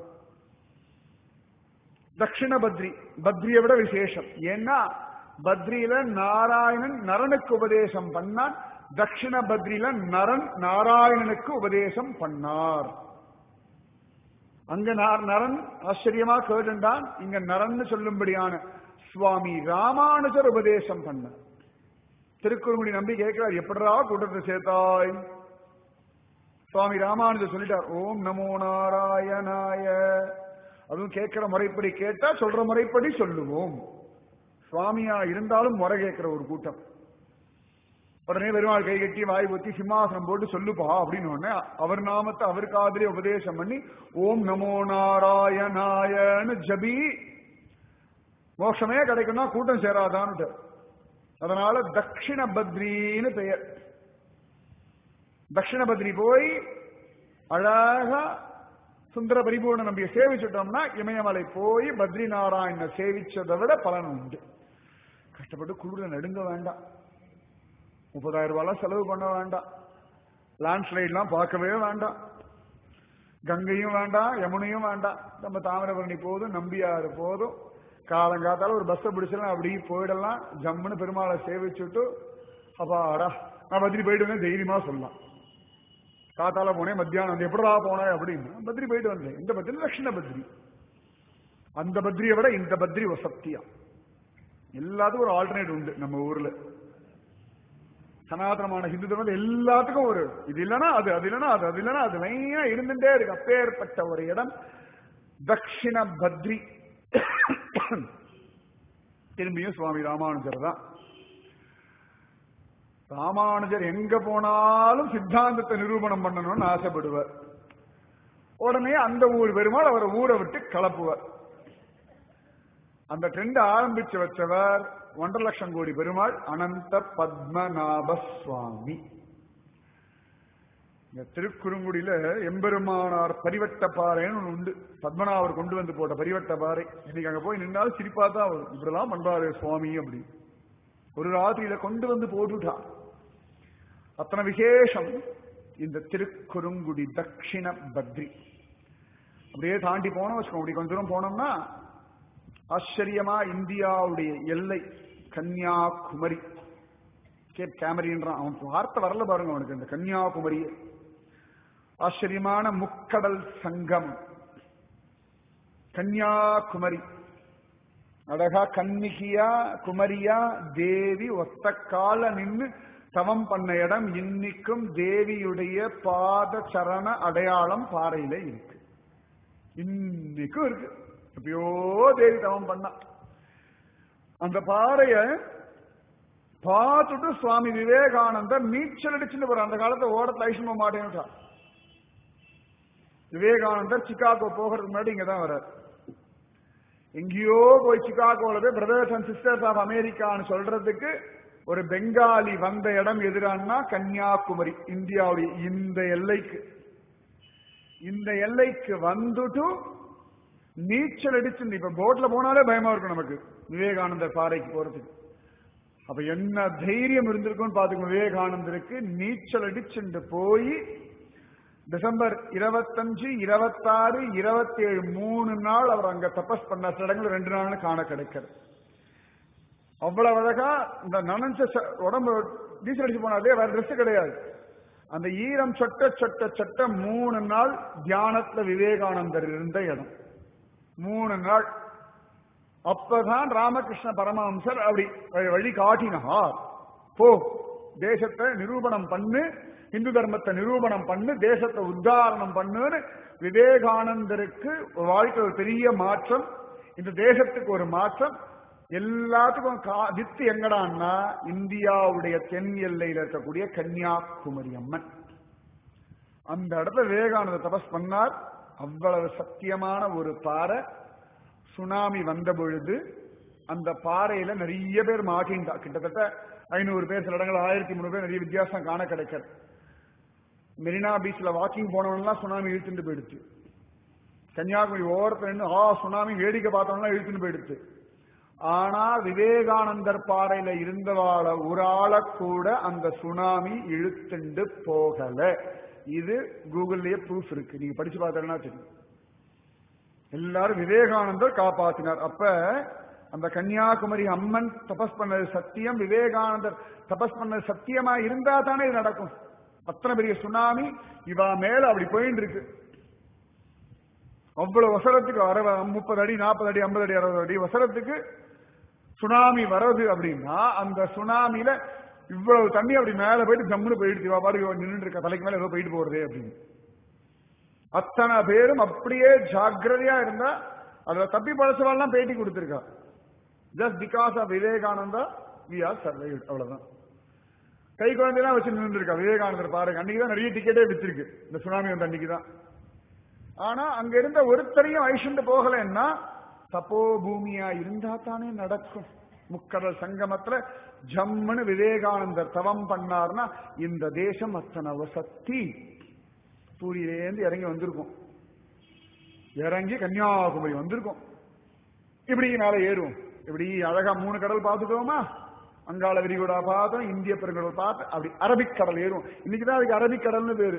தட்சிண பத்ரி பத்ரியை விட விசேஷம் ஏன்னா பத்ரியில நாராயணன் நரனுக்கு உபதேசம் பண்ணான் தட்சிண பத்ரியில நரன் நாராயணனுக்கு உபதேசம் பண்ணார் அங்க நரன் ஆச்சரியமா கேட்டுண்டான் இங்க நரன் சொல்லும்படியான சுவாமி ராமானுஜர் உபதேசம் பண்ணார் திருக்குறுங்குடி நம்பி கேட்கிறார் எப்படா கூட்டத்தை சேர்த்தாய் சுவாமி ராமானுஜர் சொல்லிட்டார் ஓம் நமோ நாராயணாய அதுவும் கேட்கிற முறைப்படி கேட்டா சொல்ற முறைப்படி சொல்லுவோம் சுவாமியா இருந்தாலும் முறை கேட்கிற ஒரு கூட்டம் உடனே பெருமாள் கை கட்டி வாய் ஊத்தி சிம்மாசனம் போட்டு சொல்லுப்பா அப்படின்னு உடனே அவர் நாமத்தை அவர் காதலே உபதேசம் பண்ணி ஓம் நமோ நாராயணாயன்னு ஜபி மோட்சமே கிடைக்கும்னா கூட்டம் சேராதான்னு அதனால தட்சிண பத்ரின்னு பெயர் தட்சிண பத்ரி போய் அழகா சுந்தர பரிபூர்ண நம்பியை சேவிச்சுட்டோம்னா இமயமலை போய் பத்ரி நாராயண சேவிச்சதை விட பலன் உண்டு கஷ்டப்பட்டு குளிர நடுங்க வேண்டாம் முப்பதாயிரம் ரூபாய்லாம் செலவு பண்ண வேண்டாம் லேண்ட்ஸ்லைட்லாம் பார்க்கவே வேண்டாம் கங்கையும் வேண்டாம் யமுனையும் வேண்டாம் நம்ம தாமிரபரணி போதும் நம்பியாறு போதும் காலங்காத்தால ஒரு பஸ்ஸை பிடிச்சலாம் அப்படி போயிடலாம் ஜம்முன்னு பெருமாளை சேவிச்சுட்டு அப்பாடா நான் பத்ரி போயிட்டு தைரியமா சொல்லலாம் காத்தால போனேன் மத்தியானம் வந்து எப்படா போனேன் அப்படின்னு பத்ரி போயிட்டு வந்தேன் இந்த பத்ரி லட்சுண பத்ரி அந்த பத்ரியை விட இந்த பத்ரி சத்தியா எல்லாத்துக்கும் ஒரு ஆல்டர்னேட் உண்டு நம்ம ஊர்ல சனாதனமான ஹிந்து தர்மத்தில் எல்லாத்துக்கும் ஒரு இது இல்லைன்னா அது அது இல்லைன்னா அது அது இல்லைன்னா அது மெயினா இருந்துட்டே இருக்கு அப்பேற்பட்ட ஒரு இடம் தட்சிண பத்ரி திரும்பியும் சுவாமி ராமானுஜர் தான் ராமானுஜர் எங்க போனாலும் சித்தாந்தத்தை நிரூபணம் பண்ணணும்னு ஆசைப்படுவார் உடனே அந்த ஊர் பெருமாள் அவரை ஊரை விட்டு கலப்புவார் அந்த ட்ரெண்ட் ஆரம்பிச்சு வச்சவர் ஒன்றரை லட்சம் கோடி பெருமாள் அனந்த பத்மநாப சுவாமி இந்த திருக்குறுங்குடியில எம்பெருமானார் பரிவட்ட பாறைன்னு ஒண்ணு உண்டு பத்மநாபர் கொண்டு வந்து போட்ட பரிவட்ட பாறை இன்னைக்கு அங்க போய் நின்னாலும் சிரிப்பா தான் வரும் இப்படிலாம் பண்றாரு சுவாமி அப்படி ஒரு ராத்திரியில கொண்டு வந்து போட்டுட்டார் அத்தனை விசேஷம் இந்த திருக்குறுங்குடி தட்சிண பத்ரி அப்படியே தாண்டி போனோம் வச்சுக்கோங்க அப்படி கொஞ்ச தூரம் போனோம்னா ஆச்சரியமா இந்தியாவுடைய எல்லை கன்னியாகுமரி கேப் கேமரின்றான் அவன் வார்த்தை வரல பாருங்க அவனுக்கு இந்த கன்னியாகுமரியே ஆச்சரியமான முக்கடல் சங்கம் கன்னியாகுமரி அழகா கன்னிகியா குமரியா தேவி ஒத்த கால நின்னு தவம் பண்ண இடம் இன்னிக்கும் தேவியுடைய பாத சரண அடையாளம் பாறையில இருக்கு இன்னைக்கும் இருக்கு எப்பயோ தேவி தவம் பண்ணா அந்த பாறைய பார்த்துட்டு சுவாமி விவேகானந்தர் நீச்சல் அடிச்சுட்டு போற அந்த காலத்தை ஓடத்துல ஐஷன் போக மாட்டேன்னுட்டா விவேகானந்தர் சிகாகோ போகிறதுக்கு முன்னாடி இங்கதான் வர்றார் எங்கேயோ போய் சிகாகோல போய் பிரதர்ஸ் அண்ட் சிஸ்டர்ஸ் ஆஃப் அமெரிக்கான்னு சொல்றதுக்கு ஒரு பெங்காலி வந்த இடம் எதிரானா கன்னியாகுமரி இந்தியாவுடைய இந்த எல்லைக்கு இந்த எல்லைக்கு வந்துட்டு நீச்சல் அடிச்சு இப்ப போட்ல போனாலே பயமா இருக்கும் நமக்கு விவேகானந்தர் பாறைக்கு போறதுக்கு அப்ப என்ன தைரியம் இருந்திருக்கும்னு பாத்துக்கோங்க விவேகானந்தருக்கு நீச்சல் அடிச்சுட்டு போய் டிசம்பர் இருபத்தஞ்சு இருபத்தாறு இருபத்தி ஏழு மூணு நாள் அவர் அங்க தபஸ் பண்ண சில இடங்கள் ரெண்டு நாள்னு காண கிடைக்கிறது அவ்வளவு அழகா இந்த நனஞ்ச ச- உடம்பு டீசல் அடிச்சு போனாலே வேற ட்ரெஸ் கிடையாது அந்த ஈரம் சொட்ட சொட்ட சொட்ட மூணு நாள் தியானத்துல விவேகானந்தர் இருந்த இடம் மூணு நாள் அப்பதான் ராமகிருஷ்ண பரமஹம்சர் அப்படி வழி- வழி காட்டினார் போ தேசத்தை நிரூபணம் பண்ணு இந்து தர்மத்தை நிரூபணம் பண்ணு தேசத்தை உத்தாரணம் பண்ணுன்னு விவேகானந்தருக்கு ஒரு வாழ்க்கை ஒரு பெரிய மாற்றம் இந்த தேசத்துக்கு ஒரு மாற்றம் எல்லாத்துக்கும் கா- வித்து எங்கடான்னா இந்தியாவுடைய தென் எல்லையில இருக்கக்கூடிய கன்னியாகுமரி அம்மன் அந்த இடத்துல விவேகானந்த தபஸ் பண்ணார் அவ்வளவு சத்தியமான ஒரு பாறை சுனாமி வந்த பொழுது அந்த பாறையில நிறைய பேர் மாட்டின்றா கிட்டத்தட்ட ஐநூறு பேர் சில இடங்கள் ஆயிரத்தி முந்நூறு பேர் நிறைய வித்தியாசம் காண கிடைக்கிறது மெரினா பீச்ல வாக்கிங் போனவன்லாம் சுனாமி இழுத்துட்டு போயிடுச்சு கன்னியாகுமரி ஓரத்துல நின்று ஆ சுனாமி வேடிக்கை பார்த்தவங்களாம் இழுத்துட்டு போயிடுச்சு ஆனா விவேகானந்தர் பாறையில இருந்தவாள ஒரு ஆளை கூட அந்த சுனாமி இழுத்துண்டு போகல இது கூகுள்லயே ப்ரூஃப் இருக்கு நீங்க படிச்சு பார்த்தீங்கன்னா தெரியும் எல்லாரும் விவேகானந்தர் காப்பாத்தினார் அப்ப அந்த கன்னியாகுமரி அம்மன் தபஸ் பண்ணது சத்தியம் விவேகானந்தர் தபஸ் பண்ணது சத்தியமா இருந்தா தானே இது நடக்கும் அத்தனை பெரிய சுனாமி இவா மேல அப்படி போயிட்டு இருக்கு அவ்வளவு வசரத்துக்கு அறுப முப்பது அடி நாற்பது அடி ஐம்பது அடி அறுபது அடி வசரத்துக்கு சுனாமி வர்றது அப்படின்னா அந்த சுனாமியில இவ்வளவு தண்ணி அப்படி மேல போயிட்டு ஜம்முன்னு போயிடுச்சு இவா பாட்டுக்கு நின்று இருக்க தலைக்கு மேல ஏதோ போயிட்டு போறதே அப்படின்னு அத்தனை பேரும் அப்படியே ஜாக்கிரதையா இருந்தா அதுல தப்பி பழசவாள்லாம் பேட்டி கொடுத்திருக்கா just because of Vivekananda we are survive அவ்வளவுதான் கை குழந்தைலாம் வச்சு நின்று இருக்கா விவேகானந்தர் பாருங்க அன்னைக்கு தான் நிறைய டிக்கெட்டே வித்திருக்கு இந்த சுனாமி வந்த அன்னைக்கு தான் ஆனா அங்க இருந்த ஒருத்தரையும் ஐஷண்டு போகலைன்னா தப்போ பூமியா இருந்தா தானே நடக்கும் முக்கடல் சங்கமத்துல ஜம்முன்னு விவேகானந்தர் தவம் பண்ணார்னா இந்த தேசம் அத்தனை வசத்தி பூரியிலேருந்து இறங்கி வந்திருக்கும் இறங்கி கன்னியாகுமரி வந்திருக்கும் இப்படி மேல ஏறும் இப்படி அழகா மூணு கடல் பார்த்துட்டோமா வங்காள விரிகுடா பார்த்தோம் இந்திய பெருங்கடல் பார்த்து அப்படி அரபிக் கடல் ஏறும் இன்னைக்குதான் அதுக்கு அரபிக் கடல்னு பேரு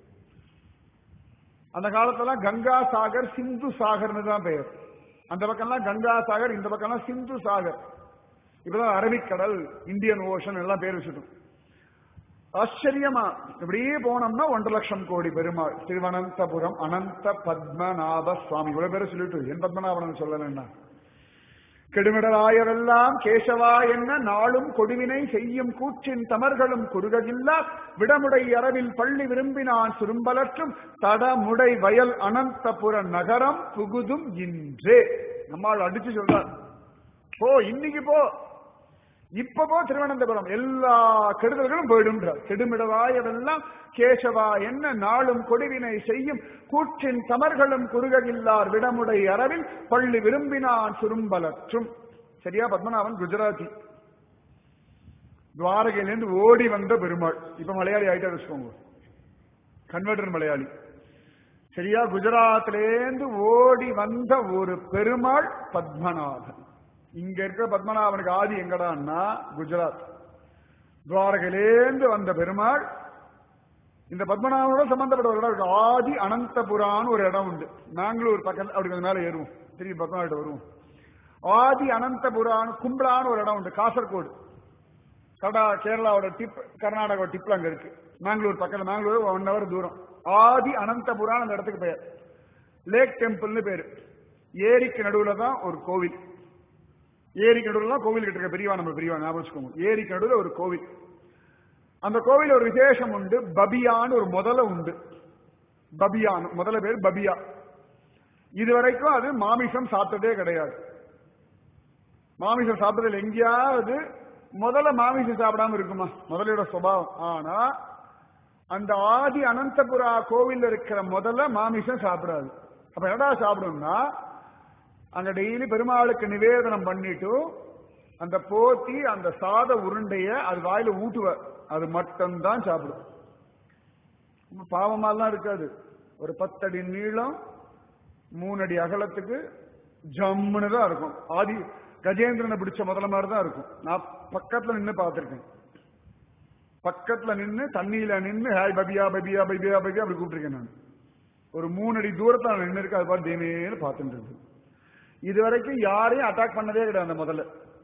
அந்த காலத்துல கங்கா சாகர் சிந்து சாகர்னு தான் பெயர் அந்த பக்கம்லாம் கங்கா சாகர் இந்த பக்கம்லாம் சிந்து சாகர் இப்பதான் அரபிக்கடல் இந்தியன் ஓஷன் எல்லாம் பேர் வச்சுட்டோம் ஆச்சரியமா இப்படியே போனோம்னா ஒன்றரை லட்சம் கோடி பெருமாள் திருவனந்தபுரம் அனந்த பத்மநாப சுவாமி இவ்வளவு பேரை சொல்லிட்டு என் பத்மநாபன் சொல்லலன்னா கெடுமிடலாயரெல்லாம் கேசவா என்ன நாளும் கொடுவினை செய்யும் கூற்றின் தமர்களும் குறுககில்லா விடமுடை அரவில் பள்ளி விரும்பினான் சுரும்பலற்றும் தடமுடை வயல் அனந்தபுர நகரம் புகுதும் இன்றே நம்மால் அடிச்சு சொல்றார் போ இன்னைக்கு போ இப்ப போ திருவனந்தபுரம் எல்லா கெடுதல்களும் போயிடும்ன்றார் கெடுமிடவாயவெல்லாம் கேசவா என்ன நாளும் கொடுவினை செய்யும் கூற்றின் தமர்களும் குறுககில்லார் விடமுடை அரவில் பள்ளி விரும்பினான் சுரும்பலற்றும் சரியா பத்மநாபன் குஜராத்தி துவாரகையிலேருந்து ஓடி வந்த பெருமாள் இப்ப மலையாளி ஆயிட்டா வச்சுக்கோங்க கன்வெர்டர் மலையாளி சரியா குஜராத்திலேருந்து ஓடி வந்த ஒரு பெருமாள் பத்மநாபன் இங்க இருக்கிற பத்மநாபனுக்கு ஆதி எங்கடான்னா குஜராத் துவாரகையிலேருந்து வந்த பெருமாள் இந்த பத்மநாபனோட சம்பந்தப்பட்ட ஒரு இடம் இருக்கு ஆதி அனந்தபுரான்னு ஒரு இடம் உண்டு நாங்களும் பக்கத்தில் அப்படி கொஞ்சம் மேல ஏறுவோம் திரும்பி பத்மநாப வருவோம் ஆதி அனந்தபுரான் கும்பலான்னு ஒரு இடம் உண்டு காசர்கோடு கடா கேரளாவோட டிப் கர்நாடகாவோட டிப்ல அங்க இருக்கு மேங்களூர் பக்கத்துல மேங்களூர் ஒன் ஹவர் தூரம் ஆதி அனந்தபுரான் அந்த இடத்துக்கு பெயர் லேக் டெம்பிள்னு பேரு ஏரிக்கு நடுவுல தான் ஒரு கோவில் ஏரிக்கு நடுவுல தான் கோவில் கிட்ட இருக்க பெரியவா நம்ம பெரியவா ஞாபகம் வச்சுக்கோங்க ஏரிக்கு நடுவுல ஒரு கோவில் அந்த கோவில் ஒரு விசேஷம் உண்டு பபியான்னு ஒரு முதல உண்டு பபியான் முதல்ல பேர் பபியா இதுவரைக்கும் அது மாமிசம் சாப்பிட்டதே கிடையாது மாமிசம் சாப்பிட்டதில் எங்கேயாவது முதல்ல மாமிசம் சாப்பிடாம இருக்குமா முதலையோட சுபாவம் ஆனா அந்த ஆதி அனந்தபுரா கோவில் இருக்கிற முதல்ல மாமிசம் சாப்பிடாது அப்ப என்னடா சாப்பிடும்னா அங்க டெய்லி பெருமாளுக்கு நிவேதனம் பண்ணிட்டு அந்த போத்தி அந்த சாத உருண்டைய அது வாயில ஊட்டுவ அது மட்டும்தான் சாப்பிடும் ரொம்ப பாவமாலாம் இருக்காது ஒரு பத்தடி நீளம் மூணு அடி அகலத்துக்கு ஜம்முன்னு தான் இருக்கும் ஆதி கஜேந்திரனை பிடிச்ச முதல்ல மாதிரி தான் இருக்கும் நான் பக்கத்துல நின்னு பார்த்திருக்கேன் பக்கத்துல நின்னு தண்ணியில நின்னு ஹாய் பபியா பபியா பபியா பபியா அப்படி கூப்பிட்டிருக்கேன் நான் ஒரு மூணு அடி தூரத்துல நான் நின்று இருக்கு அது பாட்டு தேனேன்னு பார்த்துட்டு இருக்கு இது வரைக்கும் யாரையும் அட்டாக் பண்ணதே கிடையாது அந்த முதல்ல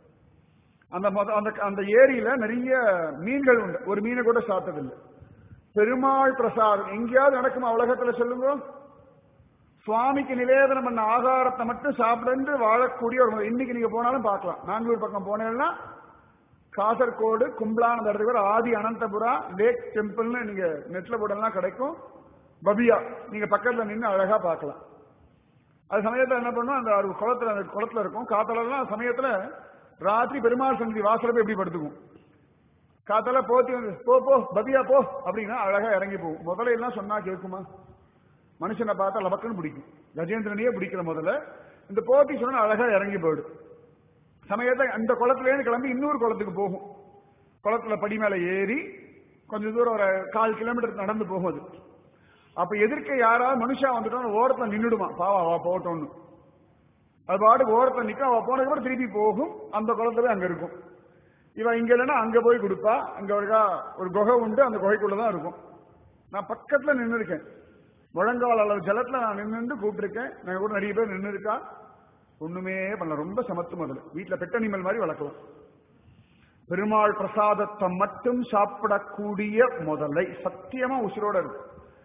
அந்த முத அந்த அந்த ஏரியில நிறைய மீன்கள் உண்டு ஒரு மீனை கூட சாப்பிட்டதில்லை பெருமாள் பிரசாதம் எங்கேயாவது நடக்குமா உலகத்துல சொல்லுங்க சுவாமிக்கு நிவேதனம் பண்ண ஆகாரத்தை மட்டும் சாப்பிட்டு வாழக்கூடிய ஒரு முறை. இன்னைக்கு நீங்க போனாலும் பார்க்கலாம் நாங்களூர் பக்கம் போனேன்னா காசர்கோடு கும்பலான அந்த இடத்துக்கு பேர் ஆதி அனந்தபுரா லேக் டெம்பிள்னு நீங்க நெட்ல போடலாம் கிடைக்கும் பபியா நீங்க பக்கத்துல நின்று அழகா பார்க்கலாம் அது சமயத்துல என்ன பண்ணும் அந்த ஒரு குளத்துல அந்த குளத்துல இருக்கும் காத்தலாம் சமயத்துல ராத்திரி பெருமாள் சந்தி வாசல போய் எப்படி படுத்துக்கும் காத்தால போத்தி வந்து போ போ பபியா போ அப்படின்னா அழகா இறங்கி போகும் முதல்ல எல்லாம் சொன்னா கேட்குமா மனுஷனை பார்த்தா லபக்குன்னு பிடிக்கும் கஜேந்திரனையே பிடிக்கிற முதல்ல இந்த போத்தி சொன்னா அழகா இறங்கி போயிடும் சமயத்தை அந்த குளத்துலேருந்து கிளம்பி இன்னொரு குளத்துக்கு போகும் குளத்துல படி மேல ஏறி கொஞ்சம் தூரம் ஒரு கால் கிலோமீட்டர் நடந்து போகும் அது அப்ப எதிர்க்க யாராவது மனுஷா வந்துட்டோம் ஓரத்துல நின்னுடுமா பாவா வா போட்டோம்னு அது பாட்டுக்கு ஓரத்துல நிக்கும் அவ போனதுக்கு அப்புறம் திருப்பி போகும் அந்த குளத்துல அங்க இருக்கும் இவன் இங்க இல்லைன்னா அங்க போய் கொடுப்பா அங்க ஒரு ஒரு குகை உண்டு அந்த குகைக்குள்ளதான் இருக்கும் நான் பக்கத்துல நின்று இருக்கேன் முழங்கால் அளவு ஜலத்துல நான் நின்று கூப்பிட்டுருக்கேன் நான் கூட நிறைய பேர் நின்று இருக்கா ஒண்ணுமே பண்ணல ரொம்ப சமத்து முதல்ல வீட்டுல பெட்டனிமல் மாதிரி வளர்க்கலாம் பெருமாள் பிரசாதத்தை மட்டும் சாப்பிடக்கூடிய முதலை சத்தியமா உசுரோட இருக்கு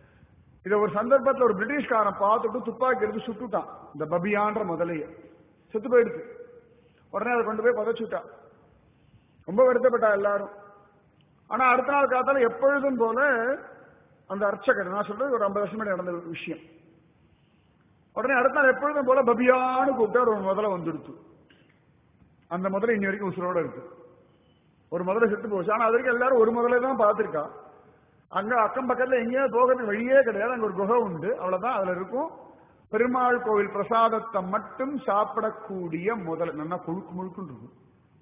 இத ஒரு சந்தர்ப்பத்துல ஒரு பிரிட்டிஷ்காரன் பார்த்துட்டு துப்பாக்கி எடுத்து சுட்டுட்டான் இந்த பபியான்ற முதலைய செத்து போயிடுச்சு உடனே அதை கொண்டு போய் பதச்சுட்டான் ரொம்ப வருத்தப்பட்டா எல்லாரும் ஆனா அடுத்த நாள் காத்தால எப்பொழுதும் போல அந்த அர்ச்சகர் நான் சொல்றது ஒரு ஐம்பது வருஷம் முன்னாடி நடந்த ஒரு விஷயம் உடனே அடுத்த நாள் எப்பொழுதும் போல பபியான்னு கூப்பிட்டா ஒரு முதல்ல வந்துடுச்சு அந்த முதல்ல இன்னி வரைக்கும் உசுரோட இருக்கு ஒரு முதல்ல செத்து போச்சு ஆனா அது வரைக்கும் எல்லாரும் ஒரு முதல்ல தான் பார்த்திருக்கா அங்க அக்கம் பக்கத்துல எங்கேயாவது போகிறதுக்கு வழியே கிடையாது அங்க ஒரு குகை உண்டு அவ்வளவுதான் அதுல இருக்கும் பெருமாள் கோவில் பிரசாதத்தை மட்டும் சாப்பிடக்கூடிய முதல் நல்லா கொழுக்கு முழுக்குன்னு இருக்கும்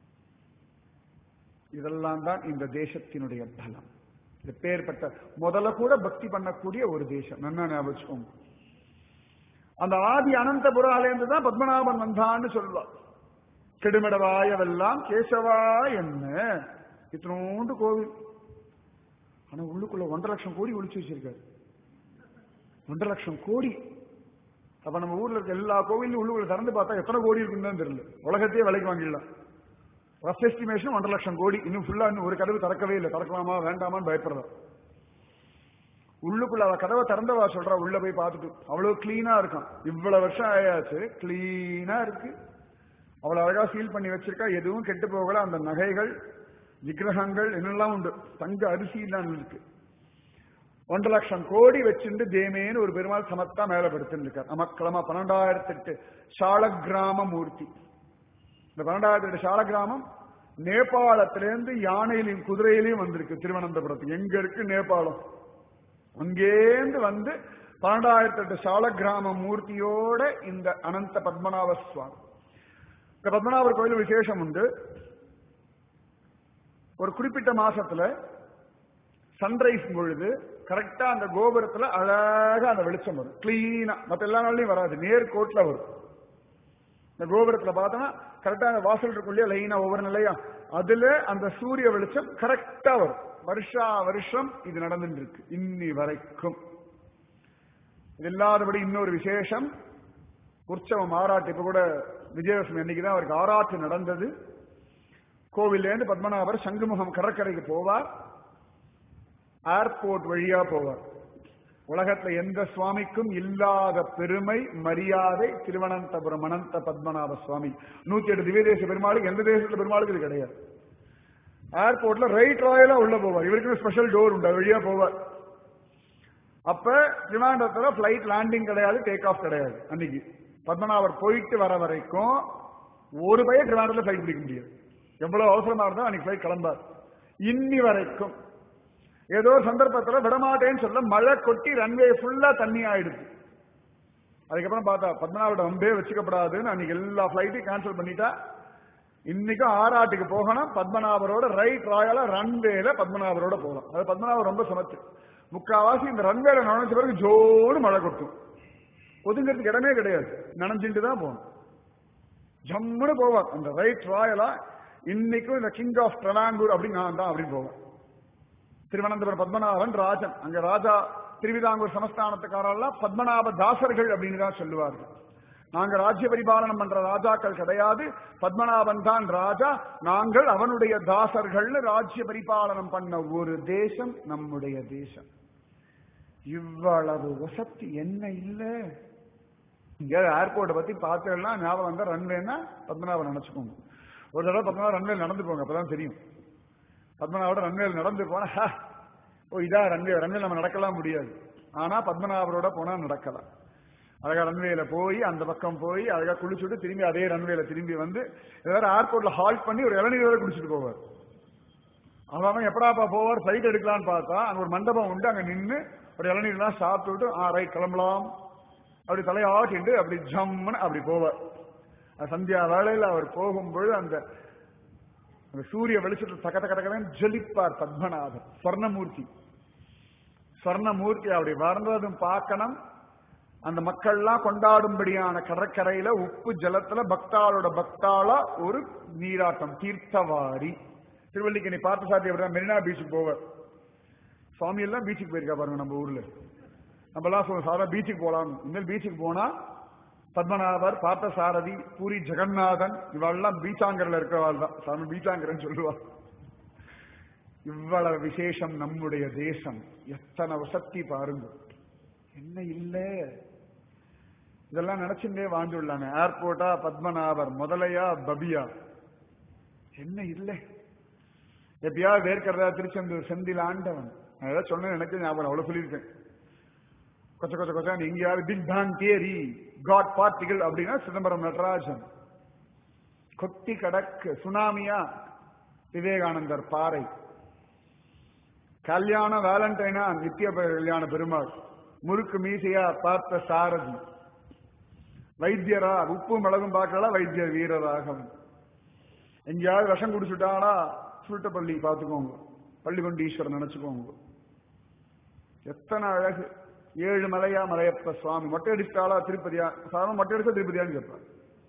இதெல்லாம் தான் இந்த தேசத்தினுடைய பலம் இது பேர்பட்ட முதல்ல கூட பக்தி பண்ணக்கூடிய ஒரு தேசம் நல்லா ஞாபகம் வச்சுக்கோங்க அந்த ஆதி அனந்தபுராலேருந்து தான் பத்மநாபன் வந்தான்னு சொல்லுவார் கெடுமிடவாயவெல்லாம் கேசவா என்ன இத்தனோண்டு கோவில் ஆனா உள்ளுக்குள்ள ஒன்றரை லட்சம் கோடி ஒளிச்சு வச்சிருக்காரு ஒன்றரை லட்சம் கோடி அப்ப நம்ம ஊர்ல இருக்க எல்லா கோவிலும் உள்ளுக்குள்ள திறந்து பார்த்தா எத்தனை கோடி இருக்குன்னு தான் தெரியல உலகத்தையே விலைக்கு வாங்கிடலாம் ரஃப் எஸ்டிமேஷன் ஒன்றரை லட்சம் கோடி இன்னும் ஃபுல்லா இன்னும் ஒரு கதவு திறக்கவே இல்லை திறக்கலாமா வேண்டாமான்னு பயப்படுறா உள்ளுக்குள்ள அவ கதவை திறந்தவா சொல்றா உள்ள போய் பார்த்துட்டு அவ்வளவு கிளீனா இருக்கான் இவ்வளவு வருஷம் ஆயாச்சு கிளீனா இருக்கு அவ்வளவு அழகா சீல் பண்ணி வச்சிருக்கா எதுவும் கெட்டு போகல அந்த நகைகள் விக்கிரகங்கள் என்னெல்லாம் உண்டு தங்க அரிசி தான் இருக்கு ஒன்றரை லட்சம் கோடி வச்சுட்டு தேமேன்னு ஒரு பெருமாள் சமத்தா மேல படுத்துட்டு இருக்கார் அமக்களமா பன்னெண்டாயிரத்தி எட்டு சால கிராம மூர்த்தி இந்த பன்னெண்டாயிரத்தி எட்டு சால கிராமம் நேபாளத்திலேருந்து யானையிலையும் குதிரையிலையும் வந்திருக்கு திருவனந்தபுரத்துக்கு எங்க இருக்கு நேபாளம் அங்கேந்து வந்து பன்னெண்டாயிரத்தி எட்டு சால கிராம மூர்த்தியோட இந்த அனந்த பத்மநாப சுவாமி இந்த பத்மநாபர் கோயில் விசேஷம் உண்டு ஒரு குறிப்பிட்ட மாசத்துல சன்ரைஸ் பொழுது கரெக்டா அந்த கோபுரத்துல அழகா அந்த வெளிச்சம் வரும் கிளீனா மத்த எல்லா நாள்லயும் வராது நேர்கோட்ல வரும் இந்த கோபுரத்துல பார்த்தோம்னா கரெக்டா அந்த வாசல் இருக்குள்ளே லைனா ஒவ்வொரு நிலையா அதுல அந்த சூரிய வெளிச்சம் கரெக்டா வரும் வருஷா வருஷம் இது நடந்துட்டு இருக்கு இன்னி வரைக்கும் இது இல்லாதபடி இன்னொரு விசேஷம் உற்சவம் ஆராட்டு இப்ப கூட விஜயதசமி அன்னைக்குதான் அவருக்கு ஆராட்டு நடந்தது கோவில்லேருந்து பத்மநாபர் சங்குமுகம் கடற்கரைக்கு போவார் ஏர்போர்ட் வழியா போவார் உலகத்துல எந்த சுவாமிக்கும் இல்லாத பெருமை மரியாதை திருவனந்தபுரம் அனந்த பத்மநாப சுவாமி நூத்தி எட்டு திவ்ய தேச பெருமாளுக்கு எந்த தேசத்துல பெருமாளுக்கு இது கிடையாது ஏர்போர்ட்ல ரைட் ராயலா உள்ள போவார் இவருக்கு ஸ்பெஷல் டோர் உண்டு அது வழியா போவார் அப்ப விமானத்துல பிளைட் லேண்டிங் கிடையாது டேக் ஆஃப் கிடையாது அன்னைக்கு பத்மநாபர் போயிட்டு வர வரைக்கும் ஒரு பையன் விமானத்துல பிளைட் பிடிக்க முடியாது எவ்வளவு அவசரமா இருந்தா அன்னைக்கு பிளைட் கிளம்பார் இன்னி வரைக்கும் ஏதோ ஒரு சந்தர்ப்பத்துல விடமாட்டேன்னு சொல்ல மழை கொட்டி ரன்வே ஃபுல்லா தண்ணி ஆயிடுது அதுக்கப்புறம் பார்த்தா பத்மநாபோட வம்பே வச்சுக்கப்படாதுன்னு அன்னைக்கு எல்லா பிளைட்டையும் கேன்சல் பண்ணிட்டா இன்னைக்கும் ஆராட்டுக்கு போகணும் பத்மநாபரோட ரைட் ராயலா ரன்வேல பத்மநாபரோட போகலாம் அது பத்மநாபர் ரொம்ப சமத்து முக்காவாசி இந்த ரன்வேல நுழைஞ்ச பிறகு ஜோடு மழை கொட்டும் ஒதுங்கிறதுக்கு இடமே கிடையாது நனைஞ்சிட்டு தான் போகணும் ஜம்முன்னு போவார் அந்த ரைட் ராயலா இன்னைக்கும் இந்த கிங் ஆஃப் ட்ரலாங்கூர் அப்படின்னு நான் தான் அப்படின்னு போவேன் திருவனந்தபுரம் பத்மநாபன் ராஜன் அங்க ராஜா திருவிதாங்கூர் சமஸ்தானத்துக்காரெல்லாம் பத்மநாப தாசர்கள் அப்படின்னு தான் சொல்லுவார்கள் நாங்க ராஜ்ய பரிபாலனம் பண்ற ராஜாக்கள் கிடையாது பத்மநாபன் தான் ராஜா நாங்கள் அவனுடைய தாசர்கள்னு ராஜ்ய பரிபாலனம் பண்ண ஒரு தேசம் நம்முடைய தேசம் இவ்வளவு வசதி என்ன இல்ல இங்க ஏர்போர்ட்டை பத்தி பார்த்தேன்னா ஞாபகம் வந்தா ரன்வேன்னா பத்மநாபன் நினைச்சுக்கோங்க ஒரு தடவை பத்மநாபன் ரன்வே நடந்து போங்க அப்பதான் தெரியும் பத்மநாபோட ரன்வேல் நடந்து போனா "ஹா, ஓ இதா ரன்வே ரன்வே நம்ம நடக்கலாம் முடியாது ஆனா பத்மநாபரோட போனா நடக்கலாம் அழகா ரன்வேல போய் அந்த பக்கம் போய் அழகா குளிச்சுட்டு திரும்பி அதே ரன்வேல திரும்பி வந்து வேற ஏர்போர்ட்ல ஹால்ட் பண்ணி ஒரு இளநீர் வேற குடிச்சிட்டு போவார் அவன் எப்படாப்பா போவார் ஃபிளைட் எடுக்கலாம்னு பார்த்தா அங்க ஒரு மண்டபம் உண்டு அங்க நின்னு ஒரு இளநீர்லாம் சாப்பிட்டுட்டு ஆ ரைட் கிளம்பலாம் அப்படி தலையாட்டிட்டு அப்படி ஜம்முன்னு அப்படி போவார் அது சந்தியா வேளையில அவர் போகும்பொழுது அந்த அந்த சூரிய வெளிச்சத்தில் தக்க தக்க தக்கதான் ஜொலிப்பார் பத்மநாபர் ஸ்வர்ணமூர்த்தி ஸ்வர்ணமூர்த்தி அப்படி வர்றதும் பார்க்கணும் அந்த மக்கள்லாம் கொண்டாடும்படியான கடற்கரையில உப்பு ஜலத்துல பக்தாளோட பக்தாளா ஒரு நீராட்டம் தீர்த்தவாரி திருவல்லிக்கணி பார்த்த சாத்தி அப்படிதான் மெரினா பீச்சுக்கு போவார் சுவாமி எல்லாம் பீச்சுக்கு போயிருக்கா பாருங்க நம்ம ஊர்ல நம்ம எல்லாம் சொல்லுவோம் சாதா பீச்சுக்கு போலாம் இனிமேல் பீச்சுக்கு போனா பத்மநாபர் பார்த்தசாரதி பூரி ஜெகநாதன் இவெல்லாம் பீச்சாங்கரில் இருக்கிறவாள் தான் சாமி பீச்சாங்கரன் சொல்லுவா இவ்வளவு விசேஷம் நம்முடைய தேசம் எத்தனை வசத்தி பாருங்க என்ன இல்ல இதெல்லாம் நினைச்சுட்டே வாழ்ந்துள்ளாங்க ஏர்போர்ட்டா பத்மநாபர் முதலையா பபியா என்ன இல்லை எப்பயாவது வேர்க்கிறதா திருச்செந்தூர் செந்தில் ஆண்டவன் நான் ஏதாவது சொன்னேன் எனக்கு ஞாபகம் அவ்வளவு சொல்லியிருக்கேன் கொச்ச கொச்ச கொச்சா எங்கேயாவது பிக் பேங் தியரி காட் பார்ட்டிகள் அப்படின்னா சிதம்பரம் நடராஜன் கொட்டி கடக்கு சுனாமியா விவேகானந்தர் பாறை கல்யாணம் வேலண்டைனா நித்திய கல்யாண பெருமாள் முறுக்கு மீசையா பார்த்த சாரதி வைத்தியரா உப்பு மிளகும் பார்க்கலாம் வைத்தியர் வீரராகவன் எங்கேயாவது விஷம் குடிச்சுட்டானா சுருட்டப்பள்ளி பார்த்துக்கோங்க பள்ளிகொண்டீஸ்வரர் நினைச்சுக்கோங்க எத்தனை அழகு ஏழு மலையா மலையப்ப சுவாமி மொட்டை அடிச்சிட்டாளா திருப்பதியா சாதாரண மொட்டை அடிச்சா திருப்பதியான்னு கேட்பார்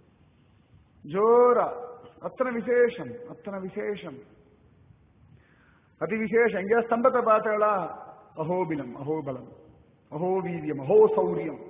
ஜோரா அத்தனை விசேஷம் அத்தனை விசேஷம் அதி விசேஷம் எங்கேயா ஸ்தம்பத்தை பார்த்தாளா அஹோபிலம் அஹோபலம் அஹோவீரியம் அஹோ சௌரியம்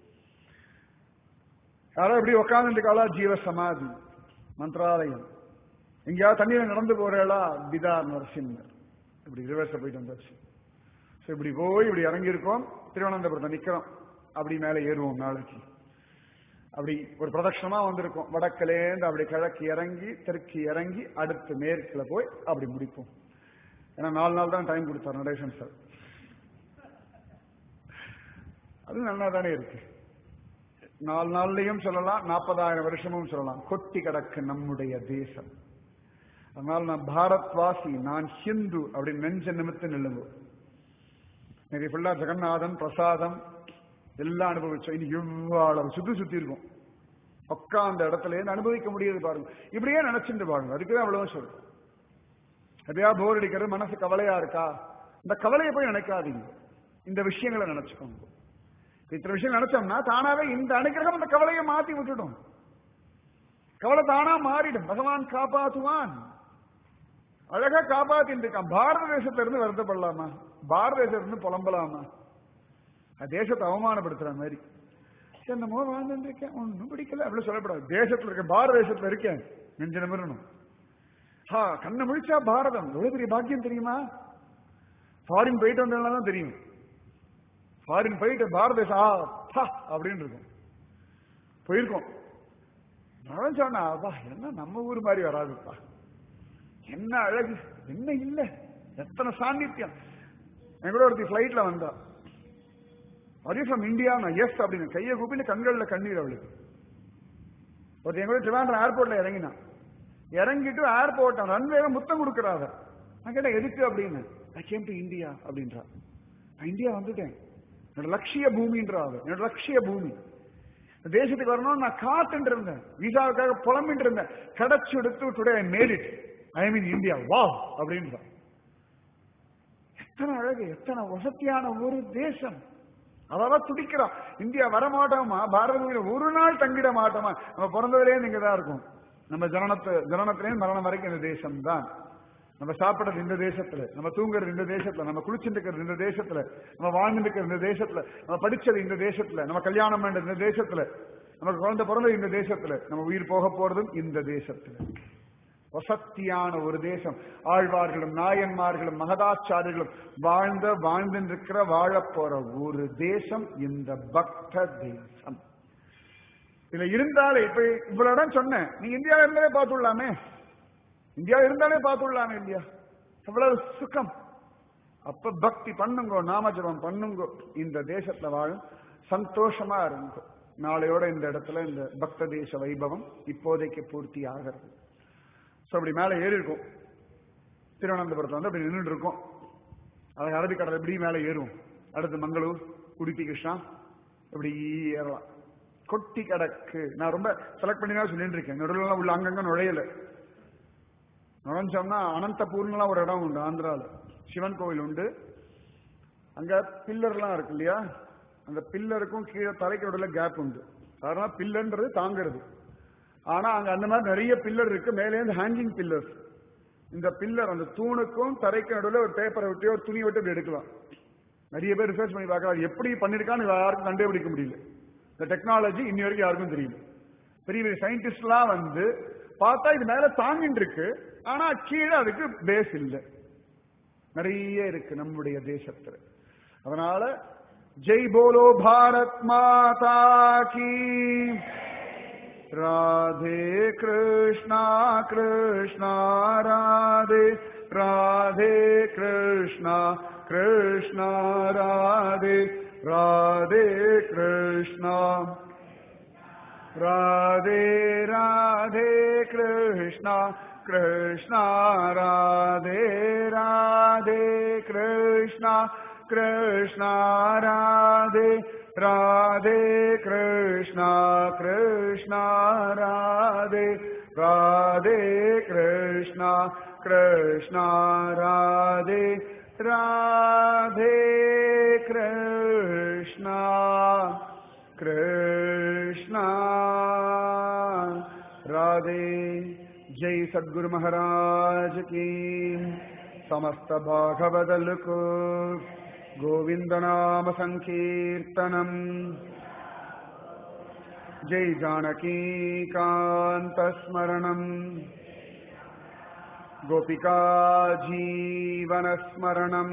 யாரோ இப்படி உட்காந்துருக்காளா ஜீவ சமாதி மந்திராலயம் எங்கேயாவது தண்ணியில நடந்து போறாளா பிதார் நரசிம்மர் இப்படி ரிவர்ஸ்ல போயிட்டு வந்தாச்சு So, இப்படி போய் இப்படி இறங்கி இருக்கோம் திருவனந்தபுரத்தை நிக்கிறோம் அப்படி மேல ஏறுவோம் நாளைக்கு அப்படி ஒரு பிரதட்சணமா வந்திருக்கோம் வடக்கிலேருந்து அப்படி கிழக்கு இறங்கி தெற்கு இறங்கி அடுத்து மேற்குல போய் அப்படி முடிப்போம் ஏன்னா நாலு நாள் தான் டைம் கொடுத்தார் நடேசன் சார் அது நல்லா தானே இருக்கு நாலு நாள்லயும் சொல்லலாம் நாற்பதாயிரம் வருஷமும் சொல்லலாம் கொட்டி கிடக்கு நம்முடைய தேசம் அதனால நான் பாரத் வாசி நான் ஹிந்து அப்படின்னு நெஞ்ச நிமித்து நில்லுங்க இன்னைக்கு ஃபுல்லா ஜெகநாதன் பிரசாதம் எல்லாம் அனுபவிச்சோம் இனி இவ்வளவு சுத்தி சுத்தி இருக்கும் உட்காந்த இடத்துல இருந்து அனுபவிக்க முடியாது பாருங்க இப்படியே நினைச்சுட்டு பாருங்க அதுக்குதான் அவ்வளவு சொல்றேன் எதையா போர் அடிக்கிறது மனசு கவலையா இருக்கா இந்த கவலையை போய் நினைக்காதீங்க இந்த விஷயங்களை நினைச்சுக்கோங்க இத்தனை விஷயம் நினைச்சோம்னா தானாவே இந்த அனுகிரகம் அந்த கவலையை மாத்தி விட்டுடும் கவலை தானா மாறிடும் பகவான் காப்பாத்துவான் அழகா காப்பாத்திட்டு இருக்கான் பாரத தேசத்துல இருந்து வருத்தப்படலாமா பாரத தேசத்துல இருந்து புலம்பலாமா அது தேசத்தை அவமானப்படுத்துற மாதிரி என்னமோ வாழ்ந்துட்டு இருக்கேன் ஒன்னும் பிடிக்கல அப்படி சொல்லப்படாது தேசத்துல இருக்கேன் பாரத தேசத்துல இருக்கேன் நெஞ்ச நிமிரணும் ஹா கண்ணை முழிச்சா பாரதம் எவ்வளவு பெரிய பாக்கியம் தெரியுமா ஃபாரின் போயிட்டு வந்ததுனால தான் தெரியும் ஃபாரின் போயிட்டு பாரத தேசம் ஆ பா அப்படின்னு இருக்கும் போயிருக்கோம் நான் சொன்னா அப்பா என்ன நம்ம ஊர் மாதிரி வராதுப்பா என்ன அழகு என்ன இல்ல எத்தனை சாநித்தியம் என் கூட ஒருத்தி பிளைட்ல வந்தா அதே ஃப்ரம் இந்தியா நான் எஸ் அப்படின்னு கையை கூப்பிட்டு கண்கள்ல கண்ணீர் அவளுக்கு ஒருத்தி என் கூட ட்ரிவாண்டம் ஏர்போர்ட்ல இறங்கினா இறங்கிட்டு ஏர்போர்ட் ரன்வேல முத்தம் கொடுக்குறாங்க நான் கேட்டேன் எதுக்கு அப்படின்னு ஐ கேம் டு இந்தியா அப்படின்றா நான் இந்தியா வந்துட்டேன் என்னோட லட்சிய பூமின்றாங்க என்னோட லட்சிய பூமி இந்த தேசத்துக்கு வரணும்னு நான் காத்துட்டு இருந்தேன் விசாவுக்காக புலம்பிட்டு இருந்தேன் கிடைச்சு எடுத்து today I made it I mean India வா அப்படின்றா எத்தனை அழகு எத்தனை வசதியான ஒரு தேசம் அவதான் துடிக்கிறான் இந்தியா வரமாட்டோமா பாரத பூமியில ஒரு நாள் தங்கிட மாட்டோமா நம்ம பிறந்ததுலேயே இங்க தான் இருக்கும் நம்ம ஜனனத்து ஜனனத்திலேயும் மரணம் வரைக்கும் இந்த தேசம் தான் நம்ம சாப்பிடுறது இந்த தேசத்துல நம்ம தூங்குறது இந்த தேசத்துல நம்ம குளிச்சுட்டு இருக்கிறது இந்த தேசத்துல நம்ம வாழ்ந்துட்டு இருக்கிறது இந்த தேசத்துல நம்ம படிச்சது இந்த தேசத்துல நம்ம கல்யாணம் பண்ணது இந்த தேசத்துல நமக்கு குழந்தை பிறந்தது இந்த தேசத்துல நம்ம உயிர் போக போறதும் இந்த தேசத்துல வசத்தியான ஒரு தேசம் ஆழ்வார்களும் நாயன்மார்களும் மகதாச்சாரியர்களும் வாழ்ந்த வாழ்ந்திருக்கிற வாழப் போற ஒரு தேசம் இந்த பக்த தேசம் இதுல இருந்தாலே இப்ப இவ்வளவு இடம் சொன்னேன் நீ இந்தியாவில இருந்தாலே பார்த்துடலாமே இந்தியா இருந்தாலே பார்த்துடலாமே இல்லையா எவ்வளவு சுகம் அப்ப பக்தி பண்ணுங்கோ நாமஜபம் பண்ணுங்கோ இந்த தேசத்துல வாழும் சந்தோஷமா இருங்கோ நாளையோட இந்த இடத்துல இந்த பக்த தேச வைபவம் இப்போதைக்கு பூர்த்தி ஆகிறது ஸோ அப்படி மேலே ஏறி இருக்கும் திருவனந்தபுரத்தில் வந்து அப்படி நின்றுட்டு இருக்கோம் அது அரபிக்கடல் எப்படி மேலே ஏறும் அடுத்து மங்களூர் உடுப்பி கிருஷ்ணா இப்படி ஏறலாம் கொட்டி கிடக்கு நான் ரொம்ப செலக்ட் பண்ணி தான் சொல்லிட்டு இருக்கேன் நடுவில் உள்ள அங்கங்க நுழையல நுழைஞ்சோம்னா அனந்தபூர்லாம் ஒரு இடம் உண்டு ஆந்திராவில் சிவன் கோவில் உண்டு அங்க பில்லர்லாம் இருக்கு இல்லையா அந்த பில்லருக்கும் கீழே தலைக்கு நடுவில் கேப் உண்டு காரணம் பில்லர்ன்றது தாங்கிறது ஆனா அங்க அந்த மாதிரி நிறைய பில்லர் இருக்கு மேலே இருந்து ஹேங்கிங் பில்லர்ஸ் இந்த பில்லர் அந்த தூணுக்கும் தரைக்கும் நடுவில் ஒரு பேப்பரை விட்டு ஒரு துணி விட்டு இப்படி எடுக்கலாம் நிறைய பேர் ரிசர்ச் பண்ணி பார்க்கலாம் எப்படி பண்ணிருக்கான்னு யாருக்கும் கண்டுபிடிக்க முடியல இந்த டெக்னாலஜி இன்னி வரைக்கும் யாருக்கும் தெரியல பெரிய பெரிய சயின்டிஸ்ட்லாம் வந்து பார்த்தா இது மேல தாங்கிட்டு இருக்கு ஆனா கீழே அதுக்கு பேஸ் இல்லை நிறைய இருக்கு நம்முடைய தேசத்துல அதனால ஜெய் போலோ பாரத் மாதா கீ राधे कृष्णा कृष्णा राधे राधे कृष्णा कृष्णा राधे राधे कृष्णा राधे राधे कृष्णा कृष्णा राधे राधे कृष्णा कृष्णा राधे राधे कृष्णा कृष्णा राधे राधे कृष्णा कृष्णा राधे राधे कृष्णा कृष्णा राधे जय सद्गुरु महाराज की समस्त भागवदल को गोविंद नाम संकीर्तनम जय जानकी कांत स्मरणम गोपिका जीवन स्मरणम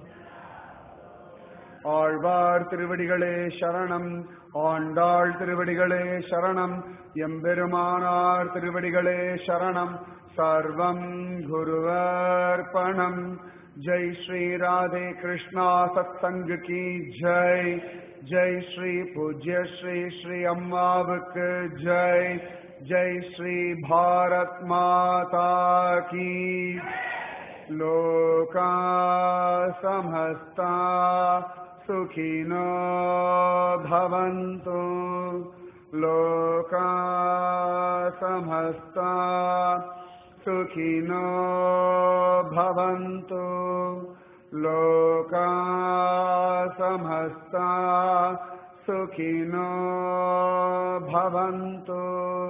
ஆழ்வார் திருவடிகளே சரணம் ஆண்டாள் திருவடிகளே சரணம் எம்பெருமானார் திருவடிகளே சரணம் சர்வம் குருவர்ப்பணம் जय श्री राधे कृष्णा सत्संग की जय जय श्री पूज्य श्री श्री अम्मावक जय जय श्री भारत माता की लोका समस्ता सुखिनो भवन्तु लोका समस्ता सुखिनो भवन्तु लोका समस्ता सुखिनो भवन्तु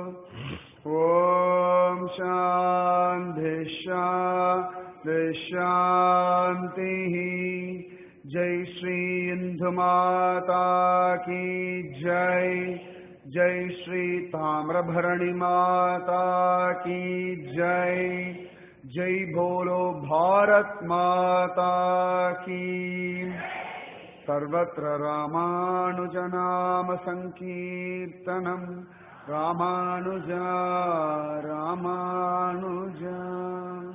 ॐ शान्ति शान्ति शान्तिः जय श्री इंदु माता की जय जय श्री ताम्रभरणि माता की जय जय बोलो भारत माता की सर्वत्र रामानुजनाम संकीर्तनम् रामानुजा रामानुजा